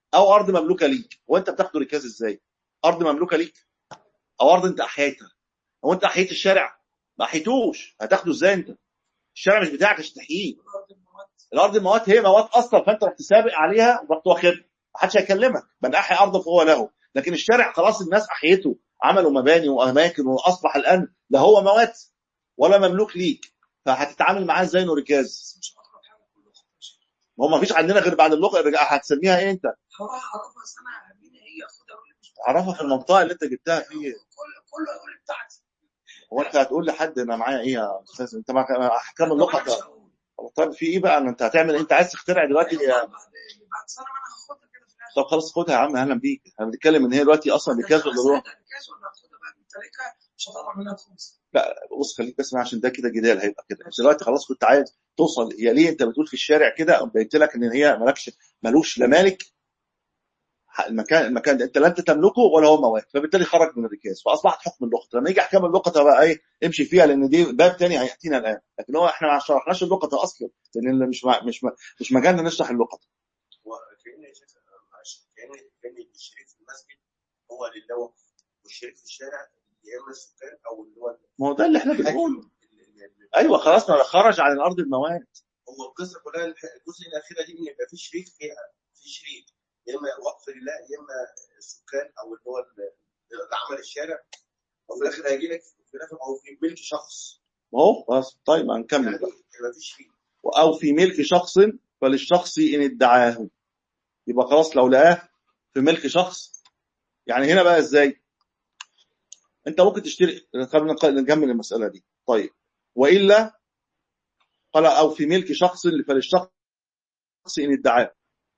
او ارض مملوكه ليك وانت بتاخده ركاز ازاي ارض مملوكه ليك او ارض انت احييتها هو انت احييت الشارع ما احيتوش هتاخده ازاي انت الشارع مش بتاعك عشان تحييه الارض المواد الارض الموات هي موات اصلا فانت رحت سابق عليها ورحت واخدها محدش هيكلمك من احيا ارض فهو له لكن الشارع خلاص الناس احيته عملوا مباني واماكن واصبح الان لا هو موات ولا مملوك ليك فهتتعامل معاه ازاي انه ركاز مش اقرب حاجه كله خطر ما هو ما فيش عندنا غير بعد اللغه هتسميها ايه انت هروح اعرفها سنه مين هي اخدها اقول لك مش عرفها في المنطقه اللي انت جبتها فيه كل كله يقول لي بتاعتي هو انت هتقول لحد انا معايا ايه يا استاذ انت معاك احكام اللغه مش هقول. طيب في ايه بقى انت هتعمل انت عايز تخترع دلوقتي بعد بعد سنه ما انا هاخدها كده في الاخر طب خلاص خدها يا عم اهلا بيك احنا بنتكلم ان هي دلوقتي اصلا ركاز ولا روح هاخدها ركاز ولا هاخدها بقى بالتركه مش هطلع منها خمس لا بص خليك بس معايا عشان ده كده جدال هيبقى كده انت دلوقتي خلاص كنت عايز توصل هي ليه انت بتقول في الشارع كده بينت لك ان هي مالكش ملوش لا مالك المكان المكان ده انت لا انت تملكه ولا هو مواد فبالتالي خرج من الركاز فاصبحت حكم اللقطه لما يجي احكام اللقطه بقى ايه امشي فيها لان دي باب تاني هياتينا الان لكن هو احنا ما شرحناش اللقطه اصلا لان اللي مش مع- مش مش مجالنا نشرح اللقطه وكأن يا شيخ معلش كأن كأن الشريك في المسجد هو لله وقف والشريك في الشارع يا اما السكان او اللي هو ما هو ده اللي احنا بنقوله ال- ال- ال- ايوه خلاص ما خرج عن الارض المواد هو القصه كلها الح- الجزء الاخيره دي ان يبقى في شريك فيها في شريك يا اما وقف لله يا اما السكان او اللي هو ال- اللي عمل الشارع وفي الاخر هيجي لك في الاخر او في ملك شخص ما هو خلاص طيب هنكمل يعني بقى يبقى في شريك او في ملك شخص فللشخص ان ادعاه يبقى خلاص لو لقاه في ملك شخص يعني هنا بقى ازاي انت ممكن تشتري خلينا نق- نكمل المساله دي طيب والا قال او في ملك شخص فللشخص ان ادعاه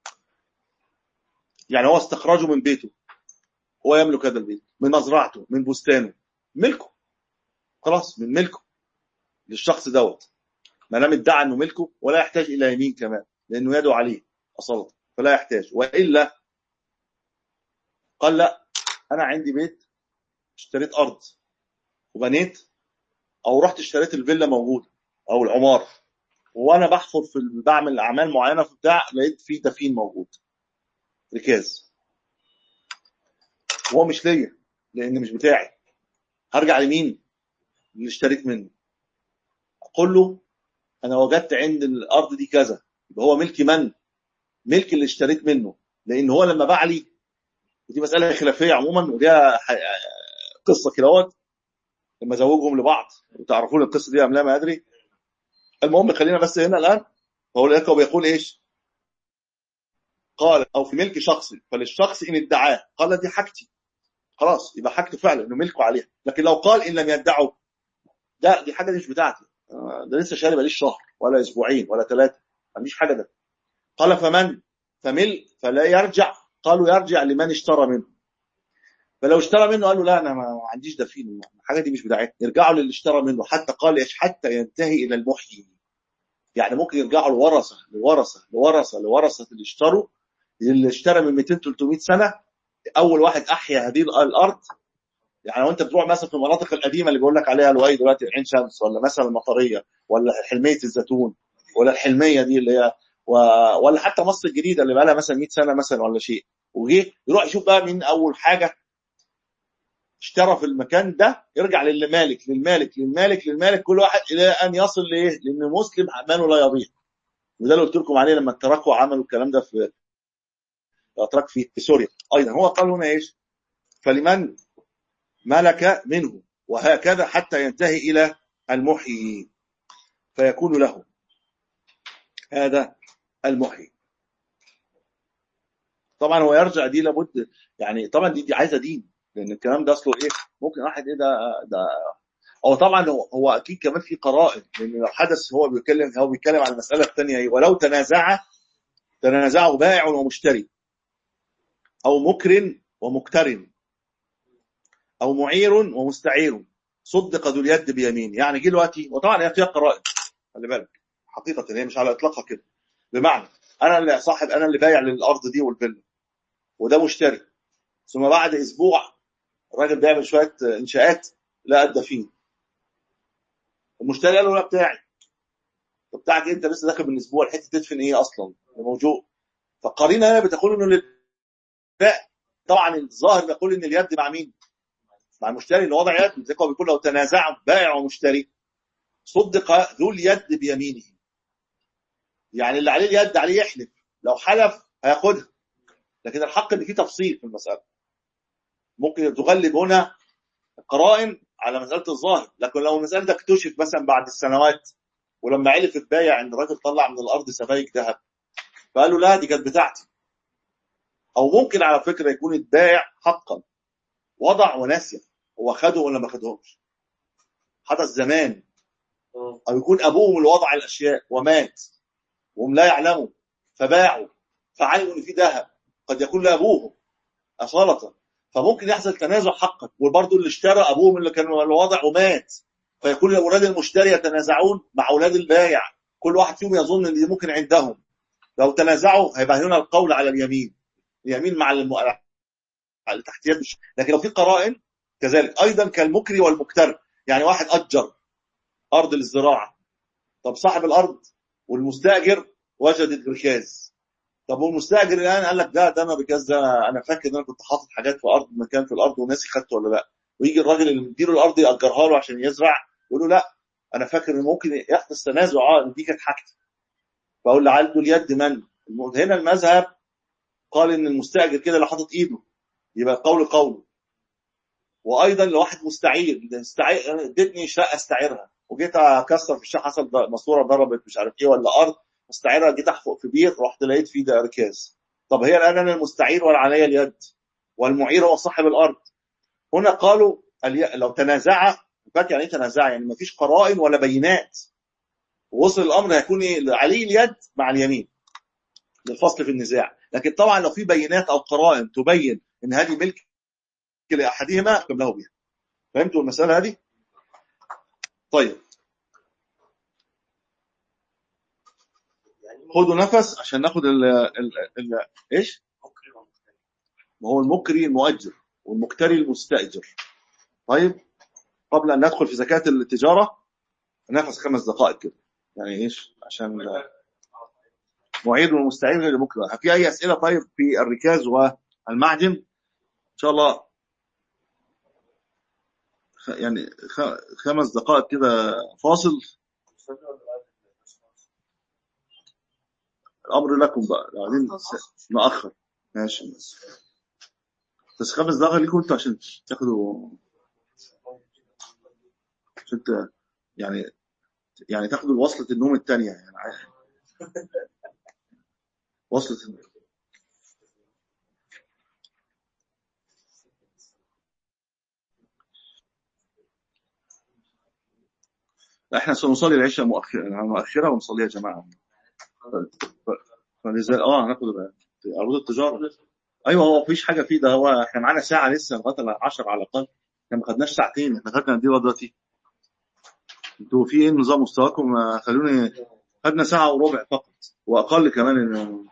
يعني هو استخرجه من بيته هو يملك هذا البيت من مزرعته من بستانه ملكه خلاص من ملكه للشخص دوت ما دام ادعى انه ملكه ولا يحتاج الى يمين كمان لانه يده عليه اصلا فلا يحتاج والا قال لا انا عندي بيت اشتريت ارض وبنيت او رحت اشتريت الفيلا موجوده او العماره وانا بحفر في بعمل اعمال معينه في بتاع لقيت فيه دفين موجود ركاز وهو مش ليا لان مش بتاعي هرجع لمين اللي اشتريت منه اقول له انا وجدت عند الارض دي كذا يبقى هو ملك من ملك اللي اشتريت منه لان هو لما باع لي ودي مساله خلافيه عموما وليها ح- قصه كده اهوت لما زوجهم لبعض وتعرفون القصه دي ام لا ما ادري المهم خلينا بس هنا الان هو لك بيقول ايش قال او في ملك شخص فللشخص ان ادعاه قال دي حاجتي خلاص يبقى حاجته فعلا انه ملكه عليها لكن لو قال ان لم يدعه ده دي حاجه دي مش بتاعتي آه، ده لسه شاري بقاليش شهر ولا اسبوعين ولا ثلاثه ما عنديش حاجه ده قال فمن فمل فلا يرجع قالوا يرجع لمن اشترى منه فلو اشترى منه قال له لا انا ما عنديش دفين الحاجه دي مش بتاعتي يرجعوا للي اشترى منه حتى قال ايش حتى ينتهي الى المحيي يعني ممكن يرجعوا الورثه لورثه لورثه لورثه اللي اشتروا اللي اشترى من 200 300 سنه اول واحد احيا هذه الارض يعني وانت بتروح مثلا في المناطق القديمه اللي بيقول لك عليها الوادي دلوقتي عين شمس ولا مثلا المطريه ولا حلميه الزيتون ولا الحلميه دي اللي هي و... ولا حتى مصر الجديده اللي بقى لها مثلا 100 سنه مثلا ولا شيء وجه يروح يشوف بقى مين اول حاجه اشترى في المكان ده يرجع للمالك للمالك للمالك للمالك كل واحد الى ان يصل لايه؟ لان المسلم ماله لا يضيع وده اللي قلت لكم عليه لما التراكوة عملوا الكلام ده في الاتراك في في سوريا ايضا هو قال هنا ايش؟ فلمن ملك منه وهكذا حتى ينتهي الى المحيي فيكون له هذا المحيي طبعا هو يرجع دي لابد يعني طبعا دي, دي عايزه دين لان الكلام ده اصله ايه ممكن واحد ايه ده ده هو طبعا هو, هو اكيد كمان في قرائن لان لو حدث هو بيتكلم هو بيتكلم عن المساله الثانيه ايه ولو تنازع تنازعه بائع ومشتري او مكر ومقترن او معير ومستعير صدق ذو اليد بيمين يعني جه دلوقتي وطبعا هي فيها قرائن خلي بالك حقيقه هي مش على اطلاقها كده بمعنى انا اللي صاحب انا اللي بايع للارض دي والفيلا وده مشتري ثم بعد اسبوع الراجل بيعمل شويه انشاءات لقى الدفين المشتري قال له لا بتاعي طب بتاعك إيه؟ انت لسه داخل من اسبوع الحته تدفن ايه اصلا ده موجود فالقرينه هنا بتقول انه بائع طبعا الظاهر بيقول ان اليد مع مين؟ مع المشتري اللي وضع يد زي ما هو بيقول لو تنازع بائع ومشتري صدق ذو اليد بيمينه يعني اللي عليه اليد عليه يحلف لو حلف هياخدها لكن الحق ان في تفصيل في المساله ممكن تغلب هنا قرائن على مساله الظاهر لكن لو المساله ده اكتشف مثلا بعد السنوات ولما علف البايع ان الراجل طلع من الارض سبايك ذهب فقال له لا دي كانت بتاعتي او ممكن على فكره يكون البائع حقا وضع ونسي هو خده ولا ما خدهمش حدث زمان او يكون ابوهم اللي وضع الاشياء ومات وهم لا يعلموا فباعوا فعلموا ان في ذهب قد يكون لابوهم اصاله فممكن يحصل تنازع حقا وبرضه اللي اشترى ابوهم اللي كان الوضع ومات فيكون اولاد المشتري يتنازعون مع اولاد البايع كل واحد فيهم يظن ان دي ممكن عندهم لو تنازعوا هيبقى هنا القول على اليمين اليمين مع الم... على تحتيات مش لكن لو في قرائن كذلك ايضا كالمكري والمكتر يعني واحد اجر ارض للزراعه طب صاحب الارض والمستاجر وجد الركاز طب والمستاجر الان قال لك ده ده انا الركاز ده انا فاكر ان انا كنت حاطط حاجات في ارض مكان في الارض وناسي خدته ولا لا ويجي الراجل اللي مديله الارض ياجرها له عشان يزرع يقول له لا انا فاكر ان ممكن يحدث تنازع اه إن دي كانت حاجتي فاقول له عنده اليد من هنا المذهب قال ان المستاجر كده اللي حاطط ايده يبقى القول قوله وايضا لو واحد مستعير استعير ادتني شقه استعيرها وجيت اكسر في الشقه حصل ماسوره ضربت مش عارف ايه ولا ارض استعيرها جيت احفق في بير رحت لقيت فيه ده ركاز طب هي الان انا المستعير ولا عليا اليد والمعير هو صاحب الارض هنا قالوا الي... لو تنازع فات يعني ايه تنازع يعني ما فيش قرائن ولا بينات وصل الامر هيكون إيه؟ عليه اليد مع اليمين للفصل في النزاع لكن طبعا لو في بينات او قرائن تبين ان هذه ملك لاحدهما يحكم له بها فهمتوا المساله هذه طيب خدوا نفس عشان ناخد ال ال ال ايش ما هو المكري المؤجر والمكتري المستاجر طيب قبل ان ندخل في زكاه التجاره نفس خمس دقائق كده يعني ايش عشان معيد والمستعير غير المكره في اي اسئله طيب في الركاز والمعدن ان شاء الله خ- يعني خ- خمس دقائق كده فاصل الامر لكم بقى بعدين س- ناخر ماشي بس خمس دقائق ليكم انتوا عشان تاخدوا عشان ت- يعني يعني تاخدوا وصلة النوم الثانية يعني عارف. وصلة احنا سنصلي العشاء مؤخرة مؤخرة ونصليها جماعة فلذلك اه هناخد عروض التجارة ايوه هو مفيش حاجة فيه ده هو احنا معانا ساعة لسه لغاية 10 على الأقل احنا ما خدناش ساعتين احنا خدنا قد ايه دلوقتي انتوا في ايه نظام مستواكم آه، خلوني خدنا ساعة وربع فقط واقل كمان إن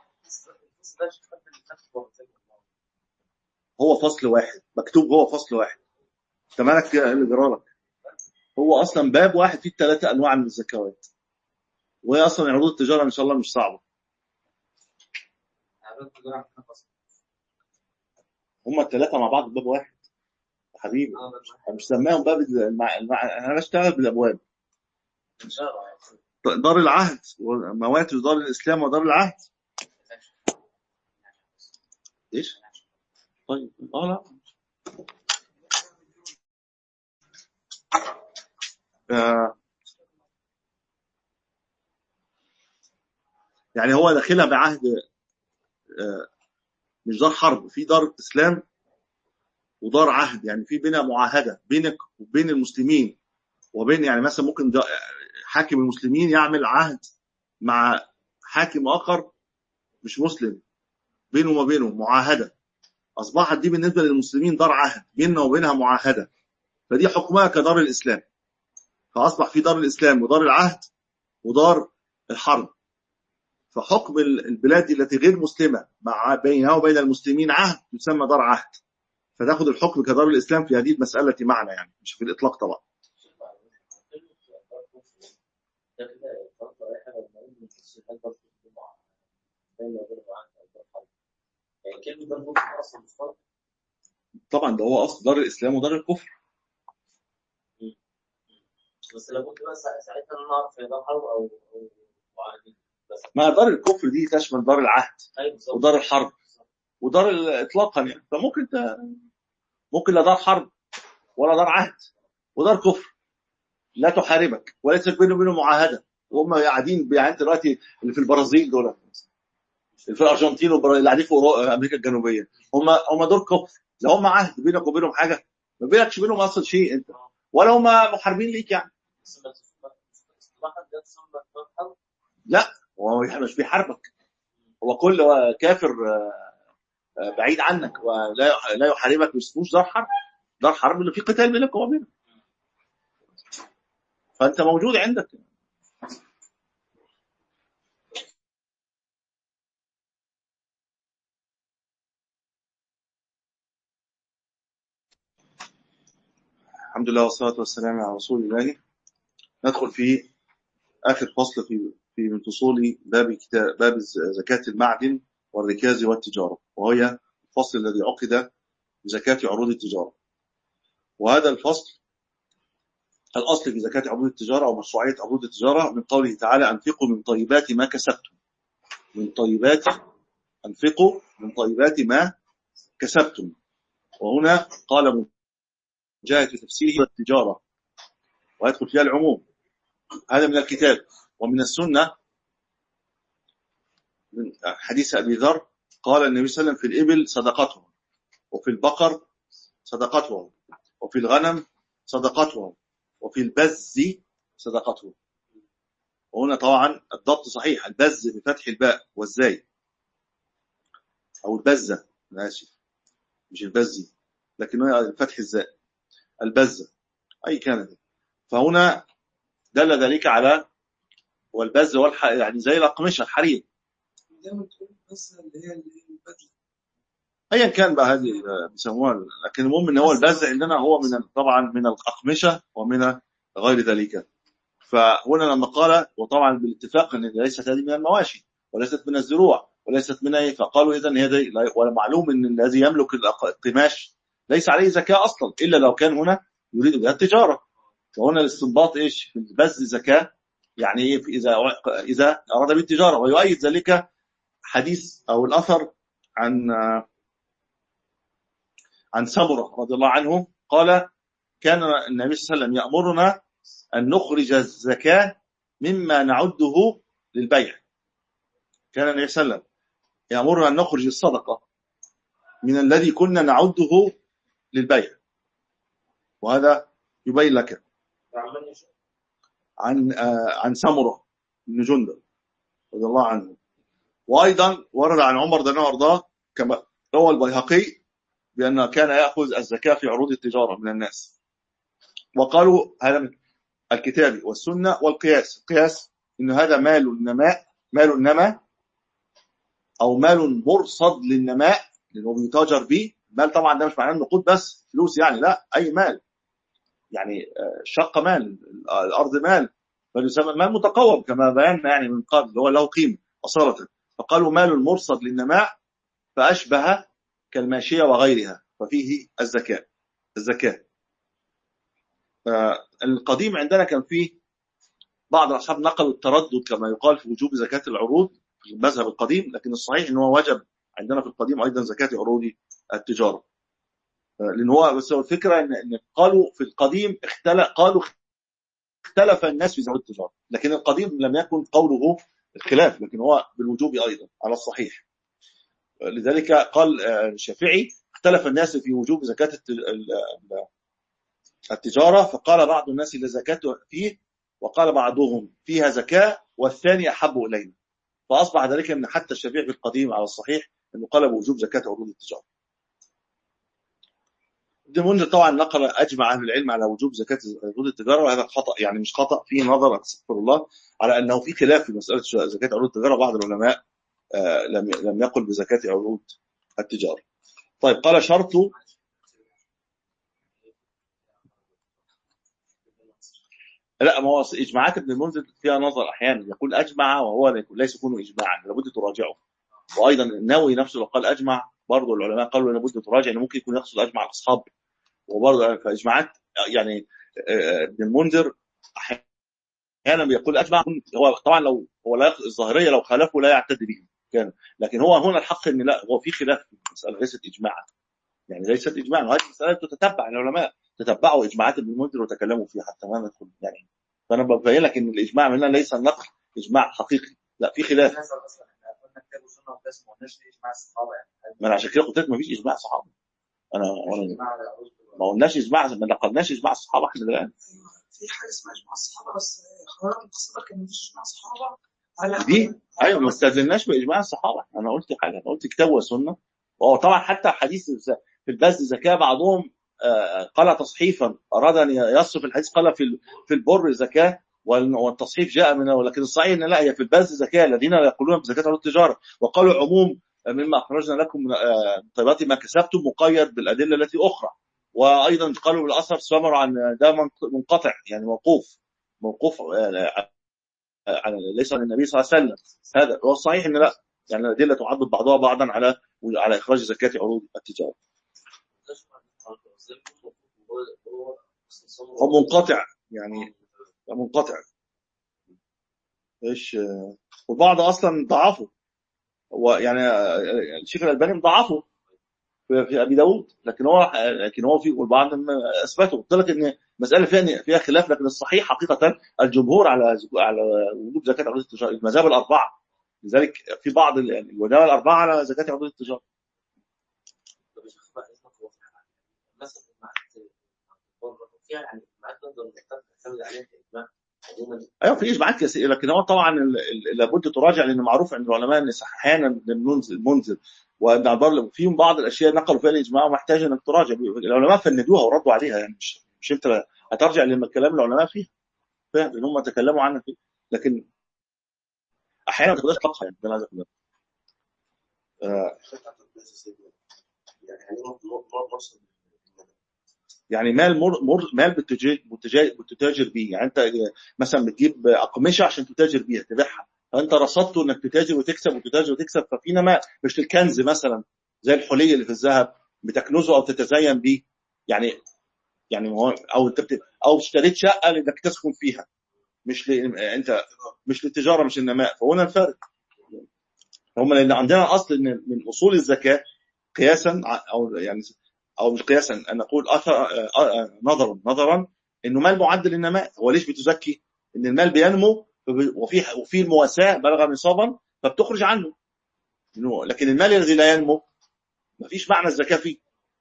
هو فصل واحد مكتوب هو فصل واحد انت مالك يا اللي جرالك هو اصلا باب واحد فيه ثلاثة انواع من الزكوات وهي اصلا عروض التجارة ان شاء الله مش صعبة هم الثلاثة مع بعض باب واحد يا حبيبي انا مش سماهم باب المع... المع... انا بشتغل بالابواب دار العهد ومواتر دار الاسلام ودار العهد ايش؟ طيب اه لا آه. يعني هو داخلها بعهد آه، مش دار حرب في دار اسلام ودار عهد يعني في بينها معاهده بينك وبين المسلمين وبين يعني مثلا ممكن دا- حاكم المسلمين يعمل عهد مع حاكم اخر مش مسلم بينه وما بينه معاهده اصبحت دي بالنسبه للمسلمين دار عهد بيننا وبينها معاهده فدي حكمها كدار الاسلام فاصبح في دار الاسلام ودار العهد ودار الحرب فحكم ال- البلاد التي غير مسلمه مع بينها وبين المسلمين عهد يسمى دار عهد فتاخذ الحكم كدار الاسلام في هذه المساله معنا يعني مش في الاطلاق طبعا يعني كلمة دار الكفر أصلا مصطلح طبعا ده هو اصل دار الاسلام ودار الكفر بس لابد بقى سا- ساعتها إن أنا أعرف هي دار حرب أو أو وعادي بس ما دار الكفر دي تشمل دار العهد أيوة بالظبط ودار الحرب ودار ال- اطلاقا يعني فممكن ت... ممكن لا دار حرب ولا دار عهد ودار كفر لا تحاربك وليس بينه وبينه معاهده وهم قاعدين يعني انت دلوقتي اللي في البرازيل دول اللي في الارجنتين والبرا- اللي قاعدين في أورو- امريكا الجنوبيه هم هم دول كفر لا هم عهد بينك وبينهم حاجه ما بينكش بينهم اصلا شيء انت ولا هم محاربين ليك يعني بس ما اصطلاحا ده تسمى دار حرب هو مش بيحاربك هو كل هو كافر آه، آه، بعيد عنك ولا لا يحاربك ما اسموش دار حرب دار حرب اللي فيه قتال بينك وبينه فانت موجود عندك الحمد لله والصلاة والسلام على رسول الله ندخل في آخر فصل في في من فصول باب كتاب باب زكاة المعدن والركاز والتجارة وهي الفصل الذي عقد بزكاة عروض التجارة وهذا الفصل الأصل في زكاة عروض التجارة أو مشروعية عروض التجارة من قوله تعالى أنفقوا من طيبات ما كسبتم من طيبات أنفقوا من طيبات ما كسبتم وهنا قال مجاهد في تفسيره التجارة ويدخل فيها العموم هذا من الكتاب ومن السنة من حديث أبي ذر قال النبي صلى الله عليه وسلم في الإبل صدقتهم وفي البقر صدقتهم وفي الغنم صدقتهم وفي البز صدقتهم وهنا طبعا الضبط صحيح البز بفتح الباء والزاي أو البزة أنا آسف مش البزي لكنه فتح الزاء البزة أي كانت فهنا دل ذلك على والبز والح... يعني زي الأقمشة الحرير دايما تقول بس اللي هي البدله ايا كان بقى هذه آه، بيسموها لكن المهم ان هو البز عندنا هو من ال- طبعا من الاقمشه ومن غير ذلك فهنا لما قال وطبعا بالاتفاق ان ليست هذه من المواشي وليست من الزروع وليست من ايه فقالوا اذا هي دي لا- ومعلوم ان الذي يملك الأق- القماش ليس عليه زكاه اصلا الا لو كان هنا يريد بها التجاره فهنا الاستنباط ايش في البز زكاه يعني ايه في- اذا اذا اراد بالتجاره ويؤيد ذلك حديث او الاثر عن آه، عن سمرة رضي الله عنه قال كان النبي صلى الله عليه وسلم يأمرنا أن نخرج الزكاة مما نعده للبيع كان النبي صلى الله عليه وسلم يأمرنا أن نخرج الصدقة من الذي كنا نعده للبيع وهذا يبين لك عمال يشوف عن آه، عن سمرة بن جندب رضي الله عنه وأيضا ورد عن عمر بن وارضاه كما روى البيهقي بأنه كان يأخذ الزكاة في عروض التجارة من الناس وقالوا هذا من الكتاب والسنة والقياس القياس إن هذا مال النماء مال النمى أو مال مرصد للنماء لأنه بيتاجر به مال طبعا ده مش معناه النقود بس فلوس يعني لا أي مال يعني آه، الشقة مال الأرض مال بل يسمى مال متقوم كما بينا يعني من قبل اللي هو له قيمة أصالة فقالوا مال مرصد للنماء فأشبه كالماشية وغيرها ففيه الزكاة الزكاة القديم عندنا كان فيه بعض الأصحاب نقلوا التردد كما يقال في وجوب زكاة العروض في المذهب القديم لكن الصحيح أنه وجب عندنا في القديم أيضا زكاة عروض التجارة لأن هو بس هو الفكرة إن إن قالوا في القديم اختلف قالوا اختلف الناس في زكاة التجارة لكن القديم لم يكن قوله الخلاف لكن هو بالوجوب أيضا على الصحيح لذلك قال آه، الشافعي اختلف الناس في وجوب زكاة الت- ال- ال- التجارة فقال بعض الناس لا زكاة فيه وقال بعضهم فيها زكاة والثاني أحب إلينا فأصبح ذلك أن حتى الشافعي في القديم على الصحيح أنه قال بوجوب زكاة عروض التجارة ابن منذر طبعا نقل أجمع أهل العلم على وجوب زكاة عروض التجارة وهذا خطأ يعني مش خطأ فيه نظر أستغفر الله على أنه في خلاف في مسألة زكاة عروض التجارة بعض العلماء آه، لم لم يقل بزكاة عروض التجارة طيب قال شرط لا ما هو اجماعات ابن المنذر فيها نظر احيانا يقول اجمع وهو ليس يكون اجماعا لابد تراجعه وايضا النووي نفسه لو قال اجمع برضه العلماء قالوا لابد تراجع انه ممكن يكون يقصد اجمع الاصحاب وبرضه فاجماعات يعني آه، ابن المنذر احيانا بيقول اجمع هو طبعا لو هو لا يق- الظاهريه لو خالفوا لا يعتد بهم كان لكن هو هنا الحق ان لا هو في خلاف في المساله ليست اجماعا يعني ليست اجماعا وهذه مساله تتتبع العلماء تتبعوا اجماعات ابن المنذر وتكلموا فيها حتى ما ندخل يعني فانا ببين لك ان الاجماع هنا ليس النقل اجماع حقيقي لا في خلاف الناس اصلا احنا قلنا كتاب وسنه وقياس ما قلناش ليه اجماع الصحابه يعني ما انا عشان كده قلت لك ما فيش اجماع صحابه انا وانا اجماع على أرسل ما قلناش اجماع ما نقلناش اجماع الصحابه احنا الان ايوه في حاجه اسمها اجماع الصحابه بس حضرتك مقصدك ان مفيش اجماع صحابه على دي ايوه ما استدلناش باجماع الصحابه انا قلت حاجه انا قلت كتاب وسنه وهو طبعا حتى حديث الز- في البذل زكاه بعضهم آه، قال تصحيفا اراد ان يصف الحديث قال في ال- في البر زكاه وال- والتصحيف جاء من ولكن الصحيح ان لا هي في البذل زكاه الذين يقولون بزكاه عروض التجاره وقالوا عموم مما اخرجنا لكم من آه، من طيبات ما كسبتم مقيد بالادله التي اخرى وايضا قالوا بالاثر ثمر عن ده منق- منقطع يعني موقوف موقوف آه، على ليس عن النبي صلى الله عليه وسلم هذا هو الصحيح ان لا يعني الادله تعضد بعضها بعضا على على اخراج زكاه عروض التجاره هو منقطع يعني منقطع ايش آه، والبعض اصلا ضعفه هو يعني آه، الشيخ الالباني ضعفه في في ابي داود لكن هو لكن هو في والبعض اثبته قلت لك ان مساله فيها فيها خلاف لكن الصحيح حقيقه الجمهور على على وجوب زكاه عروض التجاره المذاهب الاربعه لذلك في بعض ال- يعني الولايه الاربعه على زكاه عروض التجاره طب يا شيخ بقى اسمك هو مثلا اجماعات بره فيها يعني اجماعات نقدر نعتمد عليها كاجماع عموما ايوه في اجماعات كثيره لكن هو طبعا ال- ال- لابد تراجع لان معروف عند العلماء ان احيانا المنزل المنزل وابن عبار فيهم بعض الاشياء نقلوا فيها الاجماع ومحتاج انك تراجع العلماء فندوها وردوا عليها يعني مش مش انت هترجع لما كلام العلماء فيها فاهم ان هم تكلموا عنها فيه لكن احيانا ما تقدرش تطلقها يعني ده اللي عايز أقوله. آه، يعني يعني نقط نص يعني مال مر مر مال بتتاجر بتتاجر بتتاجر بيه يعني انت مثلا بتجيب اقمشه عشان تتاجر بيها تبيعها فانت رصدته انك تتاجر وتكسب وتتاجر وتكسب ففي نماء مش الكنز مثلا زي الحلي اللي في الذهب بتكنزه او تتزين بيه يعني يعني ما هو او انت بت... او اشتريت شقه لانك تسكن فيها مش ل... انت مش للتجاره مش النماء فهنا الفرق هم لان عندنا اصل ان من اصول الزكاه قياسا ع- او يعني او مش قياسا ان نقول اثر آه، آه، نظرا نظرا انه مال معدل للنماء هو ليش بتزكي؟ ان المال بينمو فب- وفي وفي المواساه بلغ نصابا فبتخرج عنه إنه- لكن المال الذي لا ينمو مفيش معنى الزكاه فيه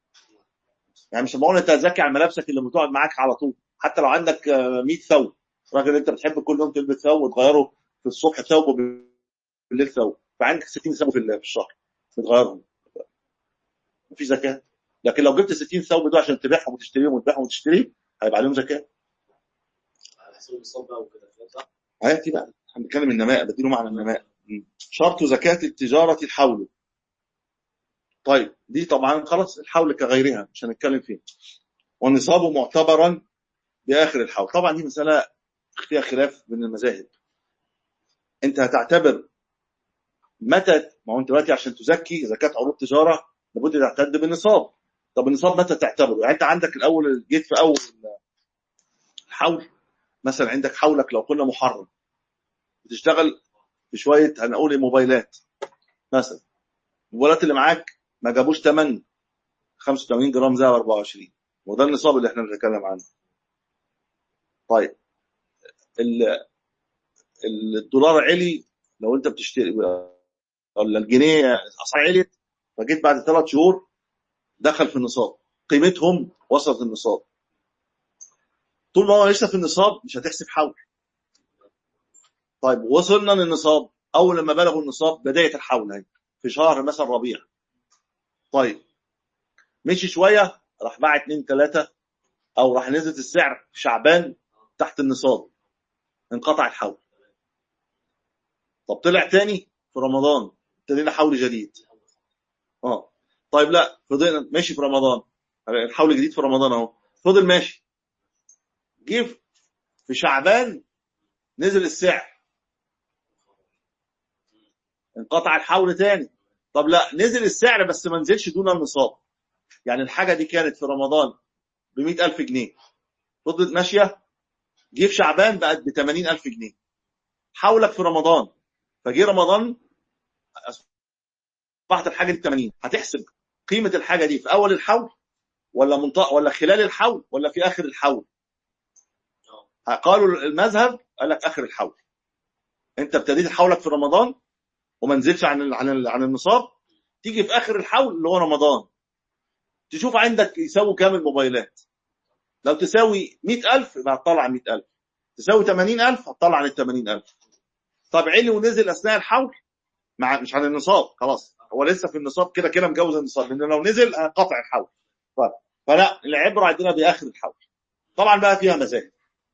يعني مش بقول انت تزكي على ملابسك اللي بتقعد معاك على طول حتى لو عندك آه، 100 ثوب راجل انت بتحب كل يوم تلبس ثوب وتغيره في الصبح ثوب وبالليل ثوب فعندك 60 ثوب في في الشهر بتغيرهم مفيش زكاه لكن لو جبت 60 ثوب دول عشان تبيعهم وتشتريهم وتبيعهم وتشتريهم هيبقى عليهم زكاه على حسب النصاب بقى وكده فاهم صح؟ هاتي بقى احنا بنتكلم النماء بديله معنى النماء مم. شرط زكاة التجارة الحول طيب دي طبعا خلاص الحول كغيرها مش هنتكلم فيه والنصاب معتبرا بآخر الحول طبعا دي مسألة فيها خلاف بين المذاهب انت هتعتبر متى ما هو انت دلوقتي عشان تزكي زكاة عروض تجارة لابد تعتد بالنصاب طب النصاب متى تعتبره يعني انت عندك الاول جيت في اول الحول مثلا عندك حولك لو قلنا محرم بتشتغل بشويه هنقول إيه، موبايلات مثلا الموبايلات اللي معاك ما جابوش ثمن 85 جرام ذهب 24 وده النصاب اللي احنا بنتكلم عنه طيب ال- ال- الدولار علي لو انت بتشتري ولا الجنيه اسعار عليت فجيت بعد ثلاث شهور دخل في النصاب قيمتهم وصلت النصاب طول ما هو لسه في النصاب مش هتحسب حول طيب وصلنا للنصاب اول لما بلغوا النصاب بدايه الحول اهي في شهر مثلا ربيع طيب مشي شويه راح باع اتنين تلاته او راح نزلت السعر في شعبان تحت النصاب انقطع الحول طب طلع تاني في رمضان ابتدينا حول جديد اه طيب لا فضلنا ماشي في رمضان الحول الجديد في رمضان اهو فضل ماشي جه في شعبان نزل السعر انقطع الحول تاني طب لا نزل السعر بس ما نزلش دون النصاب يعني الحاجه دي كانت في رمضان ب 100000 جنيه فضلت ماشيه جه في شعبان بقت ب 80000 جنيه حولك في رمضان فجه رمضان اصبحت الحاجه دي 80 هتحسب قيمه الحاجه دي في اول الحول ولا منطقه ولا خلال الحول ولا في اخر الحول قالوا المذهب قال لك اخر الحول انت ابتديت حولك في رمضان وما نزلش عن ال- عن ال- عن النصاب تيجي في اخر الحول اللي هو رمضان تشوف عندك يساوي كام الموبايلات لو تساوي 100000 يبقى هتطلع 100000 تساوي 80000 هتطلع عن ال 80000 طب علي ونزل اثناء الحول مع مش عن النصاب خلاص هو لسه في النصاب كده كده مجوز النصاب لانه لو نزل هنقطع الحول طيب فلا العبره عندنا باخر الحول طبعا بقى فيها مذاهب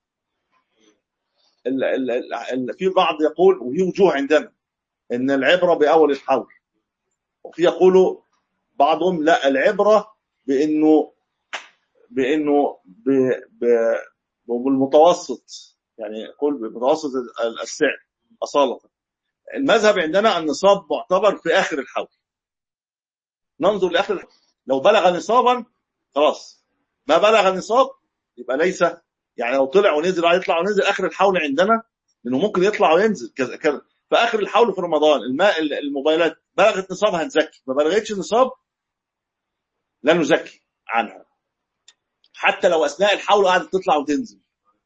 ال- ال- ال- ال- في بعض يقول وفي وجوه عندنا ان العبره باول الحول وفي يقولوا بعضهم لا العبره بانه بانه ب... ب... بالمتوسط يعني يقول بمتوسط ال- السعر اصاله المذهب عندنا النصاب معتبر في اخر الحول ننظر لاخر الحول لو بلغ نصابا خلاص ما بلغ نصاب يبقى ليس يعني لو طلع ونزل هيطلع ونزل اخر الحول عندنا لانه ممكن يطلع وينزل كذا كذا فاخر الحول في رمضان الماء الموبايلات بلغت نصاب هنزكي ما بلغتش نصاب لا نزكي عنها حتى لو اثناء الحول قعدت تطلع وتنزل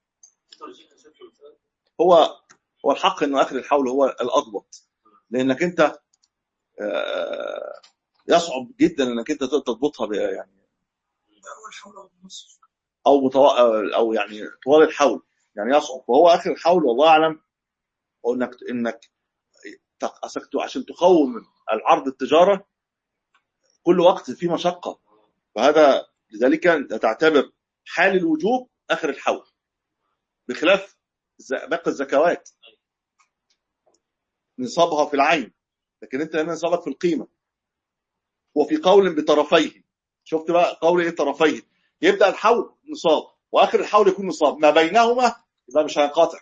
هو هو الحق انه اخر الحول هو الاضبط لانك انت آه، يصعب جدا انك انت تضبطها ب- يعني ده اول حول او نصف او متو... او يعني طوال الحول يعني يصعب وهو اخر الحول والله اعلم هو انك انك تق- أصلك عشان تقوم العرض التجاره كل وقت فيه مشقه فهذا لذلك أنت تعتبر حال الوجوب اخر الحول بخلاف ز- باقي الزكوات نصابها في العين لكن انت هنا نصابك في القيمه وفي قول بطرفيه شفت بقى قول ايه طرفيه يبدا الحول نصاب واخر الحول يكون نصاب ما بينهما يبقى مش هينقطع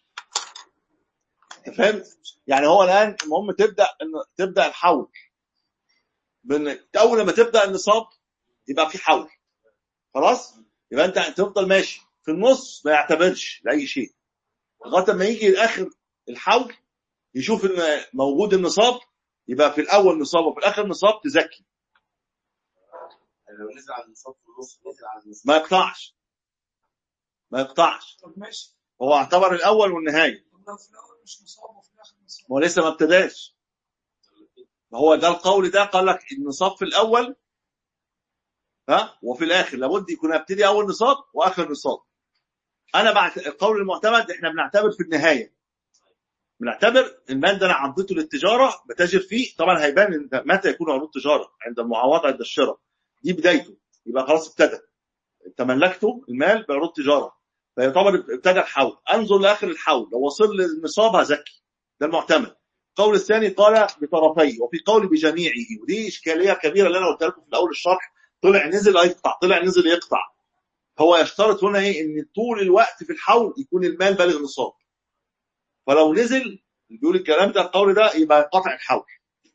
انت فهمت يعني هو الان المهم تبدا إن- تبدا الحول من اول لما تبدا النصاب يبقى في حول خلاص يبقى انت تفضل ماشي في النص ما يعتبرش لاي شيء لغايه ما يجي لاخر الحول يشوف ان موجود النصاب يبقى في الاول نصاب وفي الاخر نصاب تزكي يعني لو نزل على النصاب في النص نزل على النصاب ما يقطعش ما يقطعش طب ماشي هو اعتبر الاول والنهايه طب لو في الاول مش نصاب وفي الاخر نصاب ما هو لسه ما ابتداش ما هو ده القول ده قال لك النصاب في الاول ها وفي الاخر لابد يكون ابتدي اول نصاب واخر نصاب انا بعد القول المعتمد احنا بنعتبر في النهايه بنعتبر المال ده انا عضيته للتجاره بتاجر فيه طبعا هيبان إن متى يكون عروض تجاره عند المعاوضه عند الشراء دي بدايته يبقى خلاص ابتدى تملكته المال بعروض تجاره فيعتبر ابتدى الحول انظر لاخر الحول لو وصل للنصاب هزكي ده المعتمد القول الثاني قال بطرفيه وفي قول بجميعه ودي اشكاليه كبيره اللي انا قلت لكم في الاول الشرح طلع نزل يقطع طلع نزل يقطع هو يشترط هنا ايه ان طول الوقت في الحول يكون المال بالغ نصاب فلو نزل بيقول الكلام ده القول ده يبقى ينقطع الحول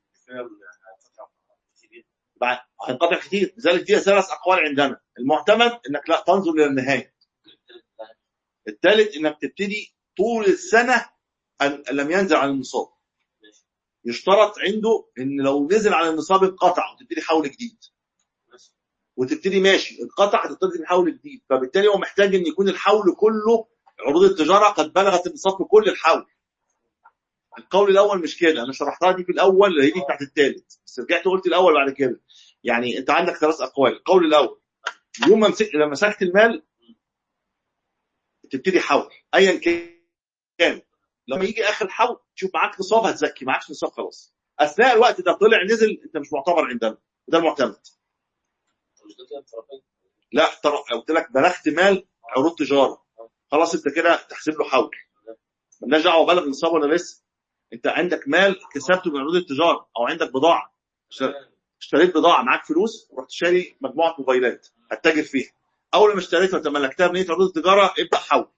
يبقى هينقطع كتير لذلك دي ثلاث اقوال عندنا المعتمد انك لا تنظر الى النهايه الثالث انك تبتدي طول السنه ان لم ينزل عن النصاب يشترط عنده ان لو نزل عن النصاب انقطع وتبتدي حول جديد وتبتدي ماشي انقطع هتبتدي حول جديد فبالتالي هو محتاج ان يكون الحول كله عروض التجاره قد بلغت النصاب في كل الحول القول الاول مش كده انا شرحتها دي في الاول اللي هي دي بتاعت الثالث بس رجعت قلت الاول بعد كده يعني انت عندك ثلاث اقوال القول الاول يوم ما مسك لما مسكت المال تبتدي حول ايا كان لما يجي اخر الحول تشوف معاك نصاب هتزكي معاكش نصاب خلاص اثناء الوقت ده طلع نزل انت مش معتبر عندنا وده المعتمد مش ده كده طرفين لا ترى قلت لك بلغت مال عروض تجاره خلاص انت كده تحسب له حول مالناش دعوه بلغ النصاب ولا لسه انت عندك مال كسبته من عروض التجاره او عندك بضاعه اشتر- اشتريت بضاعه معاك فلوس ورحت شاري مجموعه موبايلات هتتاجر فيها اول ما اشتريتها وتملكتها بنيه عروض التجاره ابدا حول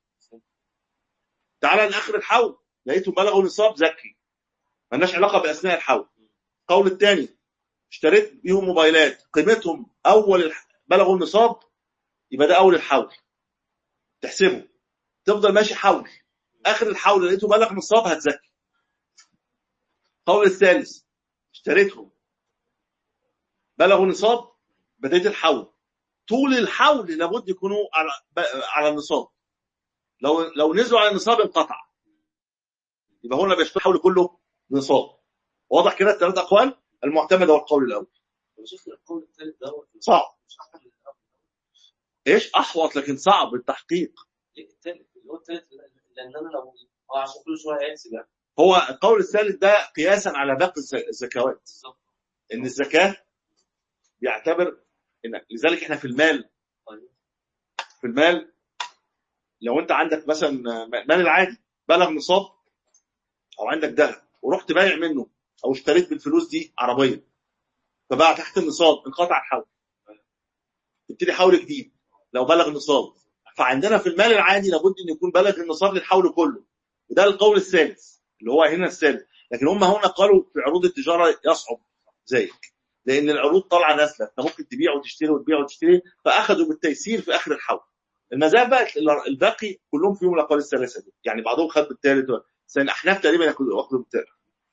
تعالى لاخر الحول لقيته بلغوا نصاب زكي مالناش علاقه باثناء الحول القول الثاني اشتريت بيهم موبايلات قيمتهم اول الح... بلغوا النصاب يبقى ده اول الحول تحسبه تفضل ماشي حول اخر الحول لقيته بلغ نصاب هتزكي القول الثالث اشتريتهم بلغوا نصاب بدايه الحول طول الحول لابد يكونوا على على النصاب لو لو نزلوا على النصاب انقطع يبقى هنا بيشتري الحول كله نصاب واضح كده الثلاث اقوال المعتمد هو القول الاول طب شيخ القول الثالث دوت صعب مش احسن من الأول. ايش احوط لكن صعب التحقيق ليه الثالث اللي هو الثالث لان انا لو هو عشان كل شويه هيحسب يعني هو القول الثالث ده قياسا على باقي الز- الزكوات بالظبط ان الزكاه بيعتبر ان لذلك احنا في المال طيب في المال لو انت عندك مثلا مال العادي بلغ نصاب او عندك ذهب ورحت بايع منه او اشتريت بالفلوس دي عربيه فبقى تحت النصاب انقطع الحول تبتدي حول جديد لو بلغ النصاب فعندنا في المال العادي لابد ان يكون بلغ النصاب للحول كله وده القول الثالث اللي هو هنا الثالث لكن هم هنا قالوا في عروض التجاره يصعب ذلك لان العروض طالعه نازله انت ممكن تبيع وتشتري وتبيع وتشتري فاخذوا بالتيسير في اخر الحول المذاهب بقى الباقي كلهم فيهم الاقوال الثلاثه دي يعني بعضهم خد بالثالث بس الاحناف تقريبا ياخدوا ياخدوا بالثالث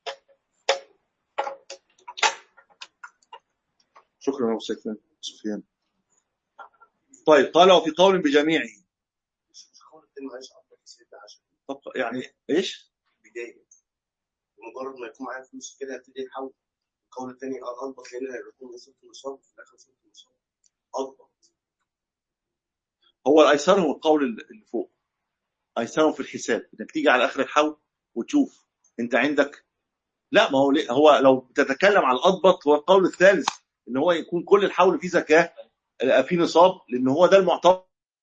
شكرا يا أبو سفيان سفيان طيب قال وفي قول بجميعه مش مش قول التاني معلش عبد سيدنا عشان طب يعني ايش؟ بدايه مجرد ما يكون معايا فلوس كده ابتدي احول القول التاني اضبط لان هيكون وصلت النصاب في الاخر وصلت النصاب اضبط هو الايسر هو القول اللي فوق ايسرهم في الحساب انك تيجي على اخر الحول وتشوف انت عندك لا ما هو ليه- هو لو بتتكلم على الاضبط هو القول الثالث ان هو يكون كل الحول فيه زكاه آه، فيه نصاب لان هو ده المعتبر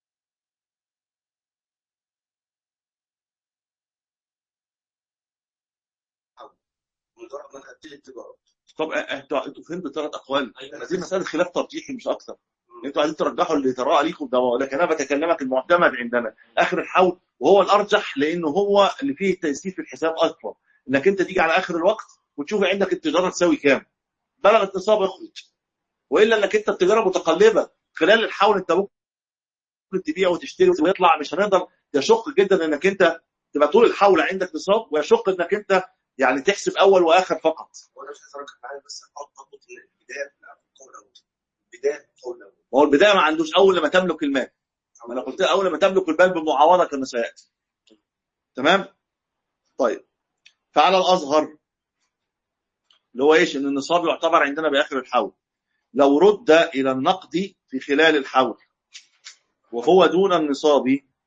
مجرد ما انا ابتدي التجاره طب آه، انتوا انتوا فهمتوا ثلاث اقوال ايوه دي مساله خلاف ترجيحي مش اكتر انتوا عايزين ترجحوا اللي تراه عليكم ده لكن انا بتكلمك المعتمد عندنا اخر الحول وهو الارجح لانه هو اللي فيه التيسير في الحساب اكبر انك انت تيجي على اخر الوقت وتشوف عندك التجاره تساوي كام بلغت نصاب اخرج والا انك انت التجاره متقلبه خلال الحول انت ممكن تبيع وتشتري ويطلع مش هنقدر يشق جدا انك انت تبقى طول الحول عندك نصاب ويشق انك انت يعني تحسب اول واخر فقط وانا مش عايز اركز معايا بس اضبط من البدايه في القول الاول بدايه القول الاول ما هو البدايه ما عندوش اول لما تملك المال ما انا قلت اول لما تملك المال بمعاوضه كما سياتي تمام طيب فعلى الاظهر اللي هو ايش ان النصاب يعتبر عندنا باخر الحول لو رد الى النقد في خلال الحول وهو دون النصاب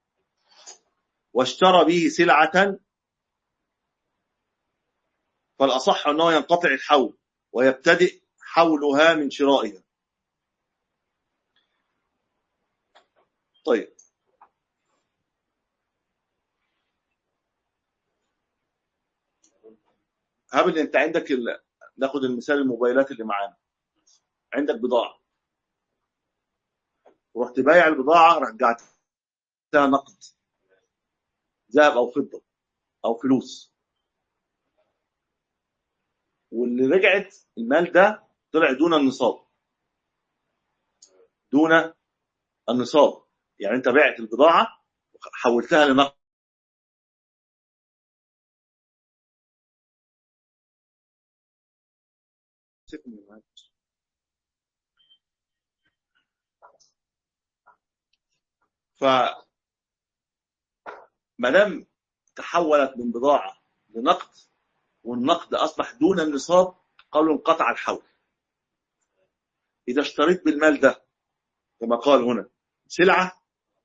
واشترى به سلعه فالاصح انه ينقطع الحول ويبتدئ حولها من شرائها طيب هاب ان انت عندك ال... ناخد المثال الموبايلات اللي معانا عندك بضاعه ورحت بايع البضاعه رجعتها نقد ذهب او فضه او فلوس واللي رجعت المال ده طلع دون النصاب دون النصاب يعني انت بعت البضاعه وحولتها لنقد ف ما دام تحولت من بضاعه لنقد والنقد اصبح دون النصاب قالوا انقطع الحول اذا اشتريت بالمال ده كما قال هنا سلعه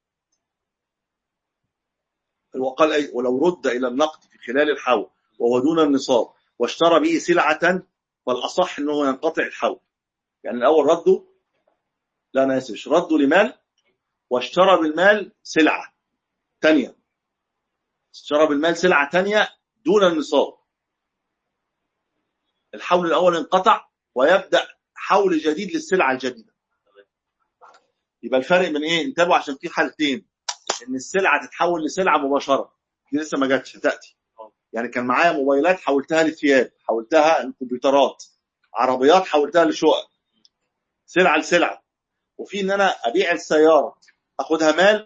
وقال أي ولو رد الى النقد في خلال الحول وهو دون النصاب واشترى به سلعه فالاصح انه ينقطع الحول يعني الاول ردوا لا انا اسف ردوا لمال واشترى بالمال سلعه ثانيه اشترى بالمال سلعه ثانيه دون النصاب الحول الاول انقطع ويبدا حول جديد للسلعه الجديده يبقى الفرق من ايه انتبهوا عشان في حالتين ان السلعه تتحول لسلعه مباشره دي لسه ما جاتش هتاتي يعني كان معايا موبايلات حولتها للثياب حولتها الكمبيوترات عربيات حولتها لشقق سلعه لسلعه وفي ان انا ابيع السياره اخدها مال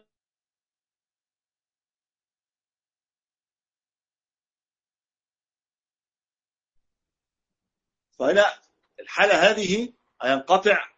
فهنا الحاله هذه هينقطع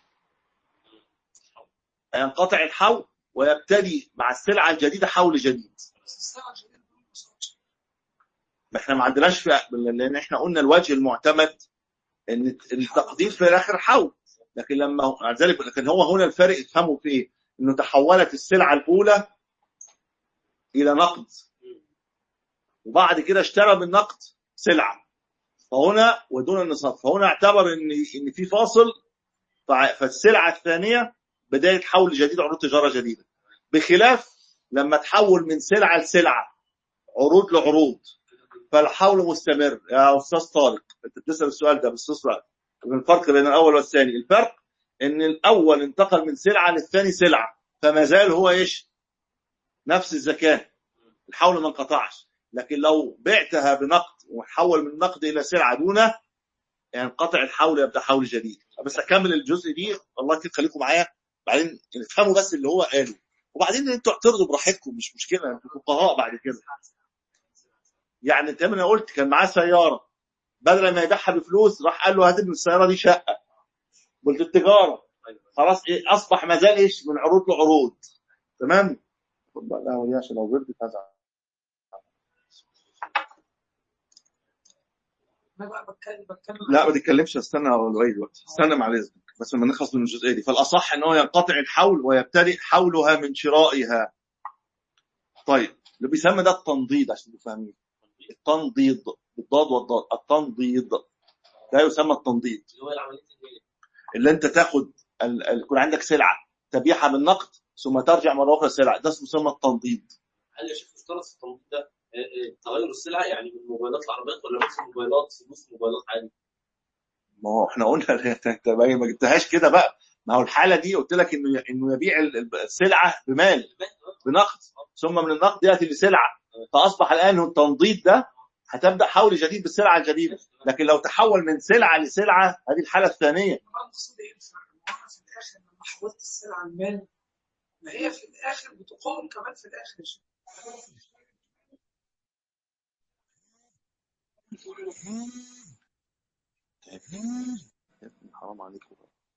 هينقطع الحول ويبتدي مع السلعه الجديده حول جديد بس الساعة الجديدة دول ما وصلتش. ما احنا ما عندناش في لان احنا قلنا الوجه المعتمد ان التقدير في الاخر حول لكن لما مع ذلك لكن هو هنا الفرق افهموا في ايه؟ انه تحولت السلعه الاولى الى نقد وبعد كده اشترى بالنقد سلعه فهنا ودون النصاب فهنا اعتبر ان ان في فاصل فع- فالسلعه الثانيه بدايه حول جديد عروض تجاره جديده بخلاف لما تحول من سلعه لسلعه عروض لعروض فالحول مستمر يا استاذ طارق انت بتسال السؤال ده باستفسار من الفرق بين الاول والثاني الفرق ان الاول انتقل من سلعه للثاني سلعه فما زال هو ايش نفس الزكاه الحول ما انقطعش لكن لو بعتها بنقد وحول من نقد الى سلعه دونه ينقطع الحول يبدا حول جديد بس اكمل الجزء دي الله يكرم خليكم معايا بعدين افهموا بس اللي هو قاله وبعدين انتوا اعترضوا براحتكم مش مشكله انتوا فقهاء بعد كده يعني انت انا قلت كان معاه سياره بدل ما يبيعها بفلوس راح قال له هات من السياره دي شقه قلت التجاره خلاص ايه اصبح ما زال ايش من عروض لعروض تمام خد بقى القهوه دي عشان لو بردت هزعل انا بقى بتكلم بتكلم لا ما تتكلمش استنى اقول ايه دلوقتي استنى مع اذنك بس لما نخلص من الجزئيه دي فالاصح ان هو ينقطع الحول ويبتدئ حولها من شرائها طيب اللي بيسمى ده التنضيد عشان تبقوا فاهمين التنضيد بالضاد والضاد التنضيد ده يسمى التنضيد اللي هو العمليه اللي اللي انت تاخد ال- ال- يكون عندك سلعه تبيعها بالنقد ثم ترجع مره اخرى سلعه ده اسمه يسمى التنضيد هل يا شيخ اشترط في التنظيم ده آه، آه، تغير السلعه يعني من موبايلات لعربيات ولا نفس الموبايلات فلوس موبايلات عادي؟ ما هو احنا قلنا انت انت بقى ما جبتهاش كده بقى ما هو الحاله دي قلت لك انه انه يبيع ال- ال- السلعه بمال بنقد ثم من النقد ياتي لسلعه فاصبح الان التنضيد ده هتبدا حول جديد بالسلعه الجديده لكن لو تحول من سلعه لسلعه هذه الحاله الثانيه انا اقصد ايه الفرق؟ ما انا في الاخر لما حولت السلعه المال ما هي في الاخر بتقاوم كمان في الاخر يا شيخ. حرام عليكم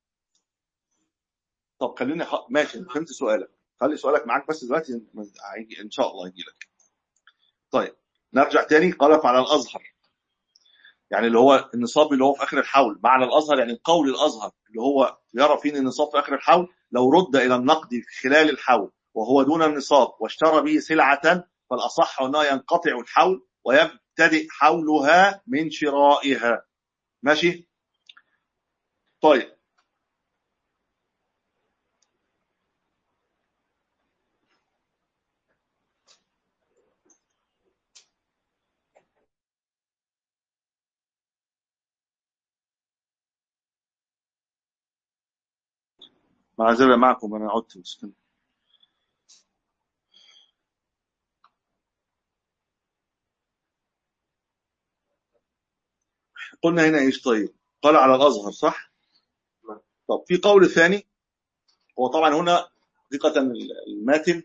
طب خليني خ... ماشي فهمت سؤالك خلي سؤالك معاك بس دلوقتي هيجي ان شاء الله يجي لك طيب نرجع تاني قال على الازهر يعني اللي هو النصاب اللي هو في اخر الحول معنى الازهر يعني القول الازهر اللي هو يرى فيه ان النصاب في اخر الحول لو رد الى النقد في خلال الحول وهو دون النصاب واشترى به سلعه فالاصح انه ينقطع الحول ويبتدئ حولها من شرائها ماشي طيب معذرة معكم أنا عدت مسكين قلنا هنا ايش طيب قال على الازهر صح طب في قول ثاني هو طبعا هنا حقيقة الماتن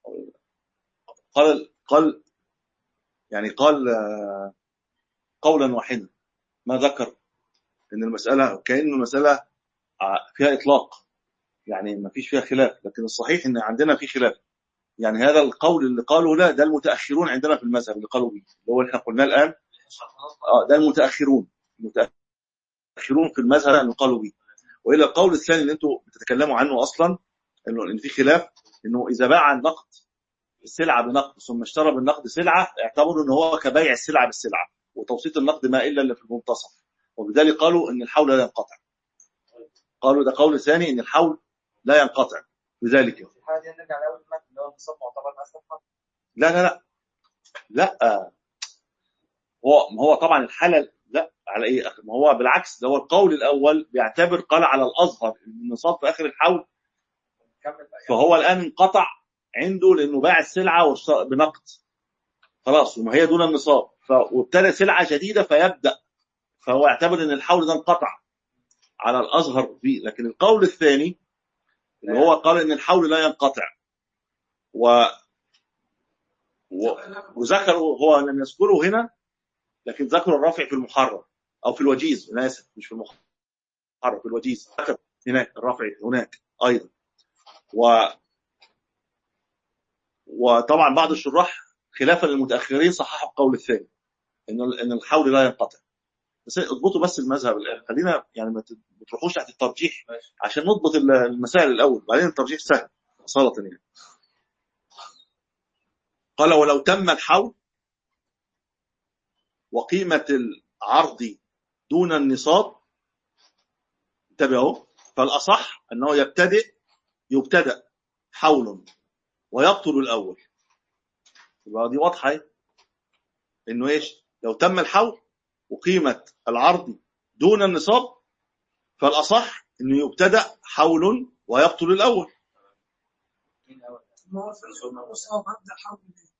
قال قال يعني قال آه، قولا واحدا ما ذكر ان المسألة كأنه مسألة آه، فيها اطلاق يعني ما فيش فيها خلاف لكن الصحيح ان عندنا في خلاف يعني هذا القول اللي قاله لا ده المتأخرون عندنا في المذهب اللي قالوا به اللي هو اللي احنا قلناه الآن اه ده المتاخرون المتاخرون في المذهب اللي قالوا به والى القول الثاني اللي انتم بتتكلموا عنه اصلا انه ان في خلاف انه اذا باع النقد السلعه بنقد ثم اشترى بالنقد سلعه اعتبروا ان هو كبيع السلعه بالسلعه وتوسيط النقد ما الا اللي في المنتصف وبذلك قالوا ان الحول لا ينقطع قالوا ده قول ثاني ان الحول لا ينقطع بذلك في الحاله دي نرجع لاول المتن اللي هو النصاب معتبر اسلم لا لا لا لا هو ما هو طبعا الحاله لا على ايه ما هو بالعكس ده هو القول الاول بيعتبر قال على الازهر ان النصاب في اخر الحول كمل بقى يعني. فهو الان انقطع عنده لانه باع السلعه واشت- بنقد خلاص وما هي دون النصاب ف- وابتدى سلعه جديده فيبدا فهو اعتبر ان الحول ده انقطع على الاظهر فيه لكن القول الثاني اللي هو قال ان الحول لا ينقطع و و... وذكر هو لم يذكره هنا لكن ذكر الرافع في المحرم او في الوجيز انا اسف مش في المحرم في الوجيز ذكر هناك الرافع هناك ايضا و وطبعا بعض الشراح خلافا للمتاخرين صححوا القول الثاني ان ان الحول لا ينقطع بس اضبطوا بس المذهب الان خلينا يعني ما تروحوش تحت الترجيح عشان نضبط المسائل الاول بعدين الترجيح سهل اصاله يعني قال ولو تم الحول وقيمة العرض دون النصاب انتبهوا فالأصح أنه يبتدئ يبتدأ حول ويبطل الأول يبقى دي واضحة إنه إيش لو تم الحول وقيمة العرض دون النصاب فالأصح أنه يبتدأ حول ويبطل الأول ما هو في المصاب ابدا حول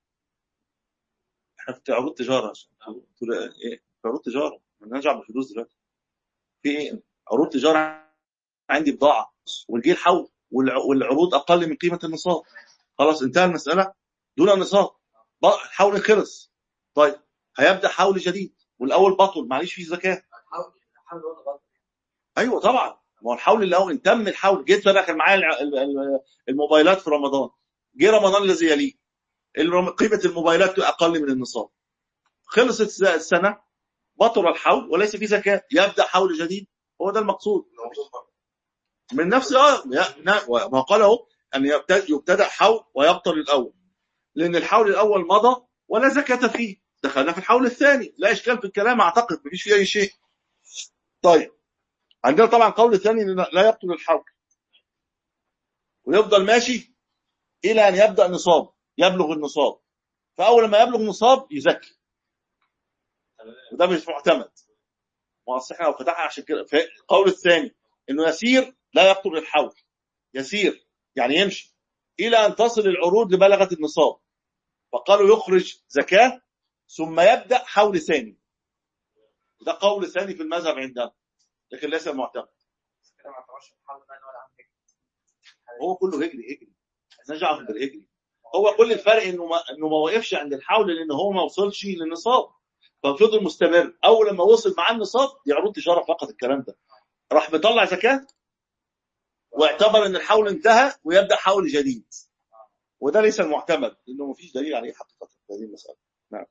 احنا في عروض تجاره عشان تقول ايه في عروض تجاره ما نرجع بالفلوس دلوقتي في ايه عروض تجاره عندي بضاعه والجي الحول والع- والعروض اقل من قيمه النصاب خلاص انتهى المساله دون النصاب بقى الحول خلص طيب هيبدا حول جديد والاول بطل معلش فيه زكاه حاول حاول هو غلط ايوه طبعا ما هو الحول الاول تم الحول جيت انا كان معايا الع- ال- ال- الموبايلات في رمضان جه رمضان الذي يليه الرم- قيمه الموبايلات اقل من النصاب خلصت الس- السنه بطل الحول وليس في زكاه يبدا حول جديد هو ده المقصود من نفس اه يا- نا- ما قاله ان يبتدأ, يبتدأ حول ويبطل الاول لان الحول الاول مضى ولا زكاه فيه دخلنا في الحول الثاني لا اشكال في الكلام اعتقد مفيش فيه اي شيء طيب عندنا طبعا قول ثاني إن لا يبطل الحول ويفضل ماشي الى ان يبدا نصاب يبلغ النصاب فاول ما يبلغ نصاب يزكي وده مش معتمد ما أصل احنا لو فتحنا عشان كده القول الثاني انه يسير لا يبطل الحول يسير يعني يمشي الى ان تصل العروض لبلغه النصاب فقالوا يخرج زكاه ثم يبدا حول ثاني ده قول ثاني في المذهب عندنا لكن ليس معتمد كده ما اعتبرش الحول ده ولا عم هو كله هجري هجري نرجع بالهجري هو كل الفرق انه ما انه ما وقفش عند الحول لان هو ما وصلش للنصاب ففضل مستمر اول لما وصل معاه النصاب دي عروض تجاره فقط الكلام ده راح مطلع زكاه واعتبر ان الحول انتهى ويبدا حول جديد وده ليس المعتمد لانه ما فيش دليل عليه حقيقه في هذه المساله نعم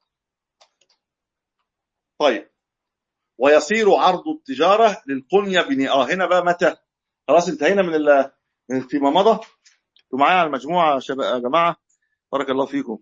طيب ويصير عرض التجاره للقنيه بن اه هنا بقى متى خلاص انتهينا من ال... من فيما مضى انتوا معايا على المجموعه يا شباب يا جماعه بارك الله فيكم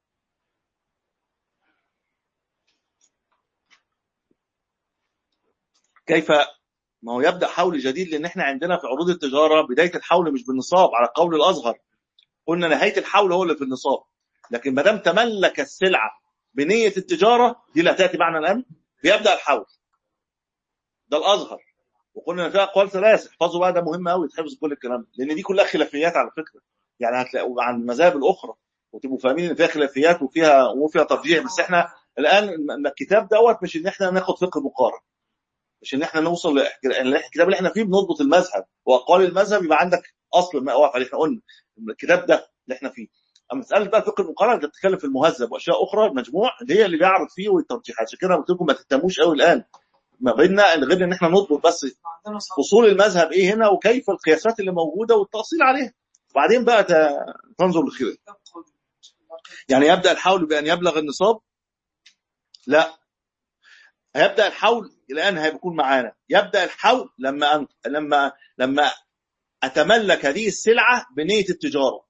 كيف ما هو يبدا حول جديد لان احنا عندنا في عروض التجاره بدايه الحول مش بالنصاب على قول الازهر قلنا نهايه الحول هو اللي في النصاب لكن ما دام تملك السلعه بنيه التجاره دي اللي هتاتي معنا الان بيبدا الحول ده الازهر وقلنا ان فيها اقوال ثلاث احفظوا بقى ده مهم قوي تحفظوا كل الكلام ده لان دي كلها خلافيات على فكره يعني هتلاقوا عن المذاهب الاخرى وتبقوا فاهمين ان فيها خلافيات وفيها وفيها ترجيح بس احنا الان الم- الكتاب دوت مش ان احنا ناخد فقه مقارن مش ان احنا نوصل لاحك- الكتاب اللي احنا فيه بنضبط المذهب واقوال المذهب يبقى عندك اصل ما واقف عليه احنا قلنا الكتاب ده اللي احنا فيه اما مساله بقى فقه المقارنه انت بتتكلم في المهذب واشياء اخرى مجموع اللي هي اللي بيعرض فيه والترجيحات عشان كده قلت لكم ما تهتموش قوي الان ما بيننا غير ان احنا نضبط بس عندنا صح اصول المذهب ايه هنا وكيف القياسات اللي موجوده والتاصيل عليها وبعدين بقى ت- تنظر للخير يعني يبدا الحول بان يبلغ النصاب لا هيبدا الحول الان هيكون معانا يبدا الحول لما أن... لما لما اتملك هذه السلعه بنيه التجاره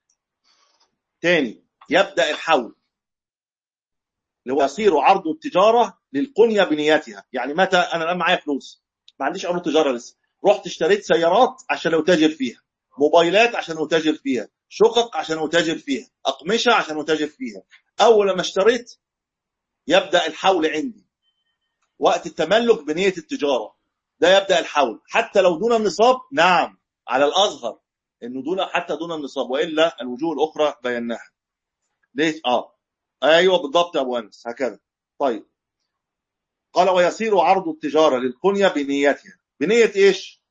تاني يبدا الحول اللي هو يصير عرض التجاره للقنيه بنيتها يعني متى انا الان معايا فلوس ما عنديش عروض تجاره لسه رحت اشتريت سيارات عشان اتاجر فيها موبايلات عشان اتاجر فيها شقق عشان اتاجر فيها اقمشه عشان اتاجر فيها اول لما اشتريت يبدا الحول عندي وقت التملك بنيه التجاره ده يبدا الحول حتى لو دون النصاب نعم على الازهر انه دون حتى دون النصاب والا الوجوه الاخرى بيناها ليش اه ايوه بالضبط يا ابو انس هكذا طيب قال ويصير عرض التجاره للقنيه بنيتها بنيه ايش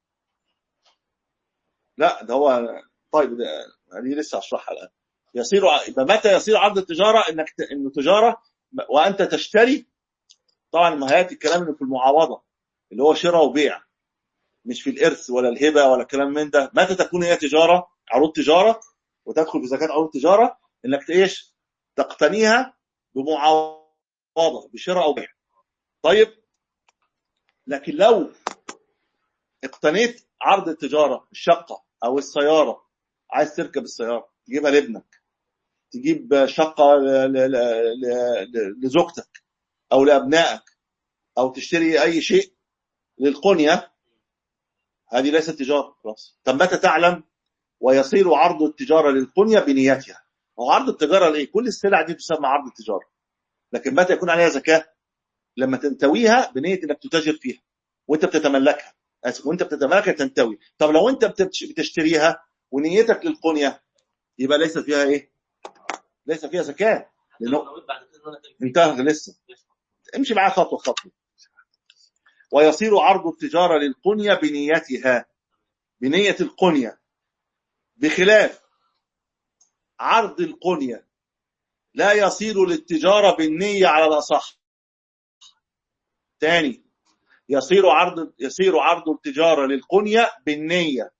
لا ده هو طيب ده دي لسه هشرحها الان يصير ع- يبقى متى يصير عرض التجاره انك ت... انه تجاره وانت تشتري طبعا ما هياتي الكلام انه في المعاوضه اللي هو شراء وبيع مش في الارث ولا الهبه ولا الكلام من ده متى تكون هي تجاره عروض تجاره وتدخل في زكاه عروض تجاره انك ايش تقتنيها بمعاوضه بشراء او بيع طيب لكن لو اقتنيت عرض التجاره الشقه او السياره عايز تركب السياره تجيبها لابنك تجيب شقه ل- ل- ل- ل- لزوجتك او لابنائك او تشتري اي شيء للقنيه هذه ليست تجاره خلاص طب متى تعلم ويصير عرض التجاره للقنيه بنيتها هو عرض التجاره ليه كل السلع دي تسمى عرض التجاره لكن متى يكون عليها زكاه لما تنتويها بنيه انك تتاجر فيها وانت بتتملكها اسف وانت بتتملكها تنتوي طب لو انت بتبتش- بتشتريها ونيتك للقنيه يبقى ليس فيها ايه ليس فيها زكاه لانه لو نويت بعد كده ان انا تلفي انتهى لسه امشي معاه خطوه خطوه ويصير عرض التجاره للقنيه بنيتها بنيه القنيه بخلاف عرض القنيه لا يصير للتجاره بالنيه على الاصح تاني يصير عرض يصير عرض التجاره للقنيه بالنيه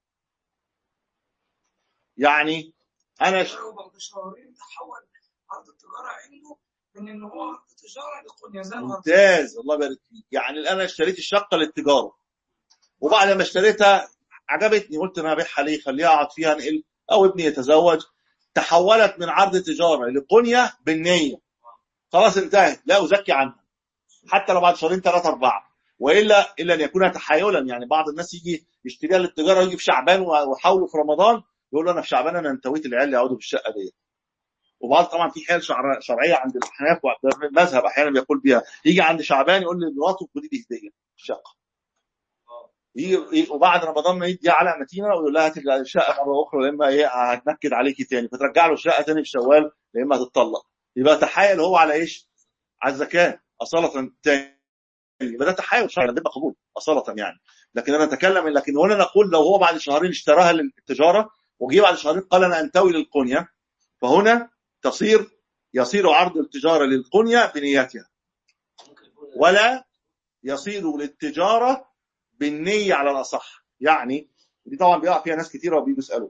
يعني انا ش... وبعد شهرين تحول عرض التجاره عنده من ان هو عرض تجاره لقنيه زي الارض ممتاز الله يبارك فيك يعني الان انا اشتريت الشقه للتجاره وبعد ما اشتريتها عجبتني قلت انا هبيعها ليه خليها اقعد فيها انقل او ابني يتزوج تحولت من عرض تجاره لقنيه بالنيه خلاص انتهت لا ازكي عنها حتى لو بعد شهرين ثلاثه اربعه والا الا ان يكون تحايلا يعني بعض الناس يجي يشتريها للتجاره يجي في شعبان ويحاولوا في رمضان يقول له انا في شعبان انا انتويت العيال اللي يقعدوا في الشقه ديت وبعض طبعا في حيل شعر- شرعيه عند الاحناف والمذهب احيانا بيقول بيها يجي عند شعبان يقول لمراته خدي دي هديه الشقه يجي يجي- وبعد رمضان ما يدي على متينه ويقول لها هات الشقه مره اخرى يا اما ايه هتنكد عليكي تاني فترجع له الشقه تاني في شوال يا اما هتطلق يبقى تحايل هو على ايش؟ على الزكاه اصاله تاني يبقى ده تحايل شرعي ده قبول اصاله يعني لكن انا اتكلم لكن هنا نقول لو هو بعد شهرين اشتراها للتجاره وجي بعد شهرين قال انا انتوي للقنيه فهنا تصير يصير عرض التجاره للقنيه بنيتها ممكن يكون ولا يصير للتجاره بالنيه على الاصح يعني دي طبعا بيقع فيها ناس كتيره وبيجوا يسالوا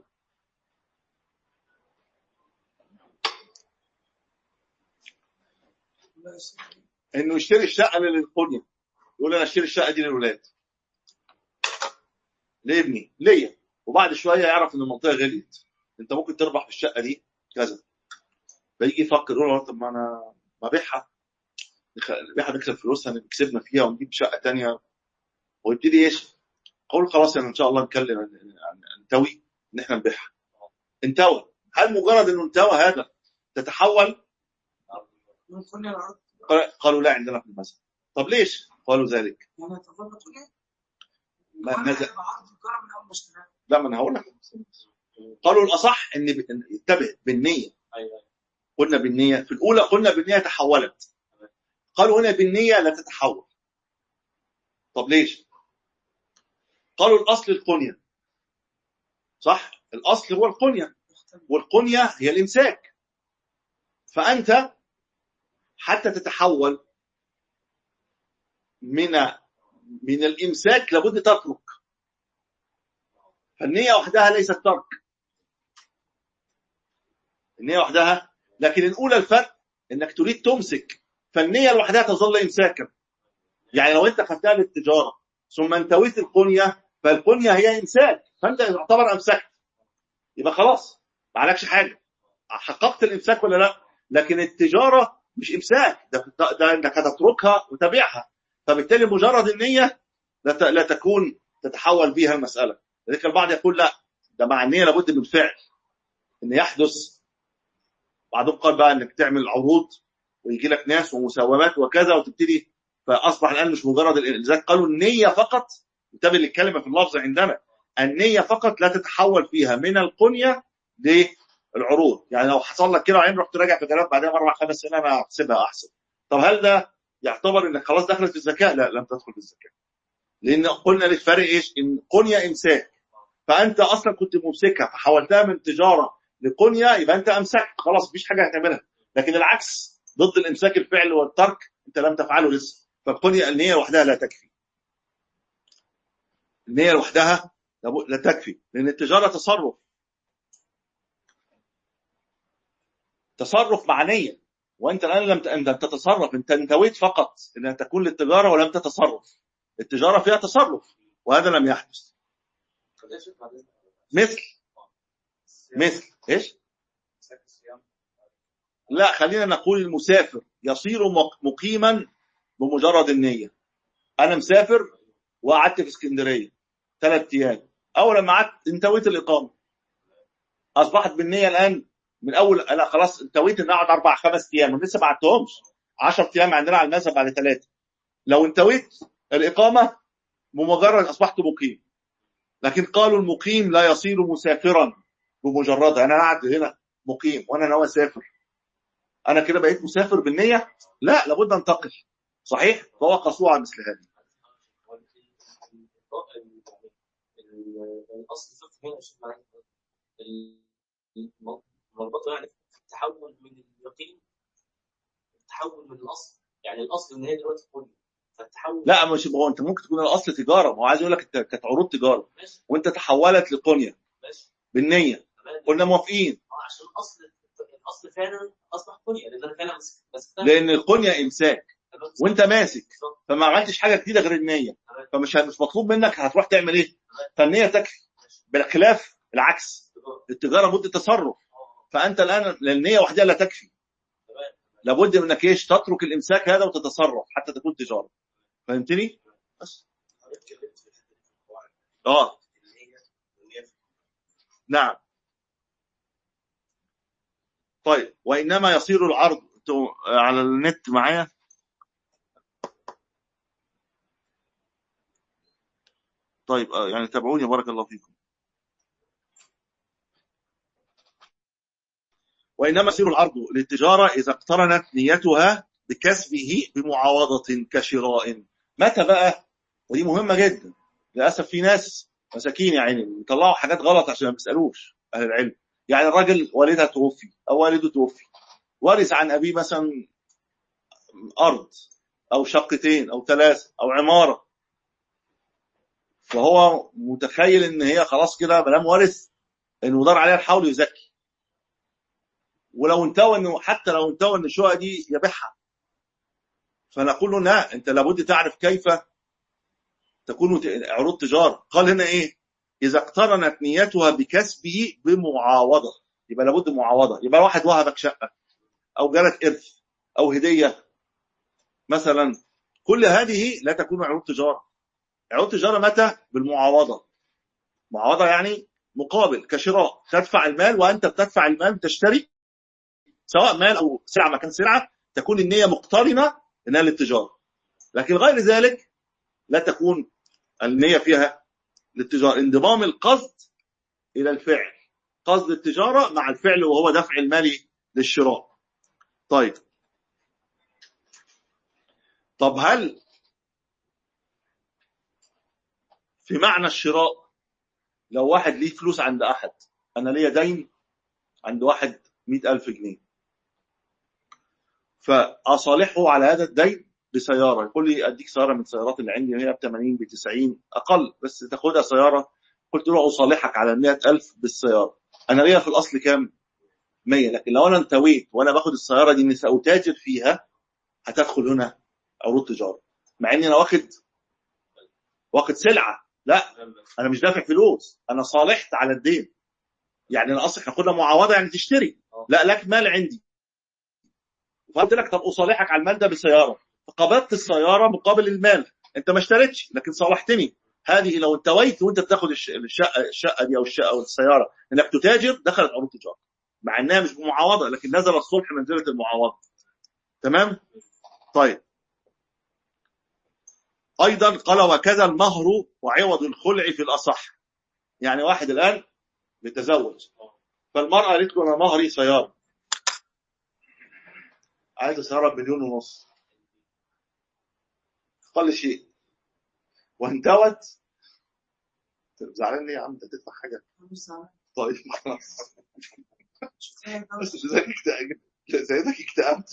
بس انه يشتري الشقه للقنيه يقول انا اشتري الشقه دي للولاد لابني ليا وبعد شويه يعرف ان المنطقه غليت انت ممكن تربح في الشقه دي كذا فيجي يفكر يقول له طب ما انا ما ابيعها نخ- نبيعها نكسب فلوسها كسبنا فيها ونجيب شقه تانية ويبتدي ايش؟ اقول خلاص يعني ان شاء الله نكلم ننتوي ان احنا نبيعها انتوى هل مجرد انه انتوى هذا تتحول من قنيه العرض قال- قالوا لا عندنا في المذهب طب ليش قالوا ذلك يعني تظل قنيه ما- وأنا نزل- هيبقى عرض تجاره من اول ما اشتراها لا ما انا هقول لك قالوا الاصح ان ب- إن انتبه بالنيه ايوه قلنا بالنيه في الاولى قلنا بالنيه تحولت قالوا هنا بالنيه لا تتحول طب ليش قالوا الاصل القنيه صح الاصل هو القنيه والقنيه هي الامساك فانت حتى تتحول من من الامساك لابد تترك فالنيه وحدها ليست ترك النيه وحدها لكن الاولى الفرق انك تريد تمسك فالنيه لوحدها تظل امساكا يعني لو انت خدتها للتجاره ثم انتويت القنيه فالقنيه هي امساك فانت يعتبر امسكت يبقى خلاص ما عليكش حاجه حققت الامساك ولا لا لكن التجاره مش امساك ده, ده, ده انك هتتركها وتبيعها فبالتالي مجرد النيه لا, ت- لا تكون تتحول بها المساله لذلك البعض يقول لا ده مع النيه لابد من فعل ان يحدث بعضهم قال بقى انك تعمل عروض ويجي لك ناس ومساومات وكذا وتبتدي فاصبح الان مش مجرد ال- لذلك قالوا النيه فقط انتبه للكلمه في اللفظ عندنا النيه فقط لا تتحول فيها من القنيه للعروض يعني لو حصل لك كده وبعدين رحت راجع في كلام بعدها مره خمس سنين انا هحسبها احسن طب هل ده يعتبر انك خلاص دخلت في الزكاه لا لم تدخل في الزكاه لان قلنا للفرق ايش ان قنيه امساك فانت اصلا كنت ممسكها فحولتها من تجاره لقنيه يبقى انت امسكت خلاص مفيش حاجه هتعملها لكن العكس ضد الامساك الفعل والترك انت لم تفعله لسه فالقنيه النيه لوحدها لا تكفي النيه لوحدها لابد- لا تكفي لان التجاره تصرف تصرف مع نيه وانت الان لم ت- انت تتصرف انت انتويت فقط انها تكون للتجاره ولم تتصرف التجاره فيها تصرف وهذا لم يحدث طب يا شيخ بعد إذنك. مثل مثل ايش لا خلينا نقول المسافر يصير مق- مقيما بمجرد النيه انا مسافر وقعدت في اسكندريه ثلاث ايام اول ما قعدت انتويت الاقامه اصبحت بالنيه الان من اول انا خلاص انتويت ان اقعد اربع خمس ايام ولسه ما قعدتهمش 10 ايام عندنا على المذهب بعد ثلاثه لو انتويت الاقامه بمجرد اصبحت مقيم لكن قالوا المقيم لا يصير مسافرا بمجردها انا قاعد هنا مقيم وانا ناوي اسافر انا كده بقيت مسافر بالنيه لا لابد انتقل صحيح فهو قصوى على مثل هذه هو ال- ال- ال- ال- الاصل الفقه هنا يا شيخ معايا المربوط يعني التحول من اليقين التحول من الاصل يعني الاصل ان هي دلوقتي كل فالتحول لا مش هو انت ممكن تكون الاصل تجاره ما هو عايز يقول لك انت كانت عروض تجاره ماشي وانت تحولت لقنيه ماشي بالنيه تمام قلنا موافقين اه عشان الاصل الاصل فعلا اصبح كلية لان انا فعلا مس- مسكتها لان القنيه امساك تمام؟ وانت ماسك بالظبط. فما عملتش حاجه جديده غير النيه تمام. فمش مش مطلوب منك هتروح تعمل ايه فالنيه تكفي بالخلاف العكس تجارة. التجاره مده تصرف اه فانت الان النيه وحدها لا تكفي تمام لابد من انك ايش تترك الامساك هذا وتتصرف حتى تكون تجاره فهمتني بس حضرتك اتكلمت في الحته دي في القواعد اه النيه النيه في نعم طيب وانما يصير العرض انتوا على النت معايا طيب آه، يعني تابعوني بارك الله فيكم وإنما يصير العرض للتجارة إذا اقترنت نيتها بكسبه بمعاوضة كشراء متى بقى ودي مهمة جدا للأسف في ناس مساكين يعني بيطلعوا حاجات غلط عشان ما بيسألوش أهل العلم يعني الراجل والدها توفي أو والده توفي ورث عن أبيه مثلا أرض أو شقتين أو ثلاثة أو عمارة فهو متخيل ان هي خلاص كده ما دام ورث انه دار عليها الحول يزكي ولو انتوى انه حتى لو انتوى ان الشقه دي يبيعها فنقول له لا انت لابد تعرف كيف تكون ت- عروض تجاره قال هنا ايه اذا اقترنت نيتها بكسبه بمعاوضه يبقى لابد معاوضه يبقى واحد وهبك شقه او جالك ارث او هديه مثلا كل هذه لا تكون عروض تجاره عروض تجاره متى بالمعاوضه معاوضه يعني مقابل كشراء تدفع المال وانت بتدفع المال تشتري سواء مال او سلعه مكان سلعه تكون النيه مقترنه انها للتجاره لكن غير ذلك لا تكون النيه فيها للتجاره انضمام القصد الى الفعل قصد التجاره مع الفعل وهو دفع المال للشراء طيب طب هل في معنى الشراء لو واحد ليه فلوس عند أحد أنا ليا دين عند واحد مئة ألف جنيه فأصالحه على هذا الدين بسيارة يقول لي أديك سيارة من السيارات اللي عندي هي ب 80 ب 90 أقل بس تاخدها سيارة قلت له أصالحك على 100 ألف بالسيارة أنا ليا في الأصل كام 100 لكن لو أنا انتويت وأنا باخد السيارة دي إني سأتاجر فيها هتدخل هنا عروض تجارة مع إني أنا واخد واخد سلعة لا انا مش دافع فلوس انا صالحت على الدين يعني انا اصلا هاخدها معاوضه يعني تشتري لا لك مال عندي فقلت لك طب اصالحك على المال ده بسياره فقبضت السياره مقابل المال انت ما اشتريتش لكن صالحتني هذه لو انتويت وانت بتاخد الش- الشقه الشقه دي او الشقه او السياره انك تتاجر دخلت عروض تجاره مع انها مش بمعاوضه لكن نزل الصلح منزله المعاوضه تمام طيب ايضا قال وكذا المهر وعوض الخلع في الاصح يعني واحد الان بيتزوج فالمراه قالت له انا مهري سياره عايزه سياره بمليون ونص اقل شيء وانتوت زعلان ليه يا عم انت تدفع حاجه مش زعلان. طيب خلاص شفت هي ده بس زيك اكتئبت زيك اكتئبت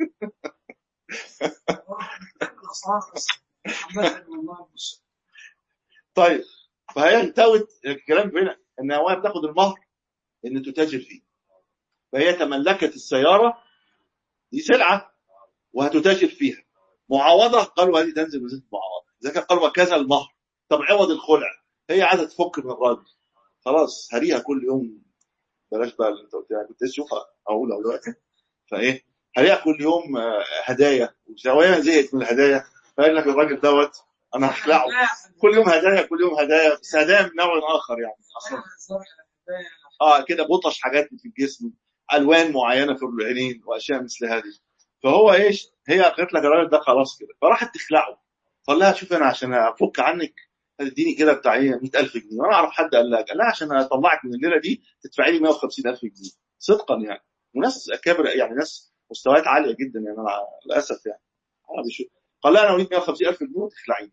الاسعار بس عامة والله مش طيب فهي انتوت الكلام هنا ان هو بتاخد المهر ان تتاجر فيه فهي تملكت السياره دي سلعه وهتتاجر فيها معاوضه قالوا هذه تنزل بزيت معاوضه اذا كان قالوا كذا المهر طب عوض الخلع هي عايزه تفك من الراجل خلاص هريها كل يوم بلاش بقى اللي انت قلت لي كنت لسه اشوفها اقولها دلوقتي فايه هريها كل يوم آه، هدايا وهي زهقت من الهدايا فقال لك الراجل دوت انا هخلعه كل يوم هدايا كل يوم هدايا بس هدايا من نوع اخر يعني اصلا اه كده بطش حاجات في الجسم الوان معينه في العينين واشياء مثل هذه فهو ايش هي قالت لك الراجل ده خلاص كده فراحت تخلعه قال لها شوف انا عشان افك عنك هتديني كده بتاع ايه 100000 جنيه وانا اعرف حد قال لها قال لها عشان اطلعك من الليله دي تدفعي لي 150000 جنيه صدقا يعني وناس اكابر يعني ناس مستويات عاليه جدا يعني انا للاسف يعني انا بشوف قال لها انا اريد 150000 جنيه وتخلعيني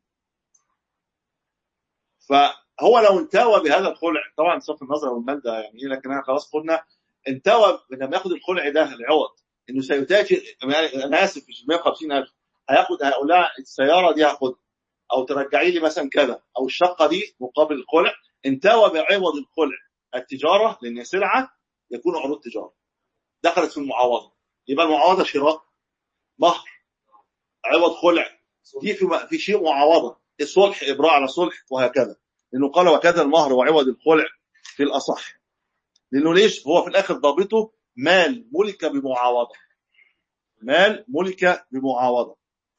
فهو لو انتوى بهذا الخلع طبعا صرف النظر والمال ده يعني ايه لكن انا خلاص قلنا انتوى لما ياخد الخلع ده العوض انه سيتاجر انا اسف مش 150000 هياخد هيقول لها السياره دي هاخدها او ترجعي لي مثلا كذا او الشقه دي مقابل الخلع انتوى بعوض الخلع التجاره لان هي سلعه يكون عروض تجاره دخلت في المعاوضه يبقى المعاوضه شراء مهر عوض خلع دي في في شيء معاوضه الصلح ابراء على صلح وهكذا لانه قال وكذا المهر وعوض الخلع في الاصح لانه ليش هو في الاخر ضابطه مال ملك بمعاوضه مال ملك بمعاوضه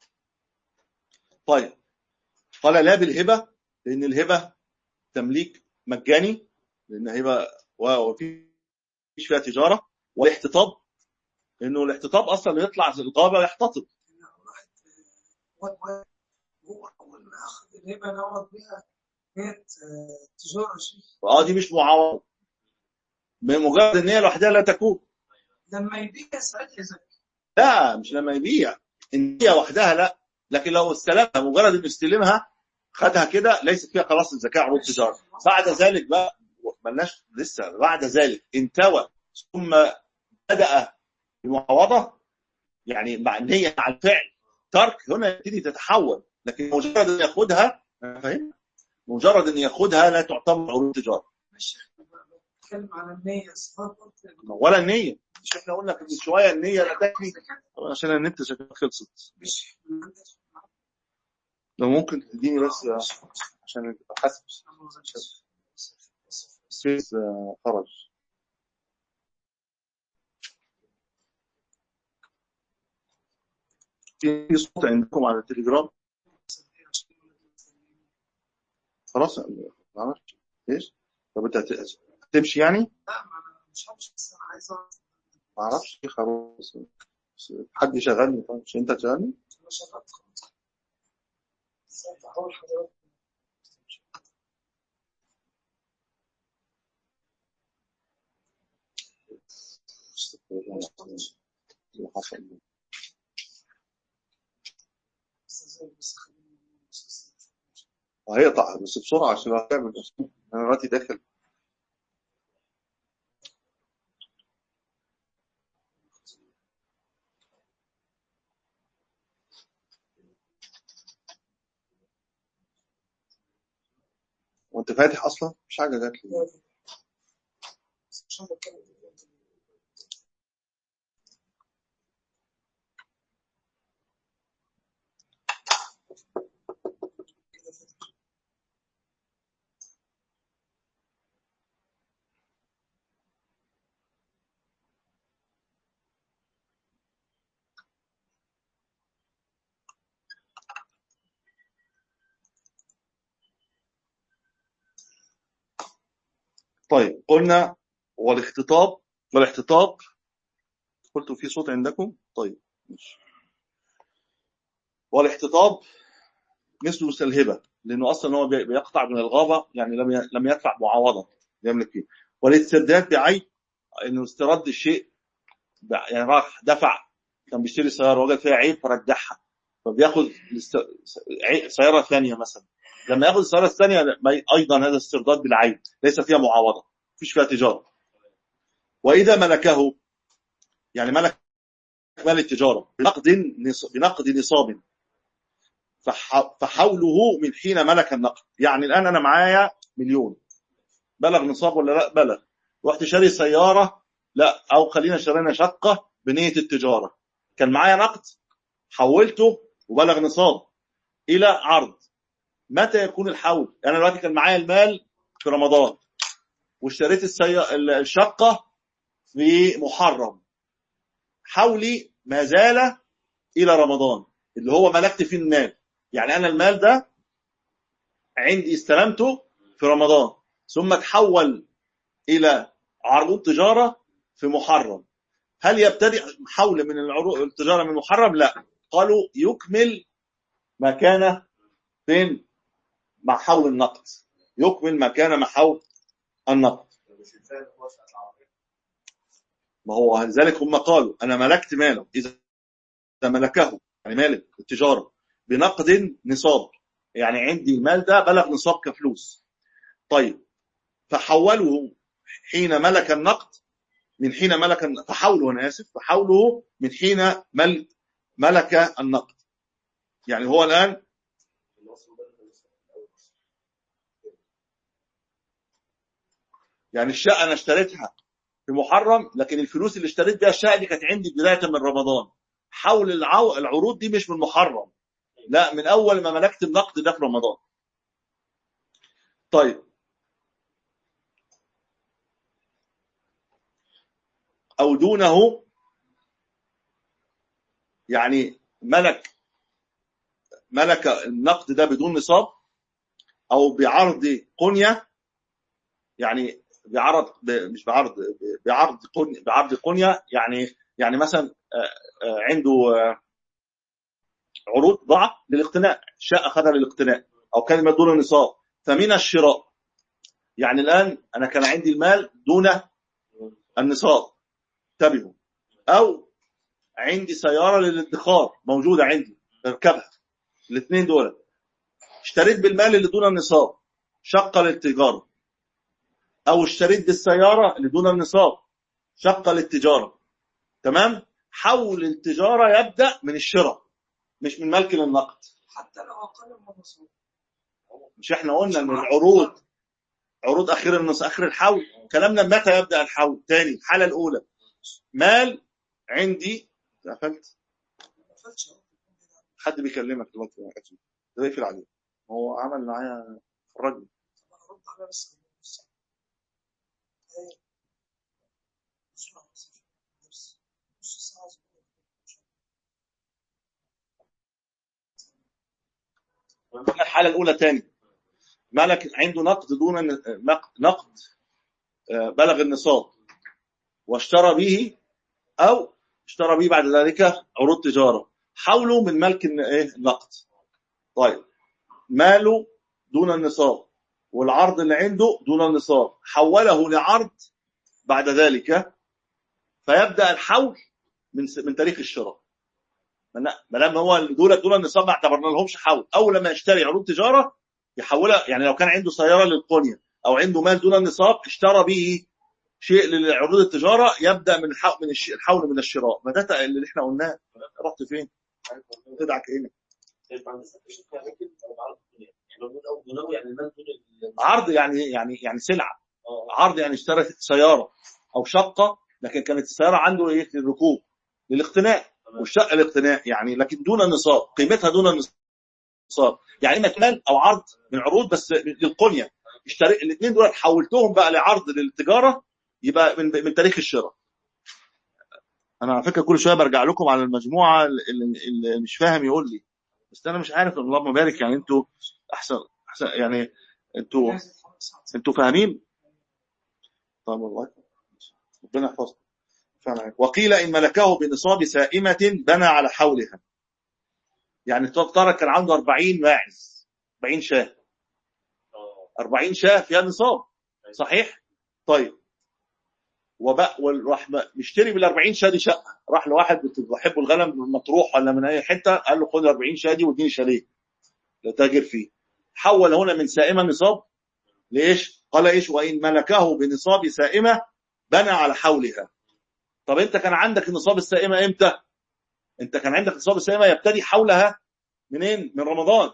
طيب قال لا بالهبه لان الهبه تمليك مجاني لان هبه وفي فيش فيها تجاره والاحتطاب انه الاحتطاب اصلا يطلع في الغابه ويحتطب هو اول ما اخذ الهبه نعوض بيها كانت آه، تجاره شيء اه دي مش معاوضه بمجرد ان هي لوحدها لا تكون لما يبيع ساعتها يزكي لا مش لما يبيع ان هي وحدها لا لكن لو استلمها مجرد انه استلمها خدها كده ليست فيها خلاص الزكاه عروض تجاره بعد ذلك بقى ملناش لسه بعد ذلك انتوى ثم بدا المعاوضه يعني مع النيه على الفعل ترك هنا يبتدي تتحول لكن مجرد ان ياخدها أنا فاهم مجرد ان ياخدها لا تعتبر عروض تجاره مش بتكلم على النية صفات قلت ولا النيه مش احنا قلنا من شويه النيه لا تكفي طبعا عشان النت شكلها خلصت مش لو ممكن تديني بس عشان حسب سبيس آه، خرج في صوت عندكم على التليجرام خلاص ما اعرفش ايش طب انت هت- هتمشي يعني لا ما انا مش همشي بس انا عايز اعرف ما اعرفش خلاص حد يشغلني طيب مش انت تشغلني انا شغلت خلاص ساعتها اول حضرتك اللي حصل بس خليني هيقطع بس بسرعه عشان هتعمل انا دلوقتي داخل وانت فاتح اصلا مش حاجه جات لي بس مش انا بتكلم دلوقتي كده فتح. طيب قلنا والاختطاب والاحتطاب قلت في صوت عندكم طيب ماشي والاحتطاب مثل الهبه لانه اصلا هو بي- بيقطع من الغابه يعني لم ي- لم يدفع معاوضه يملك فيه والاسترداد بعين انه استرد الشيء بع- يعني راح دفع كان بيشتري سياره وجد فيها عيب فرجعها فبياخد الاست- ع- سياره ثانيه مثلا لما ياخد السياره الثانيه ما- ايضا هذا استرداد بالعين ليس فيها معاوضه مفيش فيها تجاره واذا ملكه يعني ملك مال التجاره بنقد نص- بنقد نصاب فح- فحوله من حين ملك النقد يعني الان انا معايا مليون بلغ نصاب ولا لا بلغ رحت شاري سياره لا او خلينا شرينا شقه بنيه التجاره كان معايا نقد حولته وبلغ نصاب الى عرض متى يكون الحول انا دلوقتي كان معايا المال في رمضان واشتريت السي... الشقه في محرم حولي ما زال الى رمضان اللي هو ملكت فيه المال يعني انا المال ده عندي استلمته في رمضان ثم تحول الى عروض تجاره في محرم هل يبتدئ حول من العروض التجاره من محرم لا قالوا يكمل ما كان فين مع حول النقد يكمل ما كان مع حول النقد مش الفعل هو ساعة العربية ما هو لذلك هم قالوا انا ملكت ماله اذا ملكه يعني مالك التجاره بنقد نصاب يعني عندي المال ده بلغ نصاب كفلوس طيب فحوله حين ملك النقد من حين ملك الن- فحوله انا اسف فحوله من حين مل ملك النقد يعني هو الان يعني الشقه انا اشتريتها في محرم لكن الفلوس اللي اشتريت بيها الشقه دي كانت عندي بدايه من رمضان حول العو... العروض دي مش من محرم لا من اول ما ملكت النقد ده في رمضان طيب او دونه يعني ملك ملك النقد ده بدون نصاب او بعرض قنيه يعني بعرض ب- مش بعرض ب- بعرض قنية بعرض قنيه يعني يعني مثلا آه، آه، عنده آه، عروض ضاعت للاقتناء شقه اخذها للاقتناء او كلمه دون النصاب فمن الشراء يعني الان انا كان عندي المال دون النصاب انتبهوا او عندي سياره للادخار موجوده عندي اركبها الاثنين دول اشتريت بالمال اللي دون النصاب شقه للتجاره او اشتريت بالسياره اللي دون النصاب شقه للتجاره تمام حول التجاره يبدا من الشراء مش من ملك للنقد حتى لو اقل من الرسول مش احنا قلنا ان العروض عروض اخير النص اخر الحول كلامنا متى يبدا الحول تاني الحاله الاولى مال عندي قفلت ما قفلتش حد بيكلمك دلوقتي ده يقفل عليه هو عمل معايا الراجل طب انا ارد عليها بس نص ساعة. إيه؟ بسرعة بس. بس. نص ساعة صغيرة. قلنا الحاله الاولى تاني ملك عنده نقد دون نقد, نقد آه، بلغ النصاب واشترى به او اشترى به بعد ذلك عروض تجاره حوله من ملك الن- ايه النقد طيب ماله دون النصاب والعرض اللي عنده دون النصاب حوله لعرض بعد ذلك فيبدا الحول من س- من تاريخ الشراء ما ما دام هو دول دول النصاب ما اعتبرنا لهمش حول اول ما يشتري عروض تجاره يحولها يعني لو كان عنده سياره للقنيه او عنده مال دون النصاب اشترى به شيء لعروض التجاره يبدا من الحول من الش- الحول من الشراء ما ده اللي احنا قلناه رحت فين؟ تدعك ايه؟ طيب عند السقف شكلها ممكن او بعرض الدنيا يعني لو بنقول او بنقول يعني المال دول ال- عرض يعني يعني يعني سلعه اه عرض يعني اشترى سياره او شقه لكن كانت السياره عنده ايه للركوب للاقتناء والشقه للاقتناء يعني لكن دون النصاب قيمتها دون النصاب يعني اما مال او عرض من عروض بس للقنيه اشتري الاثنين دول حولتهم بقى لعرض للتجاره يبقى من من تاريخ الشراء انا على فكره كل شويه برجع لكم على المجموعه اللي, اللي مش فاهم يقول لي بس انا مش عارف اللهم بارك يعني انتوا احسن احسن يعني انتوا لازم خمس ساعات. انتوا فاهمين طب والله ربنا يحفظكم فاهم وقيل ان ملكه بنصاب سائمه بنى على حولها يعني ترى كان عنده 40 ماعز 40 شاه اه 40 شاه فيها نصاب صحيح طيب وبقى وراح مشتري بال 40 شادي شقه راح لواحد بيحب الغنم من مطروح ولا من اي حته قال له خد 40 شادي واديني شاليه لتاجر فيه حول هنا من سائمه نصاب ليش؟ قال ايش وان ملكه بنصاب سائمه بنى على حولها طب انت كان عندك النصاب السائمه امتى؟ انت كان عندك نصاب السائمه يبتدي حولها منين؟ من رمضان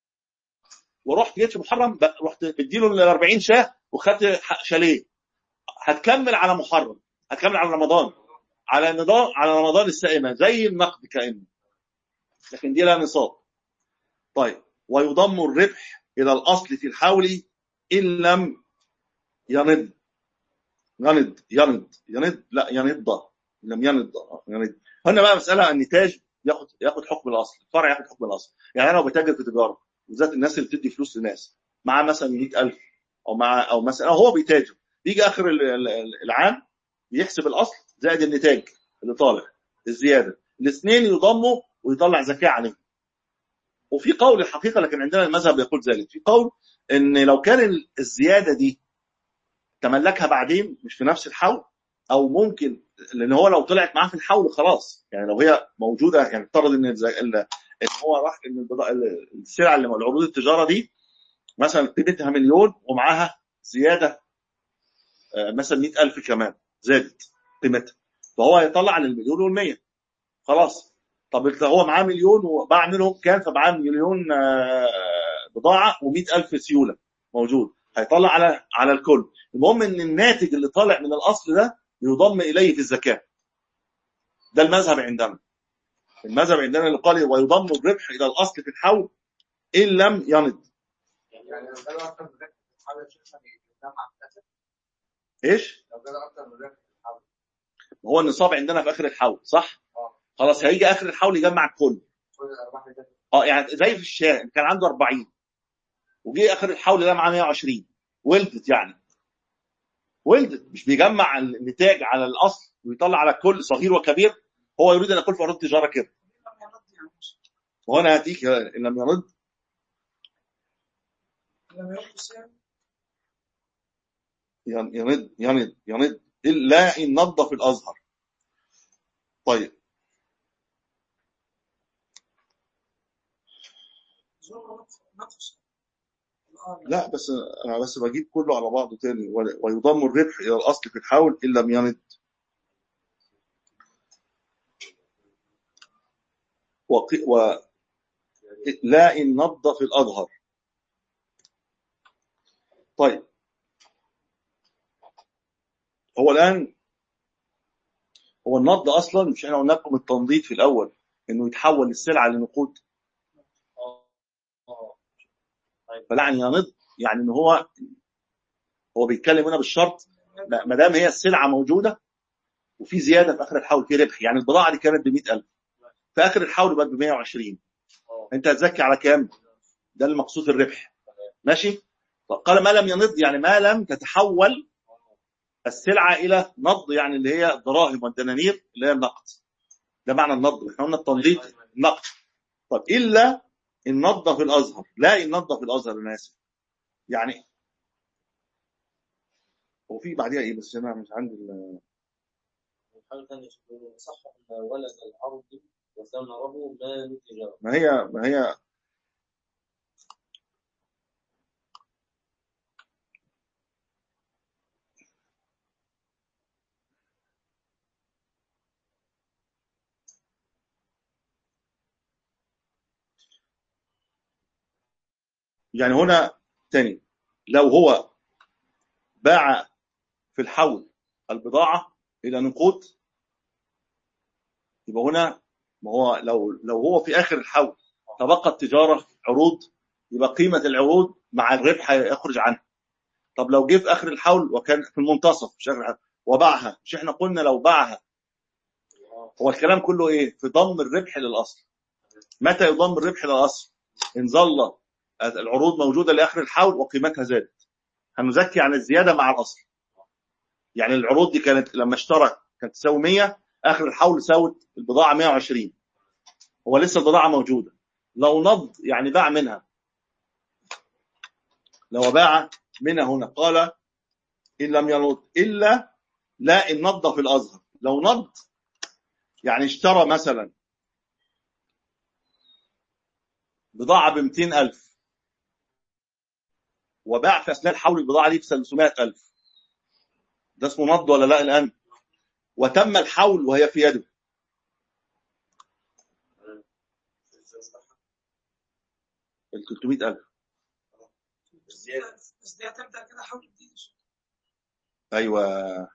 ورحت جيت في محرم ب- رحت مديله ال 40 شاه وخدت ح- شاليه هتكمل على محرم هتكمل على رمضان على نظام على رمضان السائمه زي النقد كانه لكن دي لها نصاب طيب ويضم الربح الى الاصل في الحول ان لم يند يند يند يند لا يند لم يند يند هنا بقى مساله النتاج ياخد ياخد حكم الاصل الفرع ياخد حكم الاصل يعني انا لو بتاجر في تجاره بالذات الناس اللي بتدي فلوس لناس معاه مثلا 100000 او مع او مثلا أو هو بيتاجر يجي اخر ال- ال- العام يحسب الاصل زائد النتاج اللي طالع الزياده الاثنين يضموا ويطلع زكاه عليهم وفي قول الحقيقه لكن عندنا المذهب يقول ذلك في قول ان لو كان ال- الزياده دي تملكها بعدين مش في نفس الحول او ممكن لان هو لو طلعت معاه في الحول خلاص يعني لو هي موجوده يعني افترض ان الز- ال- ان هو راح ان البضاعة- ال- السلع اللي العروض التجاره دي مثلا قيمتها مليون ومعاها زياده آه، مثلا 100000 كمان زادت قيمتها فهو هيطلع على المليون وال100 خلاص طب انت هو معاه مليون وباع منهم كام فمعاه مليون آه، بضاعه و100000 سيوله موجود هيطلع على على الكل المهم ان الناتج اللي طالع من الاصل ده يضم اليه في الزكاه ده المذهب عندنا المذهب عندنا اللي قال ويضم الربح الى الاصل في الحول ان لم يند يعني لو جاله اكتر من ربح بتحاول تشوفها بيجمع في الاخر ايش لو جاله اكتر من ربح بتحاول هو النصاب عندنا في اخر الحول صح اه خلاص هيجي اخر الحول يجمع الكل كل الارباح اللي جت اه يعني زي في الشارع كان عنده 40 وجي اخر الحول ده معاه 120 ولدت يعني ولدت مش بيجمع النتاج على الاصل ويطلع على الكل صغير وكبير هو يريد ان يقول في عروض التجاره كده لم يرد يعني مش- وهنا هاتيك ان لم يرد لم يرد سعر ين- يند يند يند الا ان نض في الازهر طيب ظلم نقص- نقص الآن لا بس انا بس بجيب كله على بعضه تاني و- ويضم الربح الى الاصل في الحول ان لم يند وق- و لا ان نض في الاظهر طيب هو الان هو النض اصلا مش احنا قلنا لكم التنظيف في الاول انه يتحول السلعه لنقود اه اه فلعني ينض يعني ان هو هو بيتكلم هنا بالشرط ما ما دام هي السلعه موجوده وفي زياده في اخر الحول في ربح يعني البضاعه دي كانت ب 100000 في اخر الحول بقت ب 120 اه انت هتزكي على كام؟ ده المقصود الربح ماشي؟ طب قال ما لم ينض يعني ما لم تتحول السلعه الى نض يعني اللي هي الدراهم والدنانير اللي هي النقد ده معنى النض احنا قلنا التنظيف نقد طب الا ان نض في الازهر لا ان نض في الازهر انا اسف يعني هو في بعديها ايه بس انا مش عندي ال- حاجة ثانية يقولون صح أن ولد الأرض وثمره مال تجارة ما هي ما هي يعني هنا تاني لو هو باع في الحول البضاعة إلى نقود يبقى هنا ما هو لو لو هو في آخر الحول تبقى التجارة عروض يبقى قيمة العروض مع الربح يخرج عنها طب لو جه في آخر الحول وكان في المنتصف مش آخر الحول وباعها مش احنا قلنا لو باعها هو الكلام كله ايه في ضم الربح للأصل متى يضم الربح للأصل إن ظل العروض موجودة لآخر الحول وقيمتها زادت هنزكي عن الزيادة مع الأصل يعني العروض دي كانت لما اشترى كانت تساوي 100 آخر الحول ساوت البضاعة 120 هو لسه البضاعة موجودة لو نض يعني باع منها لو باع منها هنا قال إن لم ينض إلا لا النض في الازهر لو نض يعني اشترى مثلا بضاعه ب 200000 وباع في اثناء الحول البضاعه دي ب 300000 ده اسمه نض ولا لا الان وتم الحول وهي في يده ال 300000 بس دي هتبدا كده حول جديد ايوه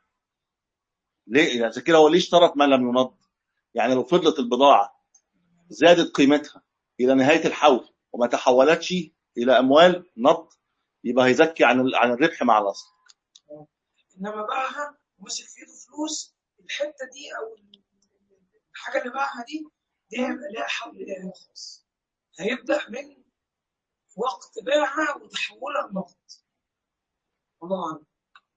ليه يعني كده هو ليه اشترط ما لم ينض يعني لو فضلت البضاعه زادت قيمتها الى نهايه الحول وما تحولتش الى اموال نض يبقى هيزكي عن ال- عن الربح مع الاصل انما باعها ومسك في ايده فلوس الحته دي او الحاجه اللي باعها دي دي هيبقى لها حول ليها خاص هيبدا من وقت بيعها وتحولها لنقد الله اعلم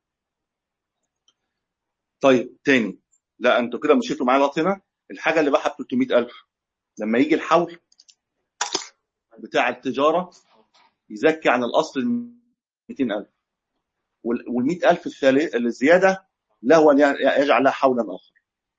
طيب تاني لا انتوا كده مشيتوا معايا لغايه هنا الحاجه اللي باعها ب 300000 لما يجي الحول بتاع التجاره يزكي عن الاصل 200000 وال 100000 الثالث الزياده له ان يجعل لها حولا اخر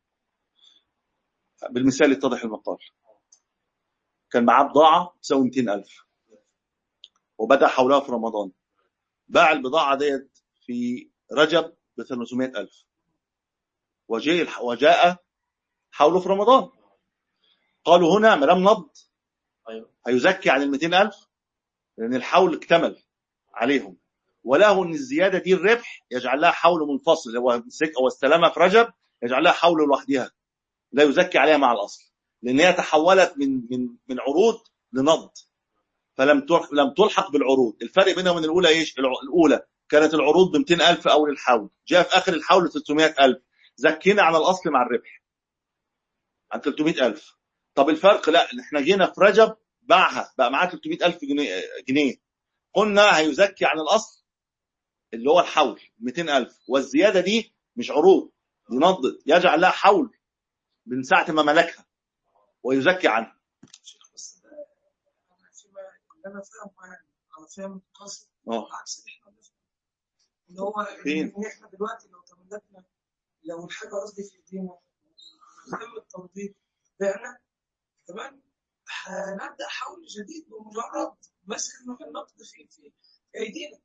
بالمثال يتضح المقال كان معاه بضاعه تساوي 200000 وبدا حولها في رمضان باع البضاعه ديت في رجب ب 300000 وجاء الح- وجاء حوله في رمضان قالوا هنا ما دام نض ايوه هيزكي عن ال 200000 لان الحول اكتمل عليهم وله ان الزياده دي الربح يجعل لها حول منفصل هو مسك هو استلمها في رجب يجعل لها حول لوحدها لا يزكي عليها مع الاصل لان هي تحولت من من من عروض لنض فلم تلح- لم تلحق بالعروض الفرق بينها وبين الاولى ايش الع- الاولى كانت العروض ب 200000 اول الحول جاء في اخر الحول 300000 زكينا عن الاصل مع الربح عن 300000 طب الفرق لا احنا جينا في رجب باعها بقى معاه 300000 جنيه جنيه قلنا هيزكي عن الاصل اللي هو الحول 200000 والزياده دي مش عروض دي نضت يجعل لها حول من ساعه ما ملكها ويزكي عنها شيخ بس ده انا فيما اللي انا فاهمه يعني على فهم قصد اه عكس اللي احنا بنفهمه اللي هو فين؟ ان احنا دلوقتي لو تملكنا لو الحاجه قصدي في ايدينا تم التنظيم بعنا تمام هنبدا حول جديد بمجرد مسك النقد في في في ايدينا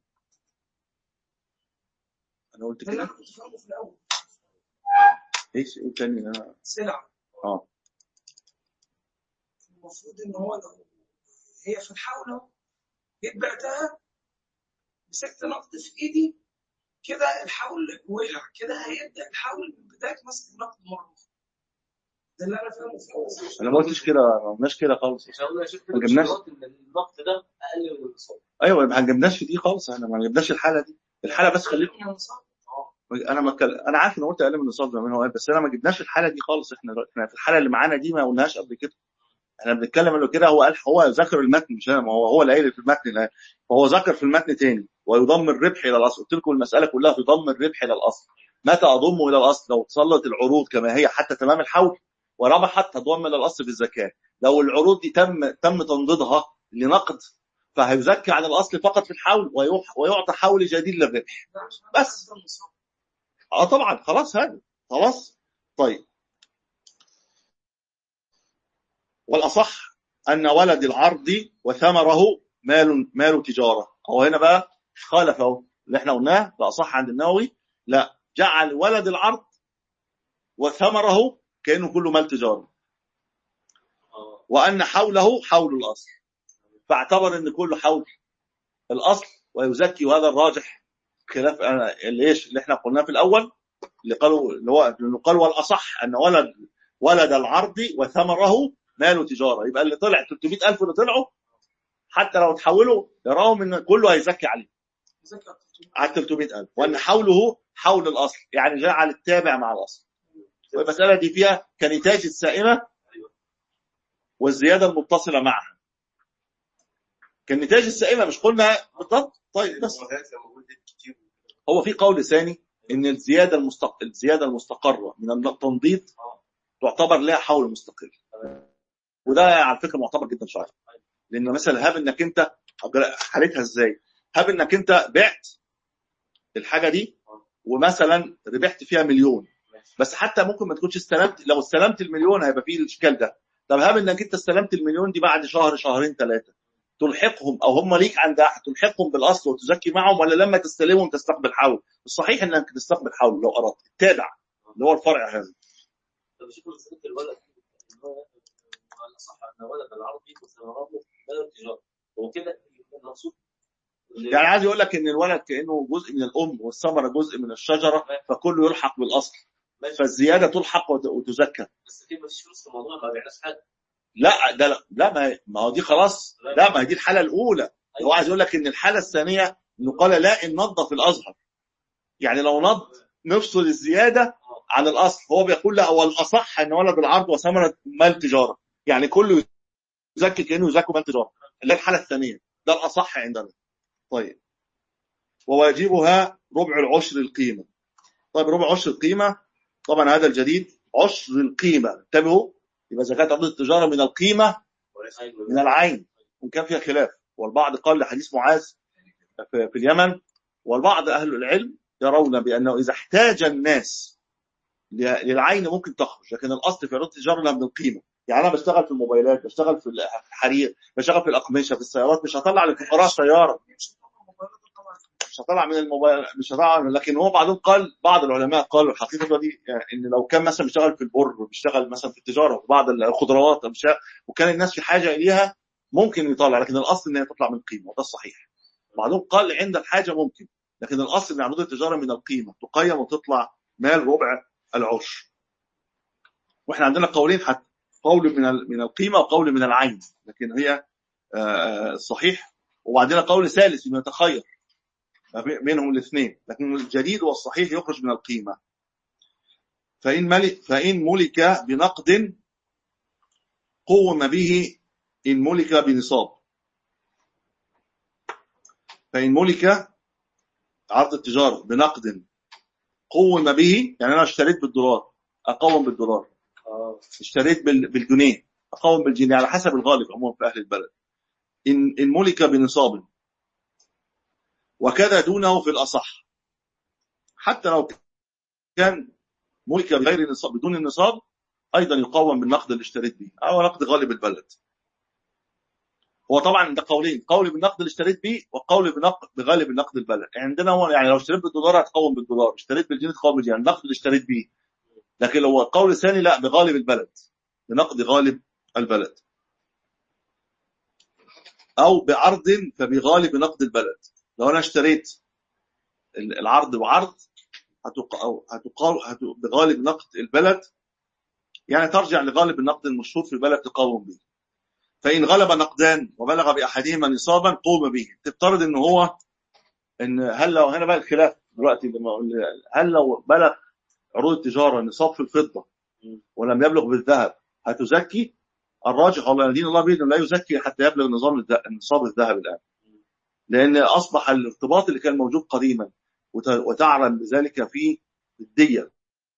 انا قلت ده اللي كده انا كنت فاهمه في الاول ايش ايه تاني انا سلعه اه المفروض ان هو لو هي في الحول اهو جيت بعتها مسكت نقد في ايدي كده الحول وقع كده هيبدا الحول من بدايه مسك النقد مره اخرى ده اللي انا فاهمه في الاول انا ما قلتش كده ما قلناش كده خالص مش هقول يا شيخ ما جبناش. الشروط ان النقد ده اقل من الاقتصاد ايوه ما جبناش في دي خالص احنا ما جبناش الحاله دي الحاله بس خليك يعني صعب. انا ما كل... انا عارف ان قلت اقل من النصاب زي ما هو قال بس انا ما جبناش الحاله دي خالص احنا احنا في الحاله اللي معانا دي ما قلناش قبل كده احنا بنتكلم انه كده هو قال هو ذكر المتن مش انا ما هو هو اللي قايل في المتن الآن. فهو ذكر في المتن تاني ويضم الربح الى الاصل قلت لكم المساله كلها في ضم الربح الى الاصل متى اضمه الى الاصل لو تسلط العروض كما هي حتى تمام الحول وربحت تضم الى الاصل في الزكاه لو العروض دي تم تم تنضيدها لنقد فهيزكى عن الاصل فقط في الحول ويح- ويعطى حول جديد للربح ده عشان بس. ده النصاب. اه طبعا خلاص هذا خلاص طيب والاصح ان ولد العرض وثمره مال مال تجاره هو هنا بقى خالف اهو اللي احنا قلناه الاصح عند النووي لا جعل ولد العرض وثمره كانه كله مال تجاره اه وان حوله حول الاصل فاعتبر ان كله حول الاصل ويزكي وهذا الراجح خلاف أنا- اللي ايش اللي احنا قلناه في الاول اللي قالوا اللي هو اللي قال والاصح ان ولد ولد العرض وثمره مال تجاره يبقى اللي طلع 300000 اللي طلعوا حتى لو تحولوا يراهم ان كله هيزكي عليه ذكر على 300000 وان حوله حول الاصل يعني جعل التابع مع الاصل والمساله دي فيها كنتاج السائمه والزياده المتصله معها كالنتاج السائمه مش قلنا بالضبط طيب بس الأمهات لما ولدت كتير هو في قول ثاني ان الزياده المستق... الزياده المستقره من التنضيد تعتبر لها حول مستقل وده على فكره معتبر جدا شرعي لان مثلا هاب انك انت حالتها ازاي هاب انك انت بعت الحاجه دي ومثلا ربحت فيها مليون بس حتى ممكن ما تكونش استلمت لو استلمت المليون هيبقى فيه الاشكال ده طب هاب انك انت استلمت المليون دي بعد شهر شهرين ثلاثه تلحقهم او هم ليك عند احد تلحقهم بالاصل وتزكي معهم ولا لما تستلمهم تستقبل حول الصحيح انك تستقبل حول لو اردت التابع اللي هو الفرع هذا طب شوفوا مسألة الولد إن هو على صح أن ولد العربي وثمراته بدل التجارة هو كده يبقى المقصود يعني عايز يقول لك ان الولد كانه جزء من الام والثمره جزء من الشجره فكله يلحق بالاصل فالزياده تلحق وت- وتزكى بس كده مفيش فلوس في الموضوع ما بيعناش حاجة لا ده لا, لا ما, هي- ما هو دي خلاص لا ما هي دي الحاله الاولى هو عايز يقول لك ان الحاله الثانيه انه قال لا ان نضف الازهر يعني لو نض نفصل الزياده عن الاصل هو بيقول لا هو الاصح ان ولد العرض وثمره مال تجاره يعني كله يزكي كانه يزكي مال تجاره اللي هي الحاله الثانيه ده الاصح عندنا طيب وواجبها ربع العشر القيمه طيب ربع عشر القيمه طبعا هذا الجديد عشر القيمه انتبهوا يبقى زكاه عروض التجاره من القيمه من العين وان كان فيها خلاف والبعض قال لحديث معاذ في في اليمن والبعض اهل العلم يرون بانه اذا احتاج الناس ل- للعين ممكن تخرج لكن الاصل في عروض التجاره انها من القيمه يعني انا بشتغل في الموبايلات بشتغل في الحرير بشتغل في الاقمشه في السيارات مش هطلع للفقراء سياره مش هطلع من الموبايل مش هطلع لكن هو بعدين قال بعض العلماء قالوا الحقيقه دي يعني ان لو كان مثلا بيشتغل في البر بيشتغل مثلا في التجاره في بعض الخضروات أو بيشتغل- وكان الناس في حاجه اليها ممكن يطلع لكن الاصل ان هي تطلع من القيمه وده الصحيح بعضهم قال عند الحاجه ممكن لكن الاصل ان عروض التجاره من القيمه تقيم وتطلع مال ربع العشر واحنا عندنا قولين حتى قول من ال- من القيمه وقول من العين لكن هي آه، الصحيح وبعدين قول ثالث انه يتخير ما بين- بينهم الاثنين لكن الجديد والصحيح يخرج من القيمه فان ملك فان ملك بنقد قوم به ان ملك بنصاب فان ملك عرض التجاره بنقد قوم به يعني انا اشتريت بالدولار اقوم بالدولار اه اشتريت بال- بالجنيه اقوم بالجنيه على حسب الغالب عموما في اهل البلد ان ان ملك بنصاب وكذا دونه في الاصح حتى لو كان ملك بغير النصاب بدون النصاب ايضا يقوم بالنقد اللي اشتريت به او نقد غالب البلد هو طبعا ده قولين قول بالنقد اللي اشتريت به وقول بنقد بغالب النقد البلد عندنا هو يعني لو اشتريت بالدولار هتقوم بالدولار اشتريت بالجنيه تقوم بالجنيه النقد اللي اشتريت به لكن لو القول الثاني لا بغالب البلد بنقد غالب البلد او بعرض فبغالب نقد البلد لو انا اشتريت ال- العرض وعرض هتق... أو هتقاو... هت... بغالب نقد البلد يعني ترجع لغالب النقد المشهور في البلد تقاوم به فإن غلب نقدان وبلغ بأحدهما نصابا قوم به تفترض ان هو ان هل لو هنا بقى الخلاف دلوقتي لما أقول هل لو بلغ عروض التجارة نصاب في الفضة ولم يبلغ بالذهب هتزكي الراجح والله دين الله بيده لا يزكي حتى يبلغ نظام الذ- نصاب الذهب الآن لأن أصبح الارتباط اللي كان موجود قديما وت- وتعلم بذلك في الدية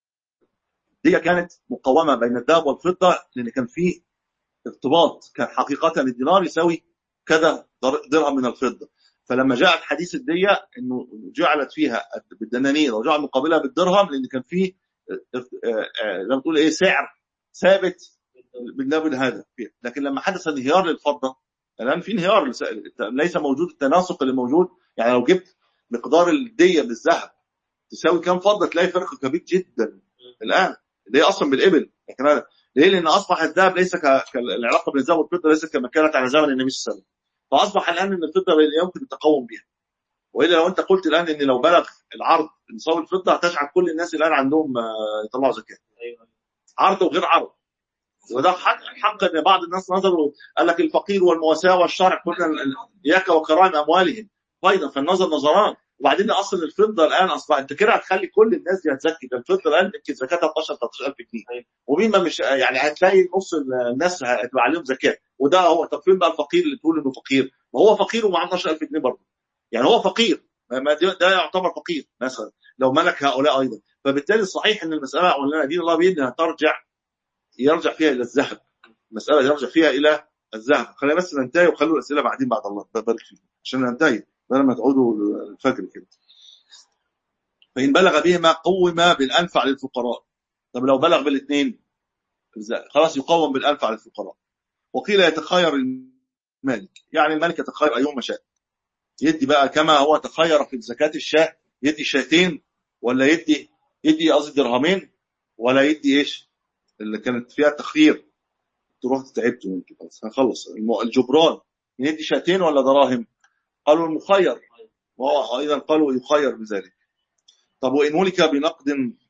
الدية كانت مقومة بين الذهب والفضة لأن كان في ارتباط كان حقيقة الدينار يساوي كذا در- درهم من الفضة فلما جاءت حديث الدية انه جعلت فيها بالدنانير وجعل مقابلها بالدرهم لان كان في اه، اه، زي ما تقول ايه سعر ثابت بالنبل هذا فيه. لكن لما حدث انهيار للفضة الان في انهيار لس- ليس موجود التناسق اللي موجود يعني لو جبت مقدار الدية بالذهب تساوي كام فضة تلاقي فرق كبير جدا الان اللي هي اصلا بالابل لكن هذا ليه؟ لان اصبح الذهب ليس ك... كالعلاقه بين الذهب والفضه ليست كما كانت على زمن النبي صلى الله عليه وسلم فاصبح الان ان الفضه يمكن التقوم بها والا لو انت قلت الان ان لو بلغ العرض نصاب الفضه هتجعل كل الناس الان عندهم آه، يطلعوا زكاه ايوه عرض وغير عرض وده حق حق ان بعض الناس نظروا قال لك الفقير والمواساه والشرع كنا اياك وكرائم اموالهم ايضا فالنظر نظران وبعدين اصلا الفضه الان اصلا انت كده هتخلي كل الناس دي هتزكي ده الفضه الان يمكن زكاتها 12 13000 جنيه أيوة. ومين ما مش يعني هتلاقي نص الناس هتبقى عليهم زكاه وده هو طب فين بقى الفقير اللي تقول انه فقير ما هو فقير ومعاه 12000 جنيه برضه يعني هو فقير ما- ما ده ده يعتبر فقير مثلا لو ملك هؤلاء ايضا فبالتالي الصحيح ان المساله ولنا دين الله بيدنا ترجع يرجع فيها الى الذهب المساله يرجع فيها الى الذهب خلينا بس ننتهي وخلوا الاسئله بعدين بعد الله بارك فيكم عشان ننتهي بدل ما تعودوا الفجر كده فإن بلغ بهما قوم بالأنفع للفقراء طب لو بلغ بالاثنين إزاي؟ خلاص يقوم بالأنفع للفقراء وقيل يتخير المالك يعني الملك يتخير أيهما شاء يدي بقى كما هو تخير في زكاة الشاه يدي شاتين ولا يدي يدي قصدي درهمين ولا يدي ايش اللي كانت فيها تخيير تروح تعبت يمكن خلاص هنخلص الم- الجبران يدي شاتين ولا دراهم قالوا المخير وهو ايضا قالوا يخير بذلك طب وان ملك بنقد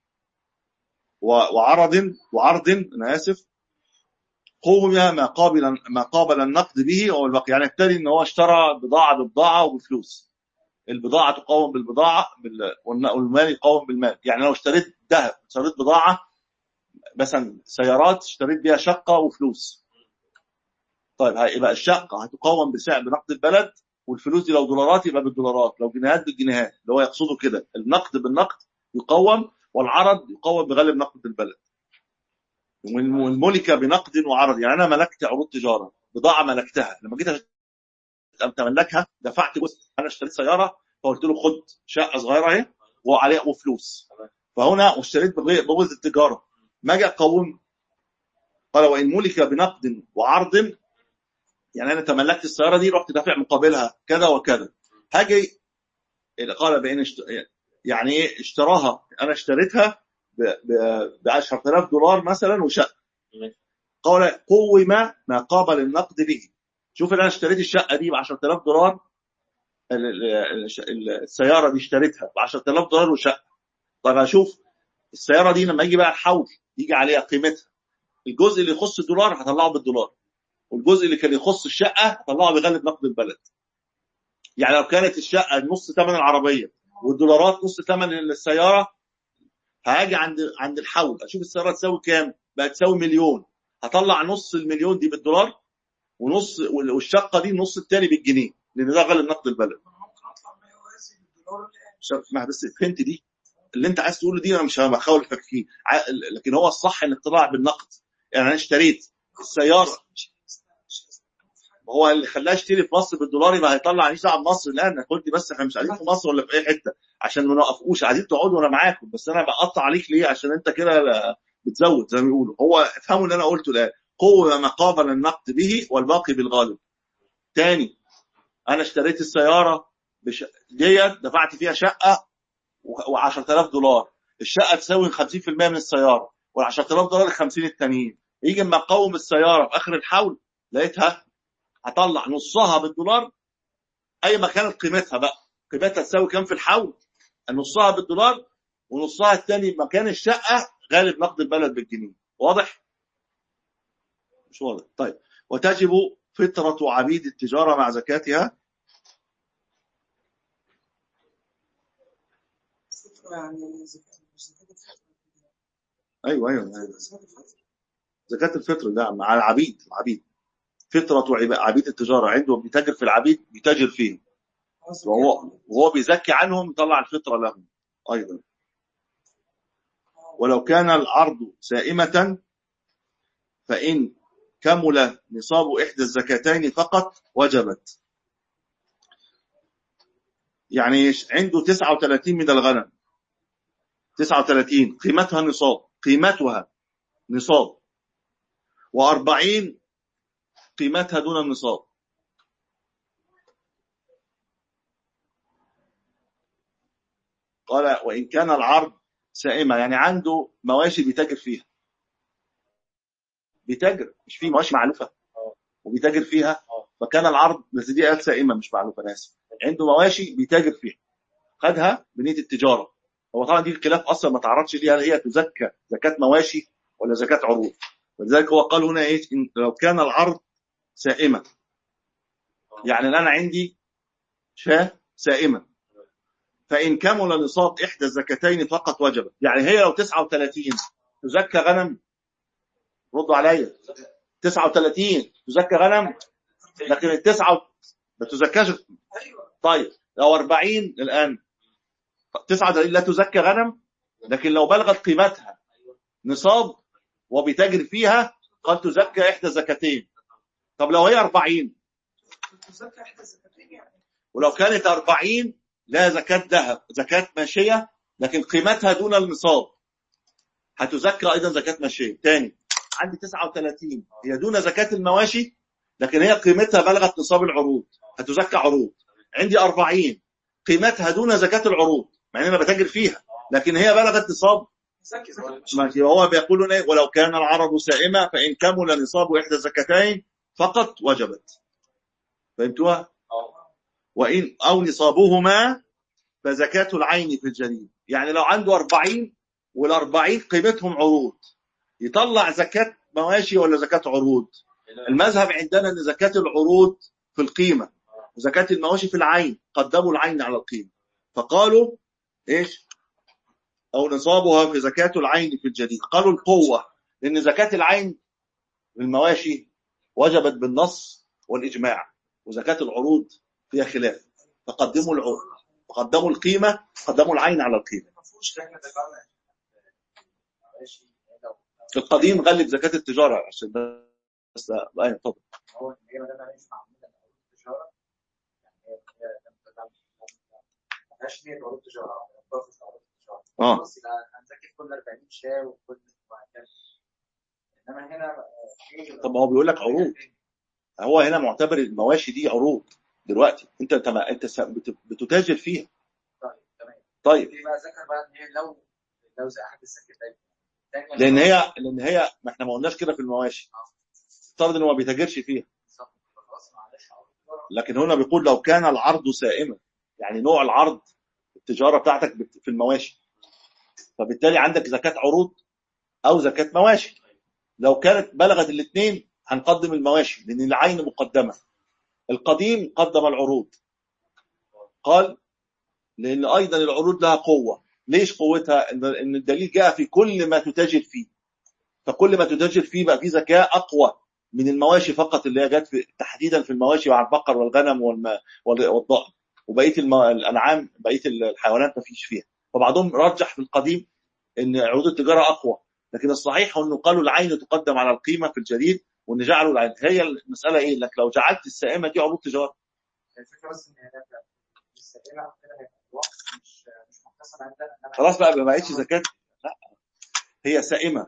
و- وعرض وعرض انا اسف قوم ما قابل ما قابل النقد به او الباقي يعني ابتدي ان هو اشترى بضاعه ببضاعه وبفلوس البضاعه تقاوم بالبضاعه بال- والن- والمال يقاوم بالمال يعني لو اشتريت ذهب اشتريت بضاعه مثلا سيارات اشتريت بيها شقه وفلوس طيب هي- يبقى الشقه هتقاوم بسعر بنقد البلد والفلوس دي لو دولارات يبقى بالدولارات لو جنيهات بالجنيهات اللي هو يقصده كده النقد بالنقد يقوم والعرض يقوم بغالب نقد البلد والم- والملكه بنقد وعرض يعني انا ملكت عروض تجاره بضاعه ملكتها لما جيت أت- اتملكها دفعت جزء انا اشتريت سياره فقلت له خد شقه صغيره اهي وعليها وفلوس فهنا اشتريت بغي- بغرض التجاره ما اجي اقوم قال وان ملك بنقد وعرض يعني انا تملكت السياره دي رحت دافع مقابلها كذا وكذا هاجي قال بان اشت... يعني ايه اشتراها انا اشتريتها ب ب 10000 دولار مثلا وشقه قال قوم ما قابل النقد به شوف انا اشتريت الشقه دي ب 10000 دولار ال- ال- الش- ال- السياره دي اشتريتها ب 10000 دولار وشقه طيب اشوف السياره دي لما يجي بقى الحول يجي عليها قيمتها الجزء اللي يخص الدولار هطلعه بالدولار والجزء اللي كان يخص الشقه هطلعه بغالب نقد البلد يعني لو كانت الشقه نص ثمن العربيه والدولارات نص ثمن السياره هاجي عند عند الحول اشوف السياره تساوي كام بقت تساوي مليون هطلع نص المليون دي بالدولار ونص والشقه دي النص الثاني بالجنيه لان ده غالب نقد البلد انا ممكن اطلع ما يوازي بالدولار شوف، ما بس فهمت دي اللي انت عايز تقوله دي انا مش هخولفك فيه ع- لكن هو الصح انك تطلع بالنقد يعني انا اشتريت السياره هو اللي خلاه يشتري في مصر بالدولار يبقى هيطلع عليه دعوه بمصر الان قلت بس احنا مش قاعدين في مصر ولا في اي حته عشان ما نوقفوش قاعدين تقعدوا وانا معاكم بس انا بقطع عليك ليه عشان انت كده لا- بتزود زي ما بيقولوا هو افهموا اللي انا قلته الان قوه ما قابل النقد به والباقي بالغالب تاني انا اشتريت السياره بش... ديت دفعت فيها شقه و10000 دولار الشقه تساوي 50% من السياره وال 10000 دولار ال 50 التانيين يجي اما اقوم السياره في اخر الحول لقيتها هطلع نصها بالدولار اي ما كانت قيمتها بقى قيمتها تساوي كام في الحول نصها بالدولار ونصها الثاني مكان الشقه غالب نقد البلد بالجنيه واضح مش واضح طيب وتجب فطرة عبيد التجارة مع زكاتها فطرة يعني زكاة مش زكاة الفطر ايوه ايوه, أيوة. زكاة الفطر زكاة الفطر ده مع العبيد العبيد فطرة عب- عبيد التجارة عنده بيتاجر في العبيد بيتاجر فيهم آه، زكاة. وهو وهو بيزكي عنهم يطلع الفطرة لهم أيضا آه. ولو كان العرض سائمة فإن كمل نصاب إحدى الزكاتين فقط وجبت يعني عنده 39 من الغنم 39 قيمتها نصاب قيمتها نصاب و40 قيمتها دون النصاب قال وإن كان العرض سائمة يعني عنده مواشي بيتاجر فيها بيتاجر مش في مواشي معلوفة وبيتاجر فيها فكان العرض بس دي قال سائمة مش معلوفة أنا آسف عنده مواشي بيتاجر فيها خدها بنية التجارة هو طبعا دي الخلاف أصلا ما تعرضش ليها هل هي تزكى زكاة مواشي ولا زكاة عروض ولذلك هو قال هنا ايش إن لو كان العرض سائمة يعني الآن عندي شاة سائمة فإن كمل نصاب إحدى الزكاتين فقط وجبت يعني هي لو 39 تزكى غنم ردوا عليا 39 تزكى غنم لكن التسعة ما تزكاش ايوه طيب لو 40 الآن 39 لا تزكى غنم لكن لو بلغت قيمتها نصاب وبيتاجر فيها قد تزكى إحدى زكاتين طب لو هي 40 تزكى احدى الزكاتين يعني ولو كانت 40 لا زكاة ذهب زكاة ماشية لكن قيمتها دون النصاب هتزكى ايضا زكاه ماشيه تاني عندي 39 هي دون زكاه المواشي لكن هي قيمتها بلغت نصاب العروض هتزكى عروض عندي 40 قيمتها دون زكاه العروض مع ان انا بتاجر فيها لكن هي بلغت نصاب زكي زكي ما هو بيقولون ايه ولو كان العرض سائمة فإن كمل نصاب إحدى الزكاتين فقط وجبت فهمتوها؟ وإن أو نصابهما فزكاة العين في الجليل يعني لو عنده 40 وال40 قيمتهم عروض يطلع زكاة مواشي ولا زكاة عروض المذهب عندنا ان زكاة العروض في القيمة وزكاة المواشي في العين قدموا العين على القيمة فقالوا ايش او نصابها في زكاة العين في الجديد قالوا القوة لان زكاة العين في المواشي وجبت بالنص والاجماع وزكاة العروض فيها خلاف فقدموا العروض فقدموا القيمة قدموا العين على القيمة ما فيهوش لجنه دفاع ماشي لو في القديم غلب زكاة التجارة عشان بس لا اتفضل هو هي ما دام عليه معموله عروض تجاره يعني هي هي لم تدعم ما فيهاش نيه عروض تجاره أو ضغط عروض تجاره اه خلاص يبقى هنذاكر كل 40 شاة وكل وهكذا انما هنا آه، في- طب ما هو بيقول لك عروض هو هنا معتبر المواشي دي عروض دلوقتي انت انت ما- انت س- بت- بتتاجر فيها طيب تمام طيب في بقى ذكر بقى ان هي لو لو زي احد الزكاتين الثانيه لان هي لان هي ما احنا ما قلناش كده في المواشي افترض انه ما بيتاجرش فيها خلاص معلش عروض تجارة. لكن هنا بيقول لو كان العرض سائما يعني نوع العرض التجاره بتاعتك بت- في المواشي فبالتالي عندك زكاه عروض او زكاه مواشي لو كانت بلغت الاثنين هنقدم المواشي لان العين مقدمه القديم قدم العروض قال لان ايضا العروض لها قوه ليش قوتها ان إن الدليل جاء في كل ما تتاجر فيه فكل ما تتاجر فيه بقى فيه زكاه اقوى من المواشي فقط اللي هي جت في تحديدا في المواشي وعلى البقر والغنم والم- وال- والضأن وبقيه الم- الانعام بقيه الحيوانات ما فيش فيها فبعضهم رجح في القديم ان عروض التجاره اقوى لكن الصحيح انه قالوا العين تقدم على القيمه في الجديد وان جعلوا العين هي المساله ايه انك لو جعلت السائمه دي عروض تجاره الفكره بس ان هي ده السائله كده هيبقى الوقت مش مش محتسب عندنا انما خلاص بقى ما بقتش زكاه لا هي سائمه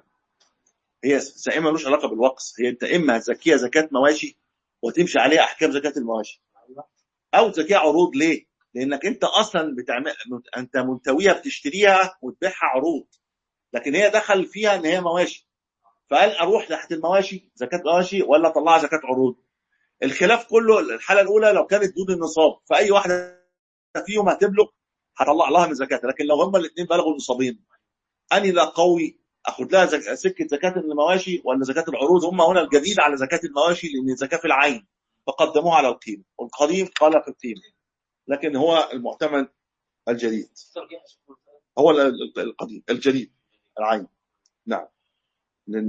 هي سائمه ملوش علاقه بالوقص هي انت اما هتزكيها زكاه مواشي وتمشي عليها احكام زكاه المواشي او زكاه عروض ليه؟ لانك انت اصلا بتعمل انت منتويها بتشتريها وتبيعها عروض لكن هي دخل فيها ان هي مواشي فقال اروح تحت المواشي زكاه مواشي ولا اطلعها زكاه عروض الخلاف كله الحاله الاولى لو كانت دون النصاب فاي واحده فيهم هتبلغ هطلع لها من زكاتها لكن لو هما الاثنين بلغوا النصابين اني لا قوي اخد لها زك... سكه زكاه المواشي ولا زكاه العروض هم هنا الجديد على زكاه المواشي لان الزكاه في العين فقدموها على القيمه والقديم قال في القيمه لكن هو المعتمد الجديد هو ال- ال- القديم الجديد العين نعم لان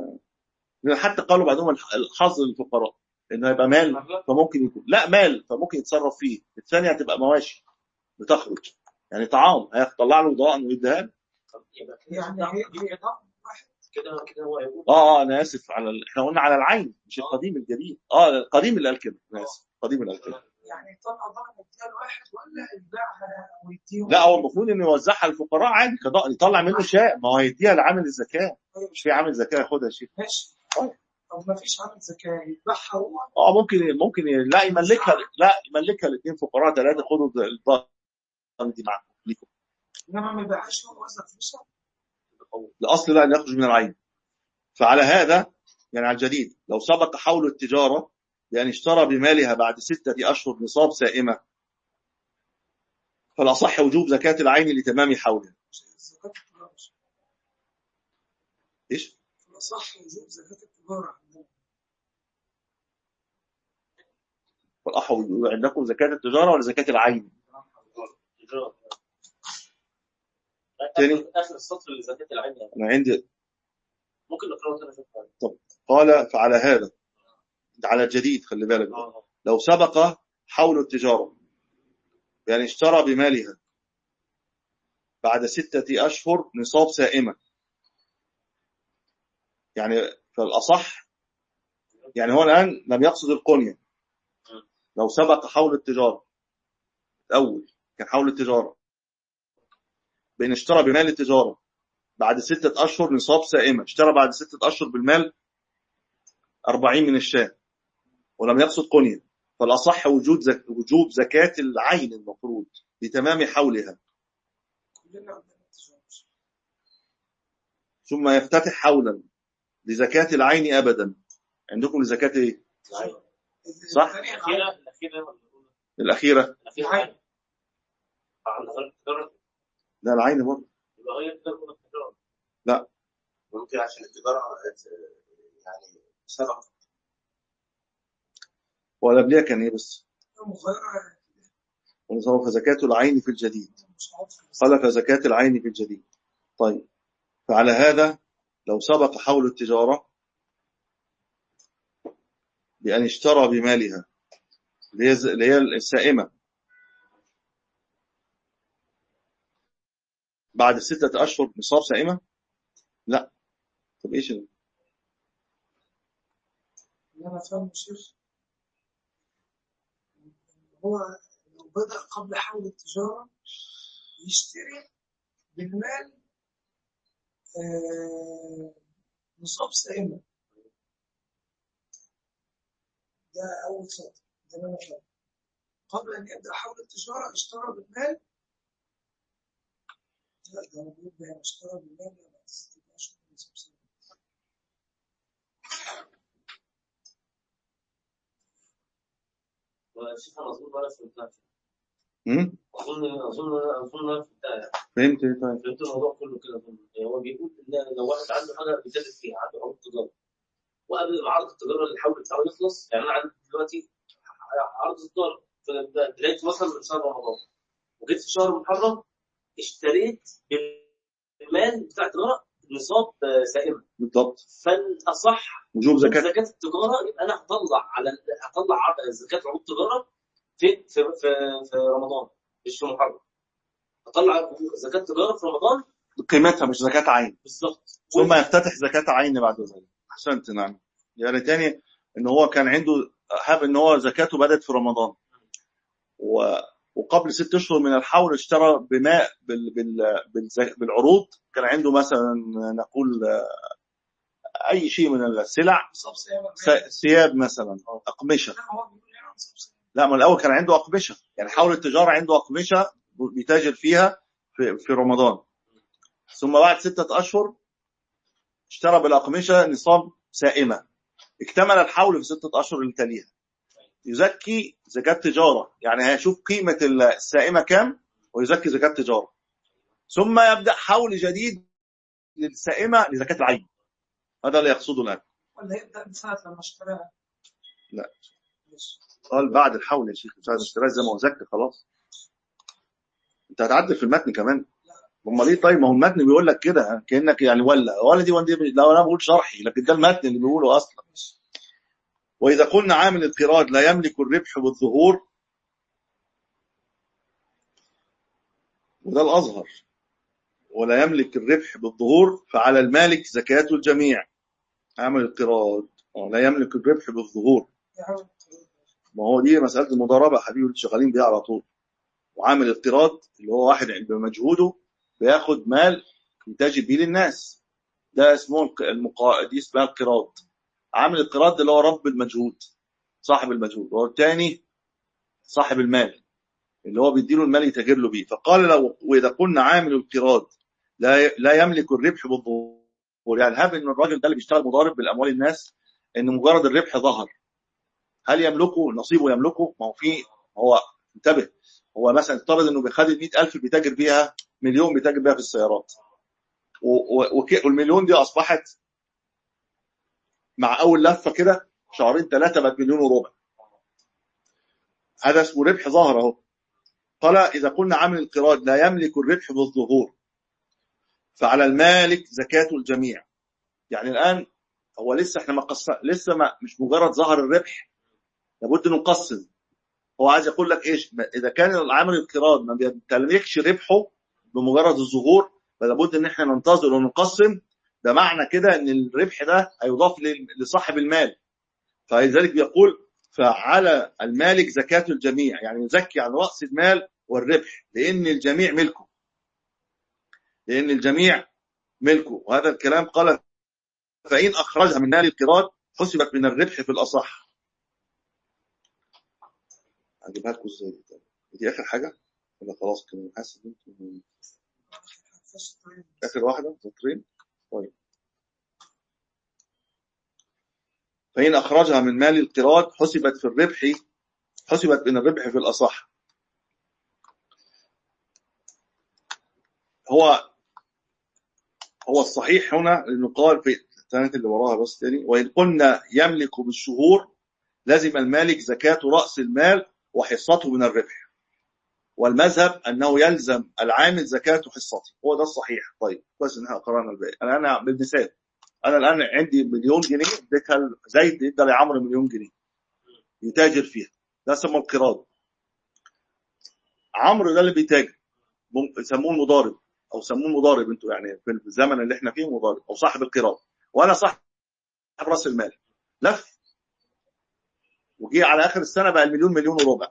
لان حتى قالوا بعدهم الح- الحظ للفقراء انه هيبقى مال فممكن يكون لا مال فممكن يتصرف فيه الثانيه هتبقى مواشي بتخرج يعني طعام هيطلع له ضاء ويديها له. يبقى كده يعني هي هي ضم واحد كده كده هو هيقول اه اه انا اسف على ال... احنا قلنا على العين مش القديم الجديد اه القديم اللي قال كده انا اسف القديم اللي قال كده يعني طلع ضم يديها لواحد ولا يبيعها ويديهم لا هو المفروض انه يوزعها للفقراء عادي كضاء يطلع منه شاء ما هو هيديها لعامل الزكاه مش في عامل زكاه ياخدها يا شيخ ماشي طيب. طب ما فيش عامل زكاة يذبحها هو اه ممكن ممكن لا يملكها لا يملكها الاثنين فقراء ثلاثه خدوا الضاء دي معاكم ليكم انما ما يبيعهاش هو وزع فلوسها الاصل لا ان يخرج من العين فعلى هذا يعني على الجديد لو سبق حول التجاره بان اشترى بمالها بعد سته اشهر نصاب سائمه فالاصح وجوب زكاه العين لتمام حولها زكاة التجارة ايش؟ صح وجوب زكاة التجارة عندنا فالاصح عندكم زكاه التجاره ولا زكاه العين؟ تجارة. تاني؟ آخر- اخر السطر اللي زكاه العين يعني. انا عندي ممكن نقراه تاني شوف قال فعلى هذا على الجديد خلي بالك بقى. اه لو سبق حول التجارة يعني اشترى بمالها بعد ستة أشهر نصاب سائمة يعني فالأصح يعني هو الآن لم يقصد القنية لو سبق حول التجارة الأول كان حول التجارة بان اشترى بمال التجاره بعد ستة اشهر نصاب سائمه اشترى بعد ستة اشهر بالمال 40 من الشاة ولم يقصد قنية فالاصح وجود زك... وجوب زكاه العين المفروض لتمام حولها كلنا عندنا التجارة ثم يفتتح حولا لزكاه العين ابدا عندكم لزكاه ايه صح. الثانية الأخيرة الأخيرة ولا الأولى؟ الاخيره الأخيرة العين. عن غير التجارة لا العين برضه يبقى غير التجارة التجارة ممكن عشان التجاره يعني سبق ولا قبلها كان ايه بس مغيرة ونصاب فزكاه العين في الجديد مش عارف قال فزكاة العين في الجديد طيب فعلى هذا لو سبق حول التجارة بأن اشترى بمالها اللي هي اللي هي السائمة بعد ستة أشهر نصاب سائمة لا طب إيش ال- اللي انا فاهمه يا شيخ هو لو بدأ قبل حول التجارة يشتري بالمال آه، نصاب سائمة ده أول سطر ده اللي أنا فاهمه قبل أن يبدأ حول التجارة اشترى بالمال لا ده هو بيقول بقى اشترى بالمال بعد ستة أشهر نصاب سائمة والشيخ أنا أظن ولا فهمتها هم؟ أظن أظن أظن أنا فهمتها فهمت إيه طيب فهمت الموضوع كله كده أظن يعني هو بيقول إن لو واحد عنده حاجة بيتاجر فيها عنده عروض تجارة وقبل ما عرض التجارة اللي الحول بتاعه يخلص يعني أنا عندي دلوقتي عرض تجارة في بداية مثلا من شهر رمضان وجيت في شهر محرم اشتريت بالمال بتاع التجارة نصاب آه، سائمة بالضبط فالأصح وجوب زكاة زكاة زكاة التجارة يبقى أنا هطلع على هطلع ع- زكاة عروض التجارة في في في, في رمضان مش في محرم هطلع زكاة التجارة في رمضان قيمتها مش زكاة عين بالظبط ثم يفتتح زكاة عين بعد ذلك أحسنت نعم يعني تاني إن هو كان عنده هاب إن هو زكاته بدأت في رمضان و وقبل ست اشهر من الحول اشترى بماء بال بال بالز- بالعروض كان عنده مثلا نقول آه، اي شيء من السلع نصاب سائمة س- ثياب مثلا اقمشه لا هو بيقول هنا نصاب سائمة لا ما الاول كان عنده اقمشه يعني حول التجاره عنده اقمشه بيتاجر فيها في, في رمضان ثم بعد ستة اشهر اشترى بالاقمشه نصاب سائمه اكتمل الحول في ستة اشهر اللي تليها يزكي زكاة تجارة يعني هيشوف قيمة السائمة كام ويزكي زكاة تجارة ثم يبدأ حول جديد للسائمة لزكاة العين هذا اللي يقصده الآن ولا يبدأ من ساعة لما اشتراها لا. ماشي. قال بعد الحول يا شيخ مش عايز اشتريها زي ما هو زكى خلاص انت هتعدل في المتن كمان امال ايه طيب ما هو المتن بيقول لك كده كانك يعني ولا ولا دي ولا دي لا انا بقول شرحي لكن ده المتن اللي بيقوله اصلا واذا قلنا عامل القراض لا يملك الربح بالظهور وده الأظهر ولا يملك الربح بالظهور فعلى المالك زكاة الجميع عامل القراض آه، لا يملك الربح بالظهور يعني ما هو دي مسألة المضاربة يا حبيبي اللي شغالين بيها على طول وعامل القراض اللي هو واحد بمجهوده بياخد مال يتاجر بيه للناس ده اسمه الق- المقا... دي اسمها القراض عامل القراض اللي هو رب المجهود صاحب المجهود والتاني صاحب المال اللي هو بيديله المال يتاجر له بيه فقال لو واذا قلنا عامل القراض لا لا يملك الربح بالظهور يعني هاب ان الراجل ده اللي بيشتغل مضارب بالاموال الناس ان مجرد الربح ظهر هل يملكه نصيبه يملكه ما هو في هو انتبه هو مثلا افترض انه بيخد ال 100000 بيتاجر بيها مليون بيتاجر بيها في السيارات و- و- وك- والمليون دي اصبحت مع اول لفه كده شهرين ثلاثه بقت مليون وربع هذا اسمه ربح ظاهر اهو قال اذا قلنا عامل القراض لا يملك الربح بالظهور فعلى المالك زكاة الجميع يعني الان هو لسه احنا ما قص... لسه ما مش مجرد ظهر الربح لابد انه نقسم هو عايز يقول لك ايش ما- اذا كان العامل القراض ما بيملكش ربحه بمجرد الظهور فلابد ان احنا ننتظر ونقسم ده معنى كده ان الربح ده هيضاف لل- لصاحب المال فلذلك بيقول فعلى المالك زكاة الجميع يعني يزكي عن رأس المال والربح لأن الجميع ملكه لان الجميع ملكه وهذا الكلام قال فان اخرجها من مال القراض حسبت من الربح في الاصح هجيبها لكم ازاي دي طيب؟ دي اخر حاجه ولا خلاص كده حاسس ان انتوا اخر واحده ذاكرين طيب فإن أخرجها من مال القراض حسبت في الربح حسبت من الربح في الأصح هو هو الصحيح هنا انه قال في الثانية اللي وراها بس تاني وإن قلنا يملك بالشهور لزم المالك زكاة رأس المال وحصته من الربح والمذهب أنه يلزم العامل زكاة حصته هو ده الصحيح طيب كويس إن احنا قرأنا الباقي أنا أنا بالمثال أنا الآن عندي مليون جنيه اديتها زيد ادى لعمرو مليون جنيه يتاجر فيها ده اسمه القراض عمرو ده اللي بيتاجر مم- يسموه المضارب او سموه المضارب انتوا يعني في الزمن اللي احنا فيه مضارب او صاحب القراض وانا صاحب راس المال لف وجي على اخر السنه بقى المليون مليون وربع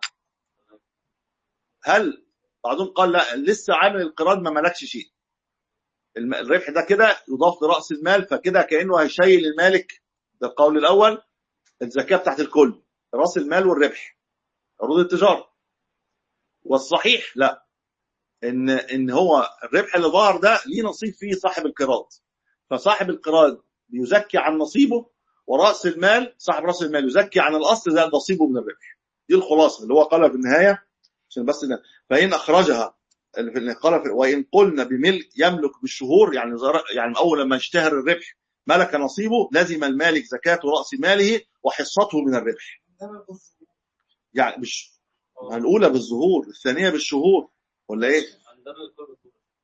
هل بعضهم قال لا لسه عامل القراض ما ملكش شيء الم- الربح ده كده يضاف لراس المال فكده كانه هيشيل المالك ده القول الاول الزكاه بتاعت الكل راس المال والربح عروض التجاره والصحيح لا ان ان هو الربح اللي ظهر ده ليه نصيب فيه صاحب القراض فصاحب القراض بيزكي عن نصيبه وراس المال صاحب راس المال يزكي عن الاصل ده نصيبه من الربح دي الخلاصه اللي هو قالها في النهايه عشان بس ن- فان اخرجها اللي في- اللي قال في- وان قلنا بملك يملك بالشهور يعني زر- يعني اول لما يشتهر الربح ملك نصيبه لزم المالك زكاه راس ماله وحصته من الربح يعني مش ما الاولى بالظهور الثانيه بالشهور ولا ايه عندنا الكل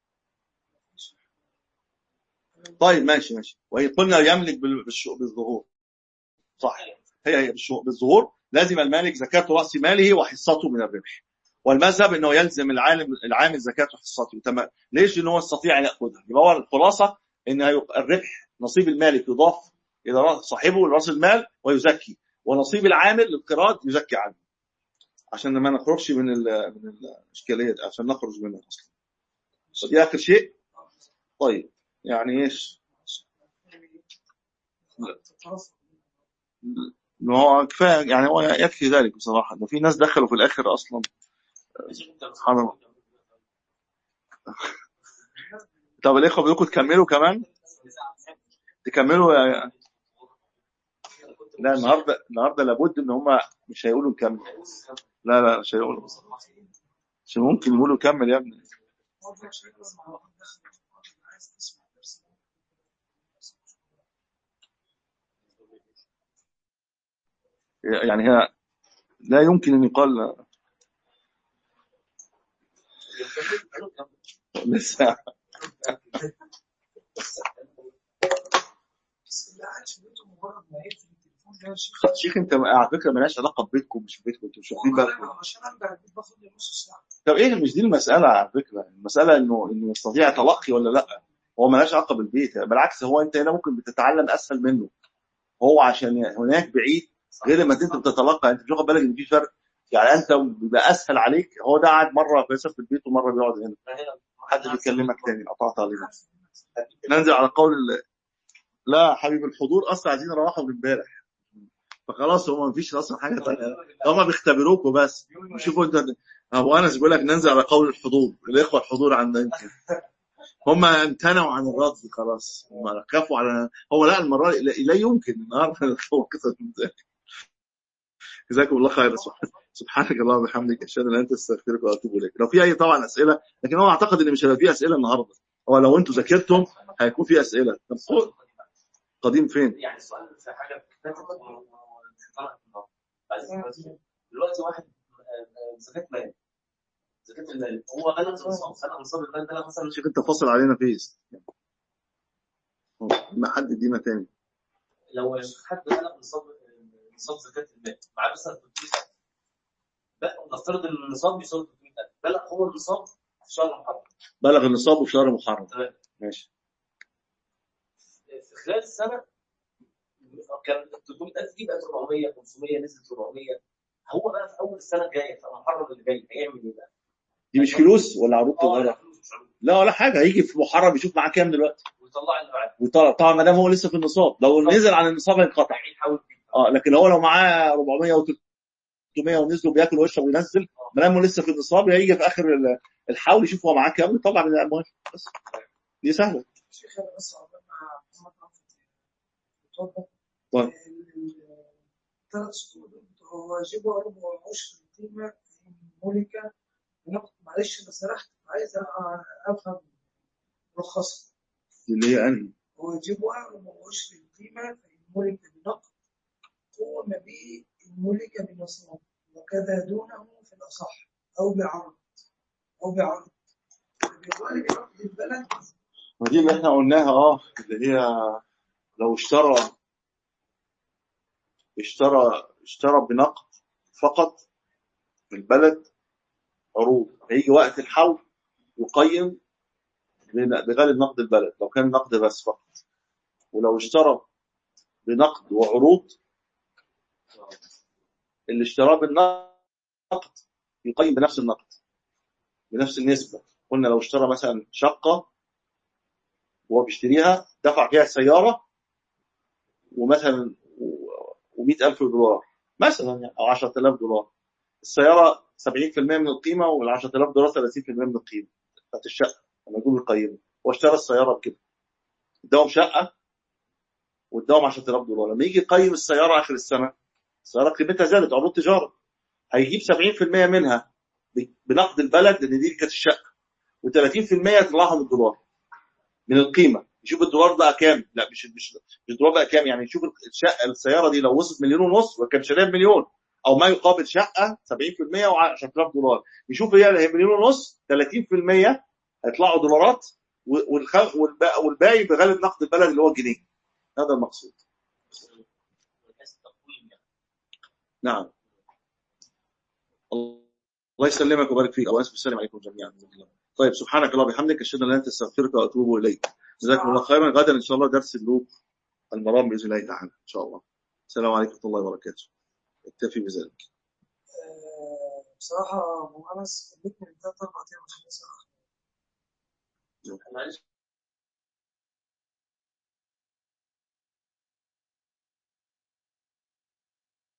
طيب ماشي ماشي وإن قلنا يملك بال- بالش- بالظهور صح هي هي بالش- بالظهور لازم المالك زكاة رأس ماله وحصته من الربح والمذهب انه يلزم العالم العامل زكاة حصته تمام ليش انه هو يستطيع ان ياخذها يبقى هو الخلاصه ان هيبقى الربح نصيب المالك يضاف الى رأس- صاحبه راس المال ويزكي ونصيب العامل للقراض يزكي عنه عشان ما نخرجش من ال- من الاشكاليه دي، عشان نخرج منها اصلا دي اخر شيء طيب يعني ايش ما هو كفايه يعني هو يكفي ذلك بصراحه ده في ناس دخلوا في الاخر اصلا سبحان الله طب الاخوه بدكم تكملوا كمان تكملوا يا... لا النهارده النهارده لابد ان هم مش هيقولوا نكمل لا لا مش هيقولوا مش ممكن يقولوا كمل يا ابني يعني هي لا يمكن ان يقال لسه بس اللي قاعد في بيته مجرد ما يقفل التليفون ده يا شيخ شيخ انت على فكره مالهاش علاقه ببيتكم مش بيتكم انتوا مش واخدين بالكم والله عشان ارجع البيت باخد لي نص ساعه طب ايه مش دي المساله على فكره المساله انه انه يستطيع تلقي ولا لا هو مالهاش علاقه بالبيت بالعكس هو انت هنا ممكن بتتعلم اسهل منه هو عشان هناك بعيد غير ما انت بتتلقى انت مش واخد بالك ان في فرق يعني انت بيبقى اسهل عليك هو ده قاعد مره بيسافر في البيت ومره بيقعد هنا حد بيكلمك تاني قطعت علينا ننزل على قول ال- لا حبيب الحضور اصلا عايزين يروحوا من امبارح فخلاص هو ما فيش اصلا حاجه ثانيه هم بيختبروكوا بس شوفوا انت ابو انس بيقول لك ننزل على قول الحضور الاخوه الحضور عندنا يمكن هم امتنعوا عن الرد خلاص هم خافوا على هو لا المره لا لا يمكن النهارده هو قصه من ذلك جزاكم الله خير سبحان- سبحانك اللهم وبحمدك اشهد ان لا اله الا انت استغفرك واتوب اليك لو في اي طبعا اسئله لكن هو اعتقد ان مش هيبقى في اسئله النهارده هو لو انتوا ذاكرتم هيكون في اسئله طب قول. قديم فين؟ يعني السؤال في حاجه فاتت وانطلقت النهارده عايزين دلوقتي واحد آه، آه، زكاه مال زكاه المال هو بلغ النصاب انا نصاب المال بلغ مثلا شوف انت فاصل علينا فيس ما حد يدينا تاني لو حد بلغ نصاب نصاب زكاه المال معاه مثلا 300000 بقى نفترض ان النصاب يساوي 300000 بلغ هو النصاب في شهر محرم بلغ النصاب في شهر محرم تمام ماشي في خلال السنه كان 300000 دي بقت 400 500 نزلت 400 هو بقى في اول السنه الجايه في محرم اللي جاي هيعمل ايه بقى؟ دي مش فلوس ولا عروض اه لا تجاره فلوس مش عروض لا ولا حاجه هيجي في محرم يشوف معاه كام دلوقتي ويطلع اللي بعد ويطلع طبعا ما دام هو لسه في النصاب لو نزل عن النصاب هينقطع يعني يحاول اه لكن هو لو معاه 400 و 300 ونزل وبياكل ويشرب وينزل ما دام هو لسه في النصاب هيجي في اخر ال- الحول يشوف هو معاه كام ويطلع من الاموال بس دي سهله شيخ انا بس عقبال ما محمد عاطف يتوضا طيب. الثلاث سطور دول هو يجيبوا ربع عشر القيمه في ملكه بنقد معلش انا سرحت عايز أ- افهم ملخصها دي اللي هي انهي هو يجيبها ربع عشر القيمه فإن ملك بنقد قوم به إن ملك بنصاب وكذا دونه في الأصح أو بعرض أو بعرض بيقال بنقد البلد ما دي اللي احنا قلناها اه اللي هي لو اشترى اشترى اشترى بنقد فقط في البلد عروض هيجي وقت الحول يقيم بن- بغالب نقد البلد لو كان نقد بس فقط ولو اشترى بنقد وعروض اللي اشتراه بالنقد يقيم بنفس النقد بنفس النسبة قلنا لو اشترى مثلا شقة وهو بيشتريها دفع فيها السيارة ومثلا و100 ألف دولار مثلا يعني أو 10000 دولار السيارة 70% من القيمة وال 10000 دولار 30% من القيمة بتاعت الشقة لما يقولوا يقيموا هو اشترى السيارة بكده اداهم شقة واداهم 10000 دولار لما يجي يقيم السيارة آخر السنة السيارة قيمتها زادت عروض تجارة هيجيب 70% منها بنقد البلد لأن دي كانت الشقة و30% يطلعهم الدولار من القيمة يشوف الدولار بقى كام لا مش مش مش الدولار بقى كام يعني يشوف الشقة السيارة دي لو وصلت مليون ونص وكان شاريها بمليون او ما يقابل شقة 70% و10000 دولار يشوف هي هي مليون ونص 30% هيطلعوا دولارات والخ- والباقي والباقي بغالب نقد البلد اللي هو الجنيه هذا المقصود بحيث التقويم يعني نعم الله يسلمك ويبارك فيك او اسف السلام عليكم جميعا طيب سبحانك اللهم وبحمدك اشهد ان لا اله الا انت استغفرك واتوب اليك جزاكم الله خيرا غدا ان شاء الله درس اللوب المرام باذن الله تعالى ان شاء الله السلام عليكم ورحمه الله وبركاته اكتفي بذلك آه، بصراحة أبو أنس خلتني من ثلاث أربع أيام عشان أسأل معلش